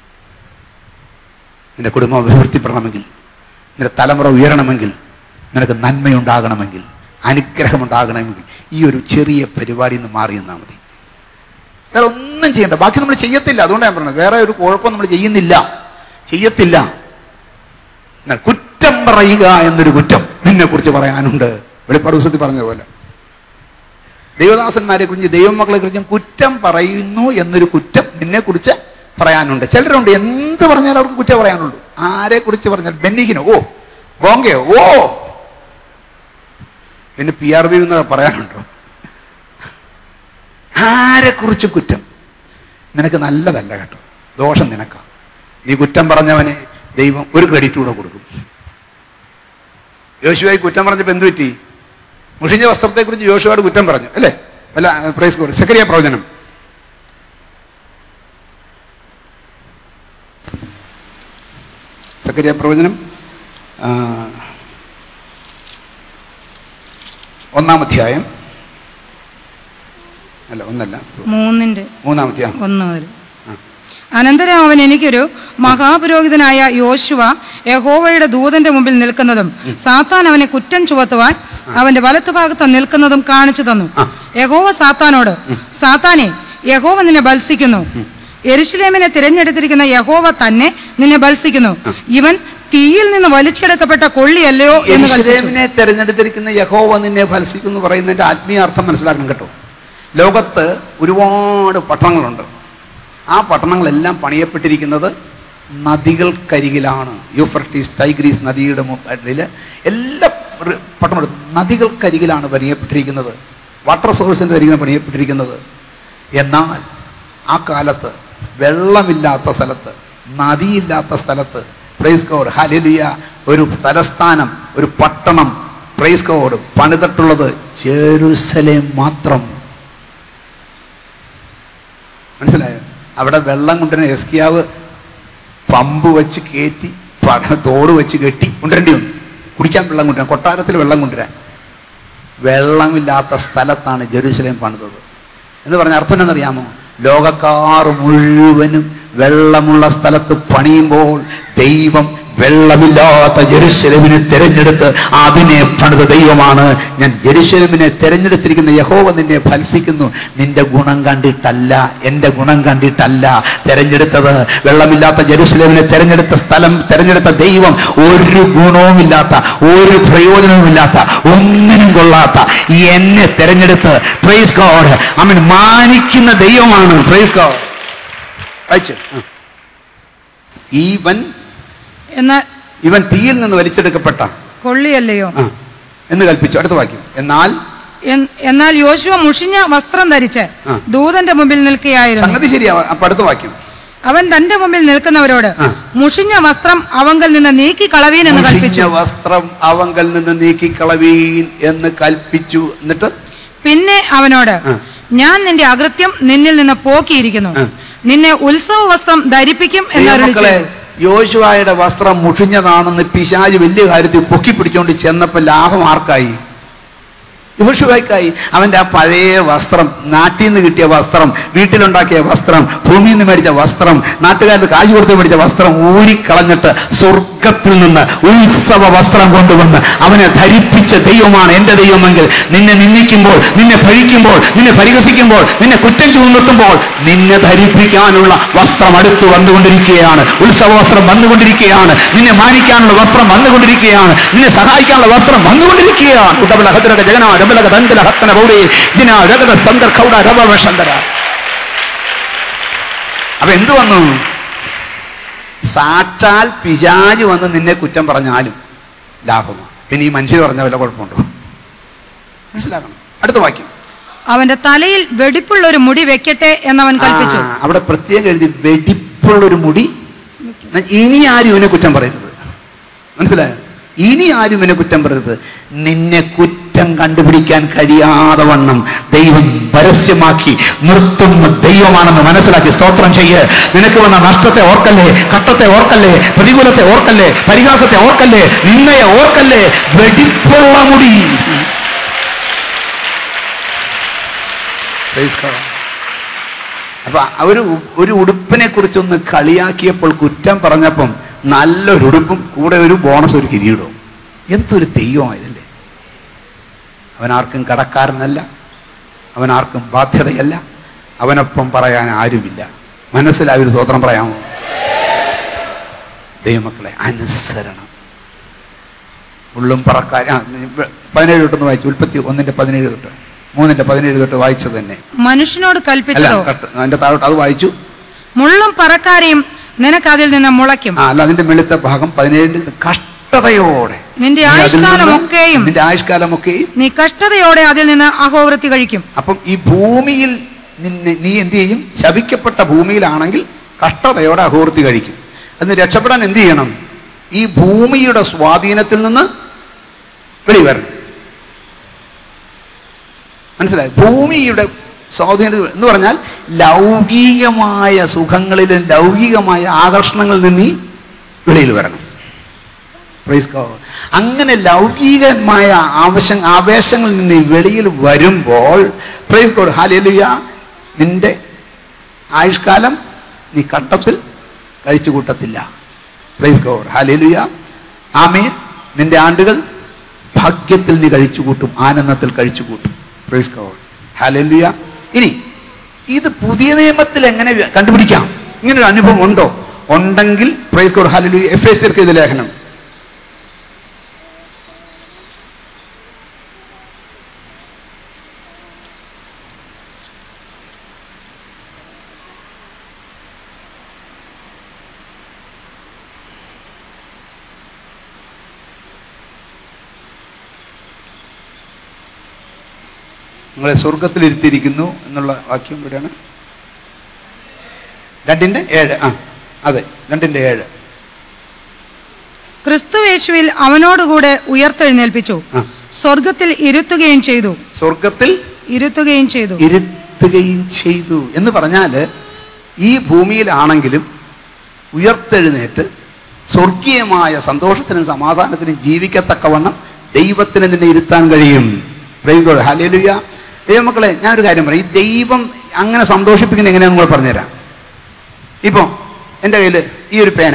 നിന്റെ കുടുംബം അഭിവൃദ്ധിപ്പെടണമെങ്കിൽ നിന്റെ തലമുറ ഉയരണമെങ്കിൽ നിനക്ക് നന്മയുണ്ടാകണമെങ്കിൽ അനുഗ്രഹമുണ്ടാകണമെങ്കിൽ ഈ ഒരു ചെറിയ പരിപാടി നിന്ന് മാറി നിന്നാൽ മതി വേറെ ഒന്നും ചെയ്യണ്ട ബാക്കി നമ്മൾ ചെയ്യത്തില്ല അതുകൊണ്ടാണ് ഞാൻ പറഞ്ഞത് വേറെ ഒരു കുഴപ്പം നമ്മൾ ചെയ്യുന്നില്ല ചെയ്യത്തില്ല എന്നാൽ കുറ്റം പറയുക എന്നൊരു കുറ്റം നിന്നെ കുറിച്ച് പറയാനുണ്ട് വെളിപ്പാട് ദിവസത്തിൽ പറഞ്ഞതുപോലെ ദൈവദാസന്മാരെ കുറിച്ച് ദൈവമക്കളെ കുറിച്ചും കുറ്റം പറയുന്നു എന്നൊരു കുറ്റം നിന്നെ കുറിച്ച് പറയാനുണ്ട് ചിലരുണ്ട് എന്ത് പറഞ്ഞാലും അവർക്ക് കുറ്റം പറയാനുള്ളൂ ആരെ കുറിച്ച് പറഞ്ഞാൽ ബെന്നിഹിനോ ഓ ബോങ്കയോ ഓ പിന്നെ പി ആർ ബി എന്ന് പറയാനുണ്ടോ ആരെ കുറിച്ച് കുറ്റം നിനക്ക് നല്ലതല്ല കേട്ടോ ദോഷം നിനക്കാ നീ കുറ്റം പറഞ്ഞവനെ ദൈവം ഒരു ക്രെഡിറ്റ് കൂടെ കൊടുക്കും യോശുവായി കുറ്റം പറഞ്ഞപ്പോൾ എന്ത് പറ്റി മുഷിഞ്ഞ വസ്ത്രത്തെക്കുറിച്ച് യോശുവോട് കുറ്റം പറഞ്ഞു അല്ലേ അല്ല പ്രൈസ് കോഡ് സെക്രിയ പ്രവചനം സെക്രിയ പ്രവചനം ആ, ഒന്നാം അധ്യായം അല്ല ഒന്നല്ല മൂന്നിന്റെ മൂന്നാം അധ്യായം ഒന്ന് മുതൽ ആ. അനന്തരം അവൻ എനിക്കൊരു മഹാപുരോഹിതനായ യോശുവ യഹോവയുടെ ദൂതന്റെ മുമ്പിൽ നിൽക്കുന്നതും സാത്താൻ അവനെ കുറ്റം ചുമത്തുവാൻ അവന്റെ വലത്തുഭാഗത്ത് നിൽക്കുന്നതും കാണിച്ചു തന്നു ആ. യഹോവ സാത്താനോട് സാത്താനെ യഹോവ നിന്നെ ബത്സിക്കുന്നു എരുഷലേമിനെ തിരഞ്ഞെടുത്തിരിക്കുന്ന യഹോവ തന്നെ നിന്നെ ബത്സിക്കുന്നു ഇവൻ തീയിൽ നിന്ന് വലിച്ചെടുക്കപ്പെട്ട കൊള്ളിയല്ലയോ എന്ന് കൽപ്പിച്ചു യെരൂശലേമിനെ തെരഞ്ഞെടുത്തിരിക്കുന്ന യഹോവ നിന്നെ ഫലസിക്കും എന്ന് പറയുന്നതിന്റെ ആത്മീയ അർത്ഥം മനസ്സിലാക്കണം കേട്ടോ ലോകത്ത് ഒരുപാട് പട്ടണങ്ങളുണ്ട് ആ പട്ടണങ്ങളെല്ലാം പണിയപ്പെട്ടിരിക്കുന്നത് നദികൾക്കരികിലാണ് യൂഫർട്ടീസ് ടൈഗ്രീസ് നദിയുടെ മുകളിൽ എല്ലാ പ്ര- പട്ടണങ്ങളും നദികൾക്കരികിലാണ് പണിയപ്പെട്ടിരിക്കുന്നത് വാട്ടർ സോഴ്സിൻ്റെ അരികിലാണ് പണിയപ്പെട്ടിരിക്കുന്നത് എന്നാൽ ആ കാലത്ത് വെള്ളമില്ലാത്ത സ്ഥലത്ത് നദിയില്ലാത്ത സ്ഥലത്ത് പ്രൈസ് കോഡ് ഹലിലിയ ഒരു തലസ്ഥാനം ഒരു പട്ടണം പ്രൈസ് കോഡ് പണിതിട്ടുള്ളത് ജെറുസലേം മാത്രം മനസ്സിലായോ അവിടെ വെള്ളം കൊണ്ടുവരുന്ന എസ്കിയാവ് പമ്പ് വെച്ച് കയറ്റി പട തോട് വെച്ച് കെട്ടി കൊണ്ടുവരേണ്ടി വന്നു കുടിക്കാൻ വെള്ളം കൊണ്ടുവരാൻ കൊട്ടാരത്തിൽ വെള്ളം കൊണ്ടുവരാൻ വെള്ളമില്ലാത്ത സ്ഥലത്താണ് ജെറൂസലേം പണിതത് എന്ന് പറഞ്ഞ അർത്ഥം എന്നറിയാമോ ലോകക്കാർ മുഴുവനും വെള്ളമുള്ള സ്ഥലത്ത് പണിയുമ്പോൾ ദൈവം വെള്ളമില്ലാത്ത ജെറുസലേമിനെ തിരഞ്ഞെടുത്ത് അതിനെ പണിത ദൈവമാണ് ഞാൻ ജെറുസലേമിനെ തിരഞ്ഞെടുത്തിരിക്കുന്ന യഹോവ നിന്നെ ഫലസിക്കുന്നു നിന്റെ ഗുണം കണ്ടിട്ടല്ല എൻ്റെ ഗുണം കണ്ടിട്ടല്ല തിരഞ്ഞെടുത്തത് വെള്ളമില്ലാത്ത ജെറുസലേമിനെ തിരഞ്ഞെടുത്ത സ്ഥലം തിരഞ്ഞെടുത്ത ദൈവം ഒരു ഗുണവുമില്ലാത്ത ഒരു പ്രയോജനവുമില്ലാത്ത ഒന്നിനും കൊള്ളാത്ത എന്നെ തിരഞ്ഞെടുത്ത് പ്രൈസ് ഗോഡ് അവൻ മാനിക്കുന്ന ദൈവമാണ് പ്രൈസ് ഗോഡ് വായിച്ചു ഈവൻ എന്നാൽ ഇവൻ തീയിൽ നിന്ന് വലിച്ചെടുക്കപ്പെട്ട കൊള്ളിയല്ലയോ ആ, എന്ന് കൽപ്പിച്ചു അടുത്ത വാക്യം എന്നാൽ എൻ- എന്നാൽ യോശുവ മുഷിഞ്ഞ വസ്ത്രം ധരിച്ച് ആ. ദൂതന്റെ മുമ്പിൽ നിൽക്കുകയായിരുന്നു സംഗതി ശരിയാ അപ്പൊ അടുത്ത വാക്യം അവൻ തന്റെ മുമ്പിൽ നിൽക്കുന്നവരോട് ആ. മുഷിഞ്ഞ വസ്ത്രം അവങ്കൽ നിന്ന് നീക്കി കളവീൻ എന്ന് മുഷിഞ്ഞ കൽപ്പിച്ചു വസ്ത്രം അവങ്കൽ നിന്ന് നീക്കിക്കളവീൻ എന്ന് കൽപ്പിച്ചു എന്നിട്ട് പിന്നെ അവനോട് ആ. ഞാൻ നിന്റെ അകൃത്യം നിന്നിൽ നിന്ന് പോക്കിയിരിക്കുന്നു ആ. നിന്നെ ഉത്സവ വസ്ത്രം ധരിപ്പിക്കും എന്നരുളി മക്കളെ ചെയ്തു. യോശുവായുടെ വസ്ത്രം മുഷിഞ്ഞതാണെന്ന് പിശാജ് വലിയ കാര്യത്തിൽ പൊക്കി പിടിച്ചോണ്ട് ചെന്നപ്പോ ലാഭം ആർക്കായി യോശുവായ്ക്കായി അവന്റെ ആ പഴയ വസ്ത്രം നാട്ടിൽ നിന്ന് കിട്ടിയ വസ്ത്രം വീട്ടിലുണ്ടാക്കിയ വസ്ത്രം ഭൂമിയിൽ നിന്ന് മേടിച്ച വസ്ത്രം നാട്ടുകാരുടെ കാശ് കൊടുത്ത് മേടിച്ച വസ്ത്രം ഊരിക്കളഞ്ഞിട്ട് സ്വർഗത്തിൽ നിന്ന് ഉത്സവ വസ്ത്രം കൊണ്ടുവന്ന് അവനെ ധരിപ്പിച്ച ദൈവമാണ് എന്റെ ദൈവമെങ്കിൽ നിന്നെ നിന്ദിക്കുമ്പോൾ നിന്നെ പഴിക്കുമ്പോൾ നിന്നെ പരിഹസിക്കുമ്പോൾ നിന്നെ കുറ്റം ചുമത്തുമ്പോൾ നിന്നെ ധരിപ്പിക്കാനുള്ള വസ്ത്രം അടുത്ത് വന്നുകൊണ്ടിരിക്കുകയാണ് ഉത്സവ വസ്ത്രം വന്നുകൊണ്ടിരിക്കുകയാണ് നിന്നെ മാനിക്കാനുള്ള വസ്ത്രം വന്നുകൊണ്ടിരിക്കുകയാണ് നിന്നെ സഹായിക്കാനുള്ള വസ്ത്രം വന്നുകൊണ്ടിരിക്കുകയാണ് ഉടബല ഹദ്രക ജഗന രബലക ദന്തല ഹത്തന ബൗഡേ ജിന രഗത സന്ദർ കൗഡ രബവ ശന്തര അപ്പൊ എന്തു വന്നു സാക്ഷാൽ പിശാജ് വന്ന് നിന്നെ കുറ്റം പറഞ്ഞാലും ലാഭമാണ് പിന്നെ ഈ മനുഷ്യർ പറഞ്ഞ വല്ല കുഴപ്പമുണ്ടോ മനസ്സിലാക്കണം അടുത്ത വാക്യം അവന്റെ തലയിൽ വെടിപ്പുള്ള ഒരു മുടി വെക്കട്ടെ എന്നവൻ കൽപ്പിച്ചു ആ, അവിടെ പ്രത്യേകം എഴുതി വെടിപ്പുള്ളൊരു മുടി എന്നാ ഇനി ആരും ഇവനെ കുറ്റം പറയരുത് മനസ്സിലായോ ഇനി ആരും ഇവനെ കുറ്റം പറയരുത് നിന്നെ കുറ്റം കണ്ടുപിടിക്കാൻ കഴിയാതെ വണ്ണം ദൈവം പരസ്യമാക്കി നിർത്തുന്ന ദൈവമാണെന്ന് മനസ്സിലാക്കി സ്തോത്രം ചെയ്യ് നിനക്ക് വന്ന നഷ്ടത്തെ ഓർക്കല്ലേ കട്ടത്തെ ഓർക്കല്ലേ പ്രതികൂലത്തെ ഓർക്കല്ലേ പരിഹാസത്തെ ഓർക്കല്ലേ നിന്നയെ ഓർക്കല്ലേ വെടിപ്പുള്ള മുടി Praise God. അപ്പൊ ഒരു ഒരു ഉടുപ്പിനെ കുറിച്ചൊന്ന് കളിയാക്കിയപ്പോൾ കുറ്റം പറഞ്ഞപ്പം നല്ലൊരു ഉടുപ്പും കൂടെ ഒരു ബോണസ് ഒരു കിരീടവും എന്തൊരു ദൈവമായതല്ലേ അവൻ ആർക്കും കടക്കാരനല്ല അവൻ ആർക്കും ബാധ്യതയല്ല അവനൊപ്പം പറയാൻ ആരുമില്ല മനസ്സിലായി ഒരു സ്വത്രം പറയാമോ ദൈവമക്കളെ അനുസരണം ഉള്ളും പറക്കാൻ ആ, പതിനേഴ് തൊട്ടൊന്ന് വായിച്ചു ഉൽപ്പത്തി ഒന്നിന്റെ പതിനേഴ് തൊട്ട് മൂന്നിന്റെ പതിനേഴ് തൊട്ട് വായിച്ചത് തന്നെ മനുഷ്യനോട് അല്ല കൽപ്പിച്ചതോ കട്ട്- അതിന്റെ താഴോട്ട് അത് വായിച്ചു മുള്ളും പറക്കാരെയും നിനക്ക് അതിൽ നിന്ന് മുളയ്ക്കും ആ അല്ല അതിന്റെ വെളുത്ത ഭാഗം പതിനേഴിൽ കഷ്ടതയോടെ നിന്റെ നീ അതിൽ നിന്ന് ആയുഷ്കാലമൊക്കെയും നിന്റെ ആയുഷ്കാലമൊക്കെയും നീ കഷ്ടതയോടെ അതിൽ നിന്ന് അഹോവൃത്തി കഴിക്കും അപ്പം ഈ ഭൂമിയിൽ നിന്നെ നീ എന്ത് ചെയ്യും ശപിക്കപ്പെട്ട ഭൂമിയിലാണെങ്കിൽ കഷ്ടതയോടെ അഹോർത്തി കഴിക്കും അതിന് രക്ഷപ്പെടാൻ എന്ത് ചെയ്യണം ഈ ഭൂമിയുടെ സ്വാധീനത്തിൽ നിന്ന് വെളി വരണം മനസ്സിലായി ഭൂമിയുടെ സ്വാധീനം എന്ന് പറഞ്ഞാൽ ലൗകികമായ സുഖങ്ങളിലും ലൗകികമായ ആകർഷണങ്ങളിൽ നിന്ന് നീ വെളിയിൽ വരണം Praise God. അങ്ങനെ ലൗകികമായ ആവശ്യം ആവേശങ്ങളിൽ നിന്ന് നീ വെളിയിൽ വരുമ്പോൾ പ്രൈസ് ഗോഡ് ഹാലിയ നിന്റെ ആയുഷ്കാലം നീ കട്ടത്തിൽ കഴിച്ചു കൂട്ടത്തില്ല പ്രൈസ് ഗോഡ് ഹാലിയ ആമേ നിന്റെ ആണ്ടുകൾ ഭാഗ്യത്തിൽ നീ കഴിച്ചു കൂട്ടും ആനന്ദത്തിൽ കഴിച്ചു കൂട്ടും പ്രൈസ് ഗോഡ് ഹാലിയ ഇനി ഇത് പുതിയ നിയമത്തിൽ എങ്ങനെ കണ്ടുപിടിക്കാം ഇങ്ങനൊരു അനുഭവം ഉണ്ടോ ഉണ്ടെങ്കിൽ praise God hallelujah F S ഇത് ലേഖനം നിങ്ങളെ സ്വർഗത്തിലിരുത്തിയിരിക്കുന്നു എന്നുള്ള വാക്യം ഇവിടെയാണ് രണ്ടിന്റെ ഏഴ് ആ അതെ രണ്ടിന്റെ ഏഴ് ക്രിസ്തുവേശുവിൽ അവനോടുകൂടെ ഉയർത്തെഴുന്നേൽപ്പിച്ചു ആ സ്വർഗത്തിൽ ഇരുത്തുകയും ചെയ്തു സ്വർഗത്തിൽ ഇരുത്തുകയും ചെയ്തു ഇരുത്തുകയും ചെയ്തു എന്ന് പറഞ്ഞാല് ഈ ഭൂമിയിലാണെങ്കിലും ഉയർത്തെഴുന്നേറ്റ് സ്വർഗീയമായ സന്തോഷത്തിനും സമാധാനത്തിനും ജീവിക്കത്തക്കവണ്ണം ദൈവത്തിന് നിന്നെ ഇരുത്താൻ കഴിയും പ്രൈസോട് ഹലേലുയ ദൈവമക്കളെ ഞാനൊരു കാര്യം പറയാം ഈ ദൈവം അങ്ങനെ സന്തോഷിപ്പിക്കുന്ന എങ്ങനെയാന്ന് നിങ്ങൾ പറഞ്ഞുതരാം ഇപ്പോൾ എൻ്റെ കയ്യിൽ ഈ ഒരു പേന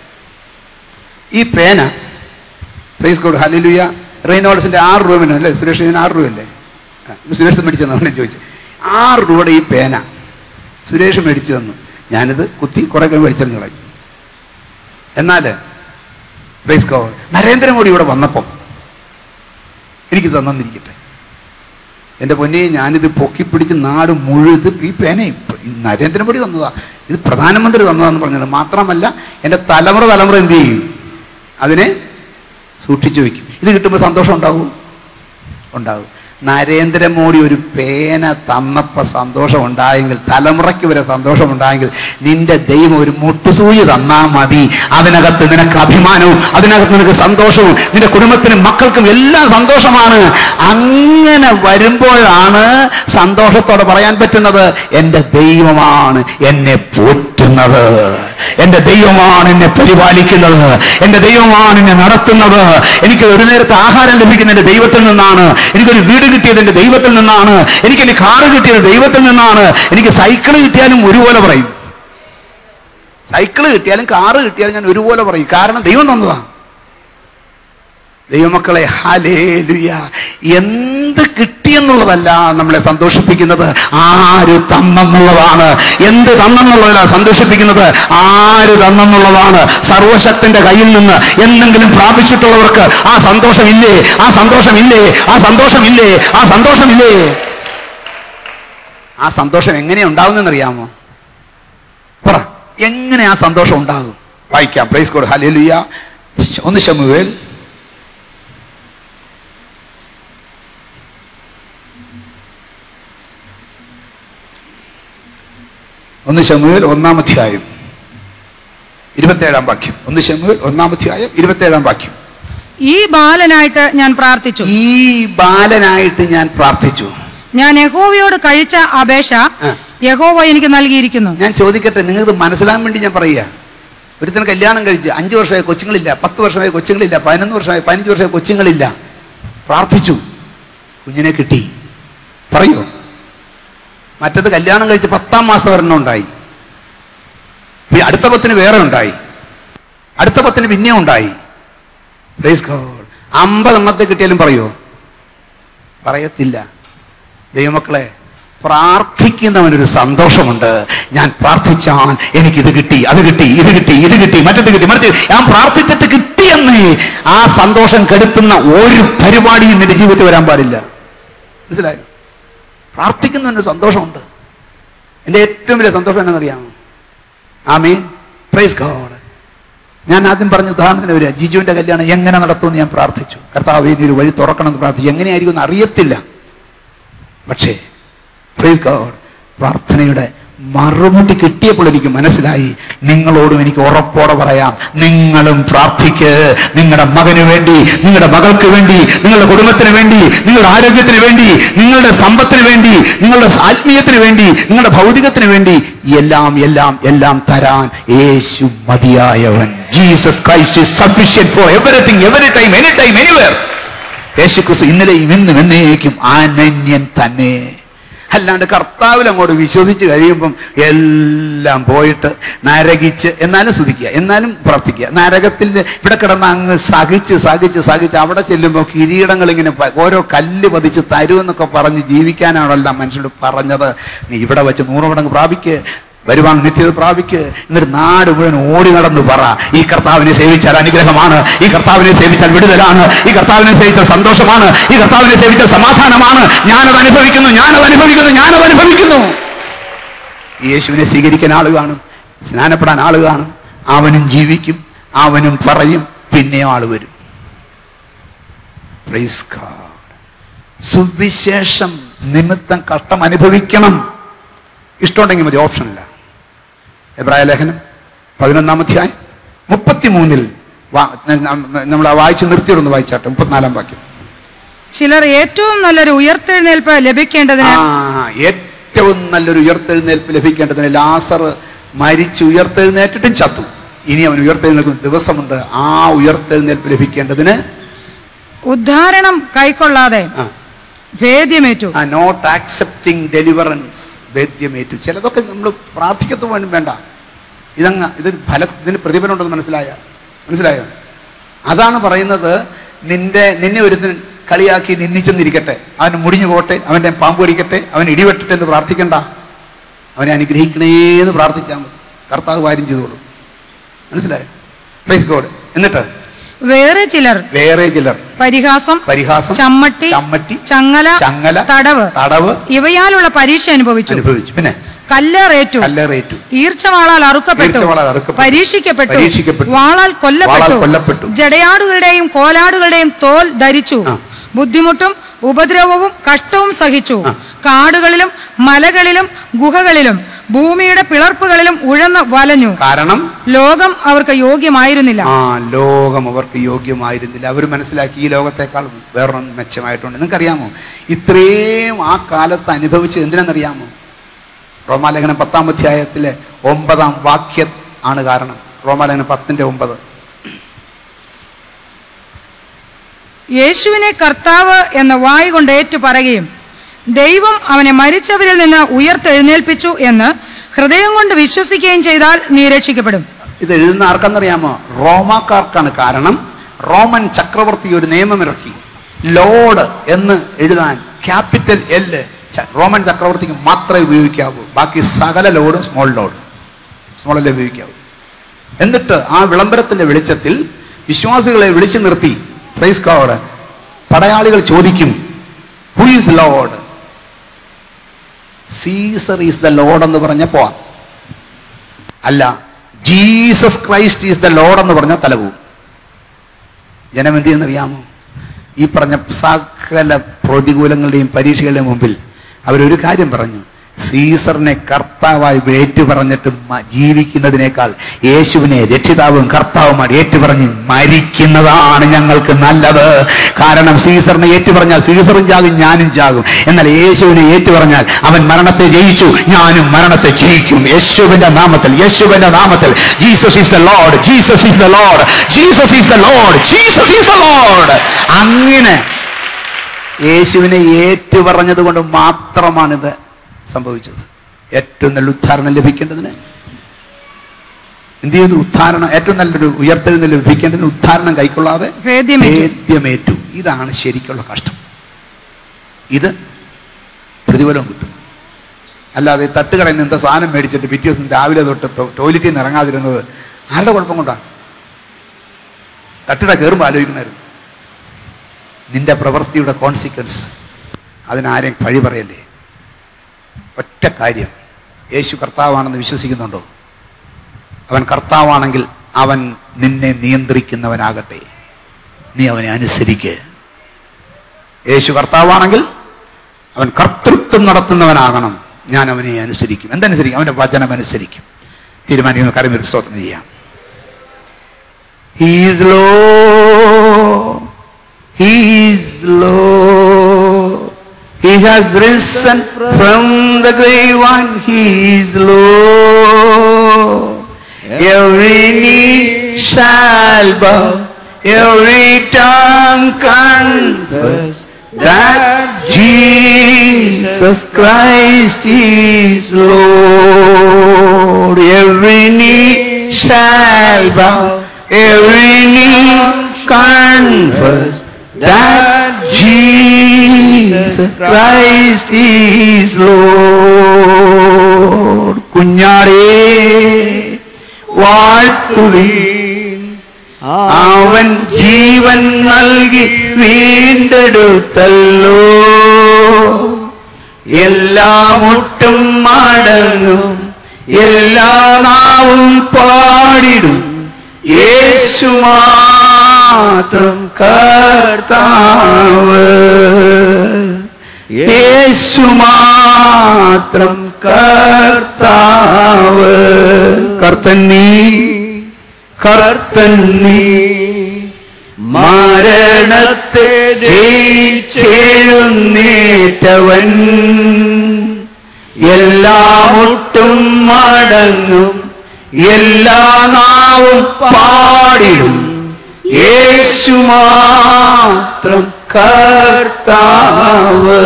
ഈ പേന പ്രൈസ് ഗോഡ് ഹലിലുയ റെയ്നോൾസിന്റെ ആറ് രൂപ അല്ലേ സുരേഷ് ഇതിന് ആറ് രൂപയല്ലേ ആ, ഇത് സുരേഷ് മേടിച്ചു തന്നു ചോദിച്ചു ആറ് രൂപയുടെ ഈ പേന സുരേഷ് മേടിച്ചു തന്നു ഞാനിത് കുത്തി കുറെ കഴിവ് മേടിച്ചെറിഞ്ഞു കളയും എന്നാൽ പ്രൈസ് ഗോഡ് നരേന്ദ്രമോദി ഇവിടെ വന്നപ്പം എനിക്ക് തന്നിരിക്കട്ടെ എൻ്റെ പൊന്നെ ഞാനിത് പൊക്കിപ്പിടിച്ച് നാട് മുഴുത് ഈ പേന ഇപ്പ- ഈ നരേന്ദ്രമോദി തന്നതാ ഇത് പ്രധാനമന്ത്രി തന്നതാന്ന് പറഞ്ഞത് മാത്രമല്ല എൻ്റെ തലമുറ തലമുറ എന്ത് ചെയ്യും അതിനെ സൂക്ഷിച്ചു വയ്ക്കും ഇത് കിട്ടുമ്പോൾ സന്തോഷം ഉണ്ടാവും ഉണ്ടാവും നരേന്ദ്രമോദി ഒരു പേന തന്നപ്പോൾ സന്തോഷം ഉണ്ടായെങ്കിൽ തലമുറയ്ക്ക് വരെ സന്തോഷം ഉണ്ടായെങ്കിൽ നിന്റെ ദൈവം ഒരു മുട്ടുസൂചി തന്നാ മതി അതിനകത്ത് നിനക്ക് അഭിമാനവും അതിനകത്ത് നിനക്ക് സന്തോഷവും നിന്റെ കുടുംബത്തിനും മക്കൾക്കും എല്ലാം സന്തോഷമാണ് അങ്ങനെ വരുമ്പോഴാണ് സന്തോഷത്തോടെ പറയാൻ പറ്റുന്നത് എൻ്റെ ദൈവമാണ് എന്നെ പോറ്റുന്നത് നടത്തുന്നത് എന്റെ ദൈവമാണ് എന്നെ പരിപാലിക്കുന്നത് എന്റെ ദൈവമാണ് എന്നെ നടത്തുന്നത് എനിക്ക് ഒരു നേരത്തെ ആഹാരം ലഭിക്കുന്ന എന്റെ ദൈവത്തിൽ നിന്നാണ് എനിക്കൊരു വീട് കിട്ടിയത് എന്റെ ദൈവത്തിൽ നിന്നാണ് എനിക്ക് എന്റെ കാറ് കിട്ടിയത് ദൈവത്തിൽ നിന്നാണ് എനിക്ക് സൈക്കിൾ കിട്ടിയാലും ഒരുപോലെ പറയും സൈക്കിള് കിട്ടിയാലും കാറ് കിട്ടിയാലും ഞാൻ ഒരുപോലെ പറയും കാരണം ദൈവം തന്നതാണ് ദൈവമക്കളെ ഹാലേലുയ എന്ത് കിട്ടിയെന്നുള്ളതല്ല നമ്മളെ സന്തോഷിപ്പിക്കുന്നത് ആര് തന്നെന്നുള്ളതാണ് എന്ത് തന്നെന്നുള്ളതല്ല സന്തോഷിപ്പിക്കുന്നത് ആര് തന്നെന്നുള്ളതാണ് സർവശക്തന്റെ കയ്യിൽ നിന്ന് എന്തെങ്കിലും പ്രാപിച്ചിട്ടുള്ളവർക്ക് ആ സന്തോഷമില്ലേ ആ സന്തോഷമില്ലേ ആ സന്തോഷമില്ലേ ആ സന്തോഷമില്ലേ ആ സന്തോഷം എങ്ങനെയാ ഉണ്ടാവുന്നറിയാമോ പറ എങ്ങനെ ആ സന്തോഷം ഉണ്ടാകും വായിക്കാം പ്രൈസ് കോഡ് ഹലേലുയ ഒന്ന് ശമുവേൽ ഒന്ന് ശമുവേൽ ഒന്നാം അധ്യായം ഇരുപത്തേഴാം വാക്യം ഒന്ന് ശമുവേൽ ഒന്നാം അധ്യായം ഇരുപത്തേഴാം വാക്യം ഈ ബാലനായിട്ട് ഞാൻ പ്രാർത്ഥിച്ചു ഈ ബാലനായിട്ട് ഞാൻ പ്രാർത്ഥിച്ചു ഞാൻ യഹോവയോട് കഴിച്ച അപേക്ഷ ആ. യഹോവ എനിക്ക് നൽകിയിരിക്കുന്നു ഞാൻ ചോദിക്കട്ടെ നിങ്ങൾക്ക് മനസ്സിലാകാൻ വേണ്ടി ഞാൻ പറയുക ഒരുത്തിന് കല്യാണം കഴിച്ച് അഞ്ച് വർഷമായി കൊച്ചുങ്ങളില്ല പത്ത് വർഷമായി കൊച്ചുങ്ങളില്ല പതിനൊന്ന് വർഷമായി പതിനഞ്ച് വർഷമായി കൊച്ചുങ്ങളില്ല പ്രാർത്ഥിച്ചു കുഞ്ഞിനെ കിട്ടി പറയൂ മറ്റത് കല്യാണം കഴിച്ച് പത്താം മാസം ഒരെണ്ണം ഉണ്ടായി പിന്നെ അടുത്ത പത്തിന് വേറെ ഉണ്ടായി അടുത്ത പത്തിന് പിന്നെ ഉണ്ടായി പ്രൈസ് ഗോഡ് അമ്പത് എണ്ണത്തെ കിട്ടിയാലും പറയോ പറയത്തില്ല ദൈവമക്കളെ പ്രാർത്ഥിക്കുന്നവനൊരു സന്തോഷമുണ്ട് ഞാൻ പ്രാർത്ഥിച്ചാൽ എനിക്കിത് കിട്ടി അത് കിട്ടി ഇത് കിട്ടി ഇത് കിട്ടി മറ്റത് കിട്ടി മറിച്ച് ഞാൻ പ്രാർത്ഥിച്ചിട്ട് കിട്ടിയെന്ന് ആ സന്തോഷം കെടുത്തുന്ന ഒരു പരിപാടിയും നിന്റെ ജീവിതത്തിൽ വരാൻ പാടില്ല മനസ്സിലായോ പ്രാർത്ഥിക്കുന്നതിനൊരു സന്തോഷമുണ്ട് എൻ്റെ ഏറ്റവും വലിയ സന്തോഷം എന്നറിയാമോ ആമീൻ പ്രൈസ് ഗോഡ് ഞാൻ ആദ്യം പറഞ്ഞ ഉദാഹരണത്തിന് വരിക ജിജുവിന്റെ കല്യാണം എങ്ങനെ നടത്തുമെന്ന് ഞാൻ പ്രാർത്ഥിച്ചു കർത്താവ് നീ ഒരു വഴി തുറക്കണമെന്ന് പ്രാർത്ഥിച്ചു എങ്ങനെയായിരിക്കും എന്ന് അറിയത്തില്ല പക്ഷേ പ്രൈസ് ഗോഡ് പ്രാർത്ഥനയുടെ മറുപടി കിട്ടിയപ്പോൾ എനിക്ക് മനസ്സിലായി നിങ്ങളോടും എനിക്ക് ഉറപ്പോടെ പറയാം നിങ്ങളും പ്രാർത്ഥിക്ക് നിങ്ങളുടെ മകന് വേണ്ടി നിങ്ങളുടെ മകൾക്ക് വേണ്ടി നിങ്ങളുടെ കുടുംബത്തിന് വേണ്ടി നിങ്ങളുടെ ആരോഗ്യത്തിന് വേണ്ടി നിങ്ങളുടെ സമ്പത്തിന് വേണ്ടി നിങ്ങളുടെ ആത്മീയത്തിന് വേണ്ടി നിങ്ങളുടെ ഭൗതികത്തിന് വേണ്ടി എല്ലാം എല്ലാം എല്ലാം തരാൻ യേശു മതിയായവൻ Jesus Christ is sufficient for everything every time any time anywhere യേശു ക്രിസ്തു ഇന്നലെയും ഇന്നും എന്നേക്കും അനന്യൻ തന്നെ അല്ലാണ്ട് കർത്താവിൽ അങ്ങോട്ട് വിശ്വസിച്ച് കഴിയുമ്പം എല്ലാം പോയിട്ട് നരകിച്ച് എന്നാലും സ്തുതിക്കുക എന്നാലും പ്രാർത്ഥിക്കുക നരകത്തിൽ ഇവിടെ കിടന്ന് അങ്ങ് സഹിച്ച് സഹിച്ച് സഹിച്ച് അവിടെ ചെല്ലുമ്പോൾ കിരീടങ്ങൾ ഇങ്ങനെ പ- ഓരോ കല്ല് പതിച്ച് തരുമെന്നൊക്കെ പറഞ്ഞ് ജീവിക്കാനാണല്ല മനുഷ്യരോട് പറഞ്ഞത് നീ ഇവിടെ വെച്ച് നൂറ് മടങ്ങ് പ്രാപിക്ക് വരുവാൻ നിത്യത പ്രാപിക്ക് എന്നൊരു നാട് മുഴുവൻ ഓടി നടന്നു പറ ഈ കർത്താവിനെ സേവിച്ചാൽ അനുഗ്രഹമാണ് ഈ കർത്താവിനെ സേവിച്ചാൽ വിടുതലാണ് ഈ കർത്താവിനെ സേവിച്ചാൽ സന്തോഷമാണ് ഈ കർത്താവിനെ സേവിച്ചാൽ സമാധാനമാണ് ഞാനത് അനുഭവിക്കുന്നു ഞാനത് അനുഭവിക്കുന്നു ഞാനത് അനുഭവിക്കുന്നു യേശുവിനെ സ്വീകരിക്കാൻ ആള് കാണും സ്നാനപ്പെടാൻ ആള് കാണും അവനും ജീവിക്കും അവനും പറയും പിന്നെയും ആള് വരും Praise God. സുവിശേഷം നിമിത്തം കഷ്ടം അനുഭവിക്കണം ഇഷ്ടമുണ്ടെങ്കിൽ മതി ഓപ്ഷനില്ല എബ്രായ ലേഖനം പതിനൊന്നാം അധ്യായം മുപ്പത്തിമൂന്നിൽ നമ്മൾ വായിച്ച് നിർത്തിയിടൊന്ന് വായിച്ചാട്ടെ മുപ്പത്തിനാലാം വാക്യം ചിലർ ഏറ്റവും നല്ലൊരു ഉയർത്തെഴുന്നേൽപ്പ് ലഭിക്കേണ്ടതിന് ആ ഏറ്റവും നല്ലൊരു ഉയർത്തെഴുന്നേൽപ്പ് ലഭിക്കേണ്ടതിന് ലാസർ മരിച്ച് ഉയർത്തെഴുന്നേറ്റിട്ടും ചത്തു ഇനി അവൻ ഉയർത്തെഴുന്നേൽക്കുന്ന ദിവസമുണ്ട് ആ ഉയർത്തെഴുന്നേൽപ്പ് ലഭിക്കേണ്ടതിന് ഉദ്ധാരണം കൈക്കൊള്ളാതെ ആ ഭേദ്യമേറ്റു ആ നോട്ട് ആക്സെപ്റ്റിംഗ് ഡെലിവറൻസ് വേദ്യമേറ്റു ചിലതൊക്കെ നമ്മൾ പ്രാർത്ഥിക്കത്തു വേണ്ടി വേണ്ട ഇതങ്ങ് ഇതിന് ഫല ഇതിന് പ്രതിഫലം ഉണ്ടെന്ന് മനസ്സിലായ മനസ്സിലായോ അതാണ് പറയുന്നത് നിന്റെ നിന്നെ ഒരുത്തിന് കളിയാക്കി നിന്ദിച്ചെന്നിരിക്കട്ടെ അവൻ മുടിഞ്ഞു പോട്ടെ അവൻ്റെ പാമ്പ് കടിക്കട്ടെ അവൻ ഇടിവെട്ടട്ടെ എന്ന് പ്രാർത്ഥിക്കണ്ട അവനെ അനുഗ്രഹിക്കണേന്ന് പ്രാർത്ഥിച്ചാൽ മതി കർത്താവ് കാര്യം ചെയ്തോളൂ മനസ്സിലായോ പ്രൈസ് ഗോഡ് എന്നിട്ട് വേറെ ചിലർ വേറെ ചിലർ പരിഹാസം പരിഹാസം ചമ്മട്ടി ചമ്മട്ടി ചങ്ങല ചങ്ങല തടവ് തടവ് ഇവയാലുള്ള പരീക്ഷ അനുഭവിച്ചു അനുഭവിച്ചു പിന്നെ കല്ലേറേറ്റു കല്ലേറേറ്റു ഈർച്ചവാളാൽ അറുക്കപ്പെട്ടു ഈർച്ചവാളാൽ അറുക്കപ്പെട്ടു. പരീക്ഷിക്കപ്പെട്ടു പരീക്ഷിക്കപ്പെട്ടു. വാളാൽ വാളാൽ കൊല്ലപ്പെട്ടു കൊല്ലപ്പെട്ടു. ജടയാടുകളുടെയും കോലാടുകളുടെയും തോൽ ധരിച്ചു ആ. ബുദ്ധിമുട്ടും ഉപദ്രവവും കഷ്ടവും സഹിച്ചു ആ. കാടുകളിലും മലകളിലും ഗുഹകളിലും ഭൂമിയുടെ പിളർപ്പുകളിലും ഉഴന്ന് വലഞ്ഞു കാരണം ലോകം അവർക്ക് യോഗ്യമായിരുന്നില്ല ആ ലോകം അവർക്ക് യോഗ്യമായിരുന്നില്ല അവർ മനസ്സിലാക്കി ഈ ലോകത്തെക്കാൾ വേറൊന്നും മെച്ചമായിട്ടുണ്ട് നിങ്ങൾക്കറിയാമോ ഇത്രയും ആ കാലത്ത് അനുഭവിച്ചത് എന്തിനാണെന്നറിയാമോ റോമാലേഖനം പത്താം അധ്യായത്തിലെ ഒമ്പതാം വാക്യം ആണ് കാരണം റോമാലേഖനം പത്തിന്റെ ഒമ്പത് യേശുവിനെ കർത്താവ് എന്ന വായ് കൊണ്ട് ഏറ്റു പറയുകയും ദൈവം അവനെ മരിച്ചവരിൽ നിന്ന് ഉയർത്തെഴുന്നേൽപ്പിച്ചു എന്ന് ഹൃദയം കൊണ്ട് വിശ്വസിക്കുകയും ചെയ്താൽ നീ രക്ഷിക്കപ്പെടും ഇത് എഴുതുന്ന ആർക്കെന്നറിയാമോ റോമാക്കാർക്കാണ് കാരണം റോമൻ ചക്രവർത്തി ഒരു നിയമം ഇറക്കി ലോഡ് എന്ന് എഴുതാൻ ക്യാപിറ്റൽ എല് റോമൻ ചക്രവർത്തിക്ക് മാത്രമേ ഉപയോഗിക്കാവൂ ബാക്കി സകല ലോഡും സ്മോൾ ലോഡ് സ്മോൾ എല്ലേ ഉപയോഗിക്കാവൂ എന്നിട്ട് ആ വിളംബരത്തിന്റെ വെളിച്ചത്തിൽ വിശ്വാസികളെ വിളിച്ചു നിർത്തി പ്രൈസ് കോഡ് പടയാളികൾ ചോദിക്കും who is Lord Caesar is the Lord എന്ന് പറഞ്ഞ പോവാം അല്ല Jesus Christ is the Lord എന്ന് പറഞ്ഞാൽ തലപോവും ജനം എന്ത് ചെയ്യുന്നറിയാമോ ഈ പറഞ്ഞ സകല പ്രതികൂലങ്ങളുടെയും പരീക്ഷകളുടെയും മുമ്പിൽ അവരൊരു കാര്യം പറഞ്ഞു സീസറിനെ കർത്താവായി ഏറ്റു പറഞ്ഞിട്ട് മ- ജീവിക്കുന്നതിനേക്കാൾ യേശുവിനെ രക്ഷിതാവും കർത്താവുമായി ഏറ്റുപറഞ്ഞ് മരിക്കുന്നതാണ് ഞങ്ങൾക്ക് നല്ലത് കാരണം സീസറിനെ ഏറ്റുപറഞ്ഞാൽ സീസറും ചാകും ഞാനും ചാകും എന്നാൽ യേശുവിനെ ഏറ്റുപറഞ്ഞാൽ അവൻ മരണത്തെ ജയിച്ചു ഞാനും മരണത്തെ ജയിക്കും യേശുവിന്റെ നാമത്തിൽ യേശുവിന്റെ നാമത്തിൽ Jesus is the Lord Jesus is the Lord Jesus is the Lord Jesus is the Lord അങ്ങനെ യേശുവിനെ ഏറ്റുപറഞ്ഞത് കൊണ്ട് മാത്രമാണിത് സംഭവിച്ചത് ഏറ്റവും നല്ല ഉദ്ധാരണം ലഭിക്കേണ്ടതിന് എന്ത് ചെയ്തു ഉദ്ധാരണം ഏറ്റവും നല്ലൊരു ഉയർത്തെഴുന്ന ലഭിക്കേണ്ടതിന് ഉദ്ധാരണം കൈക്കൊള്ളാതെ ഭേദ്യമേറ്റു. ഭേദ്യമേറ്റു ഇതാണ് ശരിക്കുള്ള കഷ്ടം ഇത് പ്രതിഫലവും കിട്ടും അല്ലാതെ തട്ടുകടയിൽ നിന്ന് എന്താ സാധനം മേടിച്ചിട്ട് പിറ്റേ ദിവസം രാവിലെ തൊട്ട് ടോ- ടോയ്ലറ്റിൽ നിന്ന് ഇറങ്ങാതിരുന്നത് ആരുടെ കുഴപ്പം കൊണ്ടാണ് തട്ടുകട കയറുമ്പോൾ ആലോചിക്കണമായിരുന്നു നിന്റെ പ്രവൃത്തിയുടെ കോൺസിക്വൻസ് അതിനാരെയും പഴി പറയല്ലേ ഒറ്റ കാര്യം യേശു കർത്താവാണെന്ന് വിശ്വസിക്കുന്നുണ്ടോ അവൻ കർത്താവാണെങ്കിൽ അവൻ നിന്നെ നിയന്ത്രിക്കുന്നവനാകട്ടെ നീ അവനെ അനുസരിക്ക് യേശു കർത്താവാണെങ്കിൽ അവൻ കർത്തൃത്വം നടത്തുന്നവനാകണം ഞാൻ അവനെ അനുസരിക്കും എന്തനുസരിക്കും അവന്റെ വചനം അനുസരിക്കും തീരുമാനിക്കുന്ന കാര്യം ഒരു സ്തോത്രം ചെയ്യാം he's Lord he's Lord He has risen from the grave and he is Lord. Every knee shall bow, every tongue confess that Jesus Christ is Lord. Every knee shall bow, every knee confess that Jesus Christ is Lord. കുഞ്ഞാടേ വാഴ്ത്തുവീൻ അവൻ ജീവൻ നൽകി വീണ്ടെടുത്തല്ലോ എല്ലാ മുട്ടും മടങ്ങും എല്ലാ നാവും പാടിടും യേശു മാത്രം കർത്താവ് യേശു മാത്രം കർത്താവ് കർത്തൻ നീ കർത്തൻ നീ മരണത്തെ ജയിച്ചെഴുന്നേറ്റവൻ എല്ലാ മുട്ടും മടങ്ങും എല്ലാ നാവും പാടിടും യേശു മാത്രം കർത്താവ്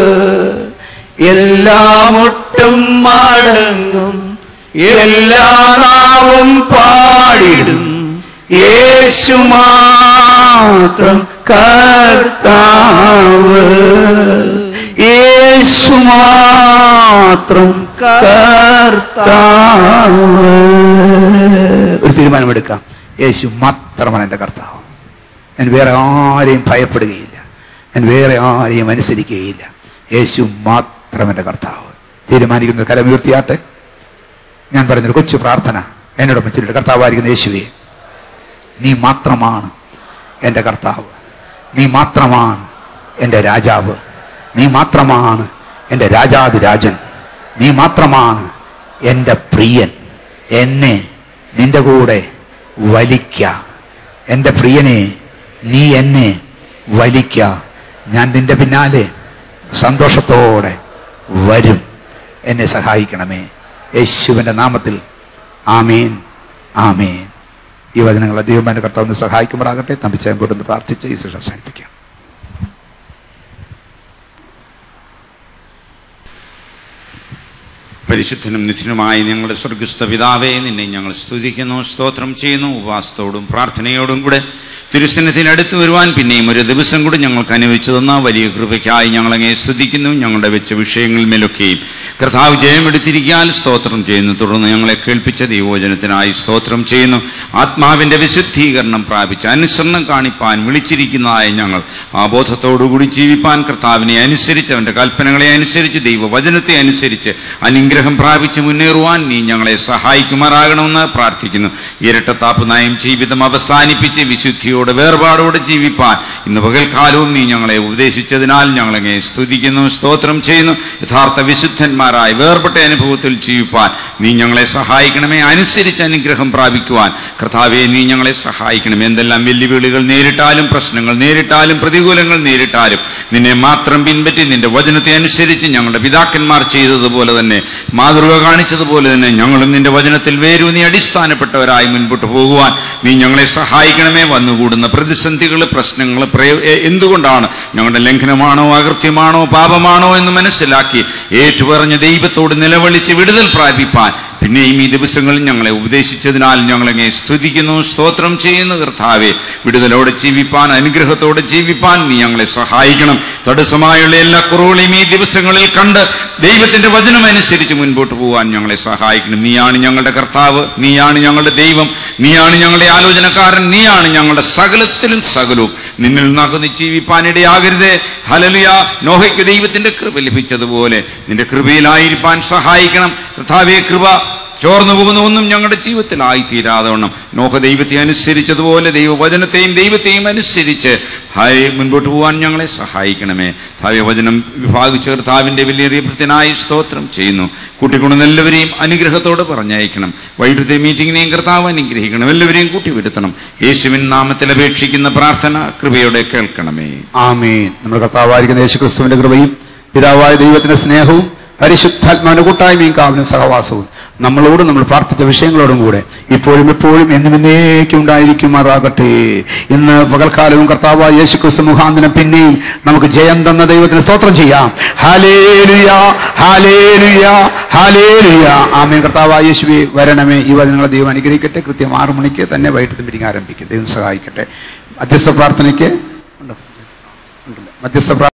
എല്ലാ മുട്ടും മടങ്ങും എല്ലാ നാവും പാടിടും യേശു മാത്രം കർത്താവ് യേശു മാത്രം കർത്താവ് ഒരു തീരുമാനമെടുക്കാം യേശു മാത്രമാണ് എൻ്റെ കർത്താവ് ഞാൻ വേറെ ആരെയും ഭയപ്പെടുകയില്ല ഞാൻ വേറെ ആരെയും അനുസരിക്കുകയില്ല യേശു മാത്രം എൻ്റെ കർത്താവ് തീരുമാനിക്കുന്ന കരമുയർത്തിയാട്ടെ ഞാൻ പറയുന്നൊരു കൊച്ചു പ്രാർത്ഥന എന്നോടൊപ്പം ചൊല്ലിട്ട് കർത്താവായിരിക്കുന്ന യേശുവേ നീ മാത്രമാണ് എൻ്റെ കർത്താവ് നീ മാത്രമാണ് എൻ്റെ രാജാവ് നീ മാത്രമാണ് എൻ്റെ രാജാതിരാജൻ നീ മാത്രമാണ് എൻ്റെ പ്രിയൻ എന്നെ നിന്റെ കൂടെ വലിക്ക എൻ്റെ പ്രിയനെ നീ എന്നെ വലിക്ക ഞാൻ നിന്റെ പിന്നാലെ സന്തോഷത്തോടെ വരും എന്നെ സഹായിക്കണമേ യേശുവിൻ്റെ നാമത്തിൽ ആമീൻ ആമീൻ ഈ വചനങ്ങൾ ദൈവമാൻ്റെ കർത്താവിന് സഹായിക്കുമാറാകട്ടെ തമ്പിച്ചായം കൊണ്ടൊന്ന് പ്രാർത്ഥിച്ച് ഈ ശേഷം അവസാനിപ്പിക്കാം പരിശുദ്ധനും നിത്യനുമായ ഞങ്ങളുടെ സ്വർഗസ്ഥ പിതാവേ നിന്നെ ഞങ്ങൾ സ്തുതിക്കുന്നു സ്തോത്രം ചെയ്യുന്നു ഉപവാസത്തോടും പ്രാർത്ഥനയോടും കൂടെ തിരുസനത്തിന് അടുത്ത് വരുവാൻ പിന്നെയും ഒരു ദിവസം കൂടി ഞങ്ങൾക്ക് അനുവദിച്ചു തന്ന വലിയ കൃപയ്ക്കായി ഞങ്ങളങ്ങേ സ്തുതിക്കുന്നു ഞങ്ങളുടെ വെച്ച വിഷയങ്ങളിന്മേലൊക്കെയും കർത്താവ് ജയമെടുത്തിരിക്കാൻ സ്തോത്രം ചെയ്യുന്നു തുടർന്ന് ഞങ്ങളെ കേൾപ്പിച്ച ദൈവോചനത്തിനായി സ്തോത്രം ചെയ്യുന്നു ആത്മാവിൻ്റെ വിശുദ്ധീകരണം പ്രാപിച്ച് അനുസരണം കാണിപ്പാൻ വിളിച്ചിരിക്കുന്നതായ ഞങ്ങൾ ആ ബോധത്തോടുകൂടി ജീവിപ്പാൻ കർത്താവിനെ അനുസരിച്ച് അവൻ്റെ കൽപ്പനകളെ അനുസരിച്ച് ദൈവവചനത്തെ അനുസരിച്ച് അനുഗ്രഹം പ്രാപിച്ച് മുന്നേറുവാൻ നീ ഞങ്ങളെ സഹായിക്കുമാറാകണമെന്ന് പ്രാർത്ഥിക്കുന്നു ഇരട്ടത്താപ്പ് നയം ജീവിതം അവസാനിപ്പിച്ച് വിശുദ്ധിയോടെ വേർപാടോടെ ജീവിപ്പാൻ ഇന്ന് പകൽക്കാലവും നീ ഞങ്ങളെ ഉപദേശിച്ചതിനാൽ ഞങ്ങളങ്ങെ സ്തുതിക്കുന്നു സ്തോത്രം ചെയ്യുന്നു യഥാർത്ഥ വിശുദ്ധന്മാരായി വേർപെട്ട അനുഭവത്തിൽ ജീവിപ്പാൻ നീ ഞങ്ങളെ സഹായിക്കണമേ അനുസരിച്ച് അനുഗ്രഹം പ്രാപിക്കുവാൻ കർത്താവെ നീ ഞങ്ങളെ സഹായിക്കണമേ എന്തെല്ലാം വെല്ലുവിളികൾ നേരിട്ടാലും പ്രശ്നങ്ങൾ നേരിട്ടാലും പ്രതികൂലങ്ങൾ നേരിട്ടാലും നിന്നെ മാത്രം പിൻപറ്റി നിന്റെ വചനത്തെ അനുസരിച്ച് ഞങ്ങളുടെ പിതാക്കന്മാർ ചെയ്തതുപോലെ തന്നെ മാതൃക കാണിച്ചതുപോലെ തന്നെ ഞങ്ങളും നിന്റെ വചനത്തിൽ വേരൂന്നി അടിസ്ഥാനപ്പെട്ടവരായി മുൻപോട്ട് പോകുവാൻ നീ ഞങ്ങളെ സഹായിക്കണമേ വന്നുകൂടുന്ന പ്രതിസന്ധികൾ പ്രശ്നങ്ങൾ പ്രയോ എ- എന്തുകൊണ്ടാണ് ഞങ്ങളുടെ ലംഘനമാണോ അകൃത്യമാണോ പാപമാണോ എന്ന് മനസ്സിലാക്കി ഏറ്റുപറഞ്ഞ ദൈവത്തോട് നിലവിളിച്ച് വിടുതൽ പ്രാപിപ്പാൻ പിന്നെയും ഈ ദിവസങ്ങളിൽ ഞങ്ങളെ ഉപദേശിച്ചതിനാൽ ഞങ്ങളങ്ങെ സ്തുതിക്കുന്നു സ്തോത്രം ചെയ്യുന്നു കർത്താവെ വിടുതലോടെ ജീവിപ്പാൻ അനുഗ്രഹത്തോടെ ജീവിപ്പാൻ നീ ഞങ്ങളെ സഹായിക്കണം തടസ്സമായുള്ള എല്ലാ കുറവുകളെയും ഈ ദിവസങ്ങളിൽ കണ്ട് ദൈവത്തിന്റെ വചനം അനുസരിച്ച് മുൻപോട്ട് പോകാൻ ഞങ്ങളെ സഹായിക്കണം നീയാണ് ഞങ്ങളുടെ കർത്താവ് നീയാണ് ഞങ്ങളുടെ ദൈവം നീയാണ് ഞങ്ങളുടെ ആലോചനക്കാരൻ നീയാണ് ഞങ്ങളുടെ സകലത്തിലും സകലവും നിന്നിൽ നിന്നകന്ന് ജീവിപ്പാനിടയാകരുതേ ഹലലിയ നോഹയ്ക്ക് ദൈവത്തിന്റെ കൃപ ലഭിച്ചതുപോലെ നിന്റെ കൃപയിലായിരിക്കാൻ സഹായിക്കണം കർത്താവേ കൃപ ചോർന്നു പോകുന്ന ഒന്നും ഞങ്ങളുടെ ജീവിതത്തിലായി തീരാതവണ്ണം നോഹ ദൈവത്തെ അനുസരിച്ചതുപോലെ ദൈവവചനത്തെയും ദൈവത്തെയും അനുസരിച്ച് ഹായ് മുൻപോട്ട് പോകാൻ ഞങ്ങളെ സഹായിക്കണമേ ഭാവ്യവചനം വിഭാഗിച്ച കർത്താവിൻ്റെ വലിയ ഭൃത്യനായി സ്തോത്രം ചെയ്യുന്നു കൂട്ടിക്കൊണ്ടുവന്ന എല്ലാവരെയും അനുഗ്രഹത്തോടെ പറഞ്ഞയക്കണം വൈകിട്ടത്തെ മീറ്റിങ്ങിനെയും കർത്താവ് അനുഗ്രഹിക്കണം എല്ലാവരെയും കൂട്ടിവരുത്തണം യേശുവിൻ നാമത്തിൽ അപേക്ഷിക്കുന്ന പ്രാർത്ഥന കൃപയോടെ കേൾക്കണമേ ആമീൻ നമ്മുടെ കർത്താവായിരിക്കുന്ന യേശു ക്രിസ്തുവിന്റെ കൃപയും പിതാവായ ദൈവത്തിന്റെ സ്നേഹവും പരിശുദ്ധാത്മാവിന്റെ കൂട്ടായ്മയും കാവലും സഹവാസവും നമ്മളോടും നമ്മൾ പ്രാർത്ഥിച്ച വിഷയങ്ങളോടും കൂടെ ഇപ്പോഴും എപ്പോഴും എന്നും എന്നേക്കും ഉണ്ടായിരിക്കുമാറാകട്ടെ ഇന്ന് പകൽക്കാലവും കർത്താവായ യേശു ക്രിസ്തു മുഖാന്തരം പിന്നെയും നമുക്ക് ജയം തന്ന ദൈവത്തിന് സ്തോത്രം ചെയ്യാം ഹാലേലുയ ഹാലേലുയ ഹാലേലുയ ആമേൻ കർത്താവായ യേശുവെ വരണമേ ഈ വചനങ്ങളെ ദൈവം അനുഗ്രഹിക്കട്ടെ കൃത്യം ആറു മണിക്ക് തന്നെ വൈകിട്ട് മീറ്റിംഗ് ആരംഭിക്കും ദൈവം സഹായിക്കട്ടെ മധ്യസ്ഥ പ്രാർത്ഥനയ്ക്ക് ഉണ്ടോ? ഉണ്ടല്ലോ. മധ്യസ്ഥ പ്രാർത്ഥന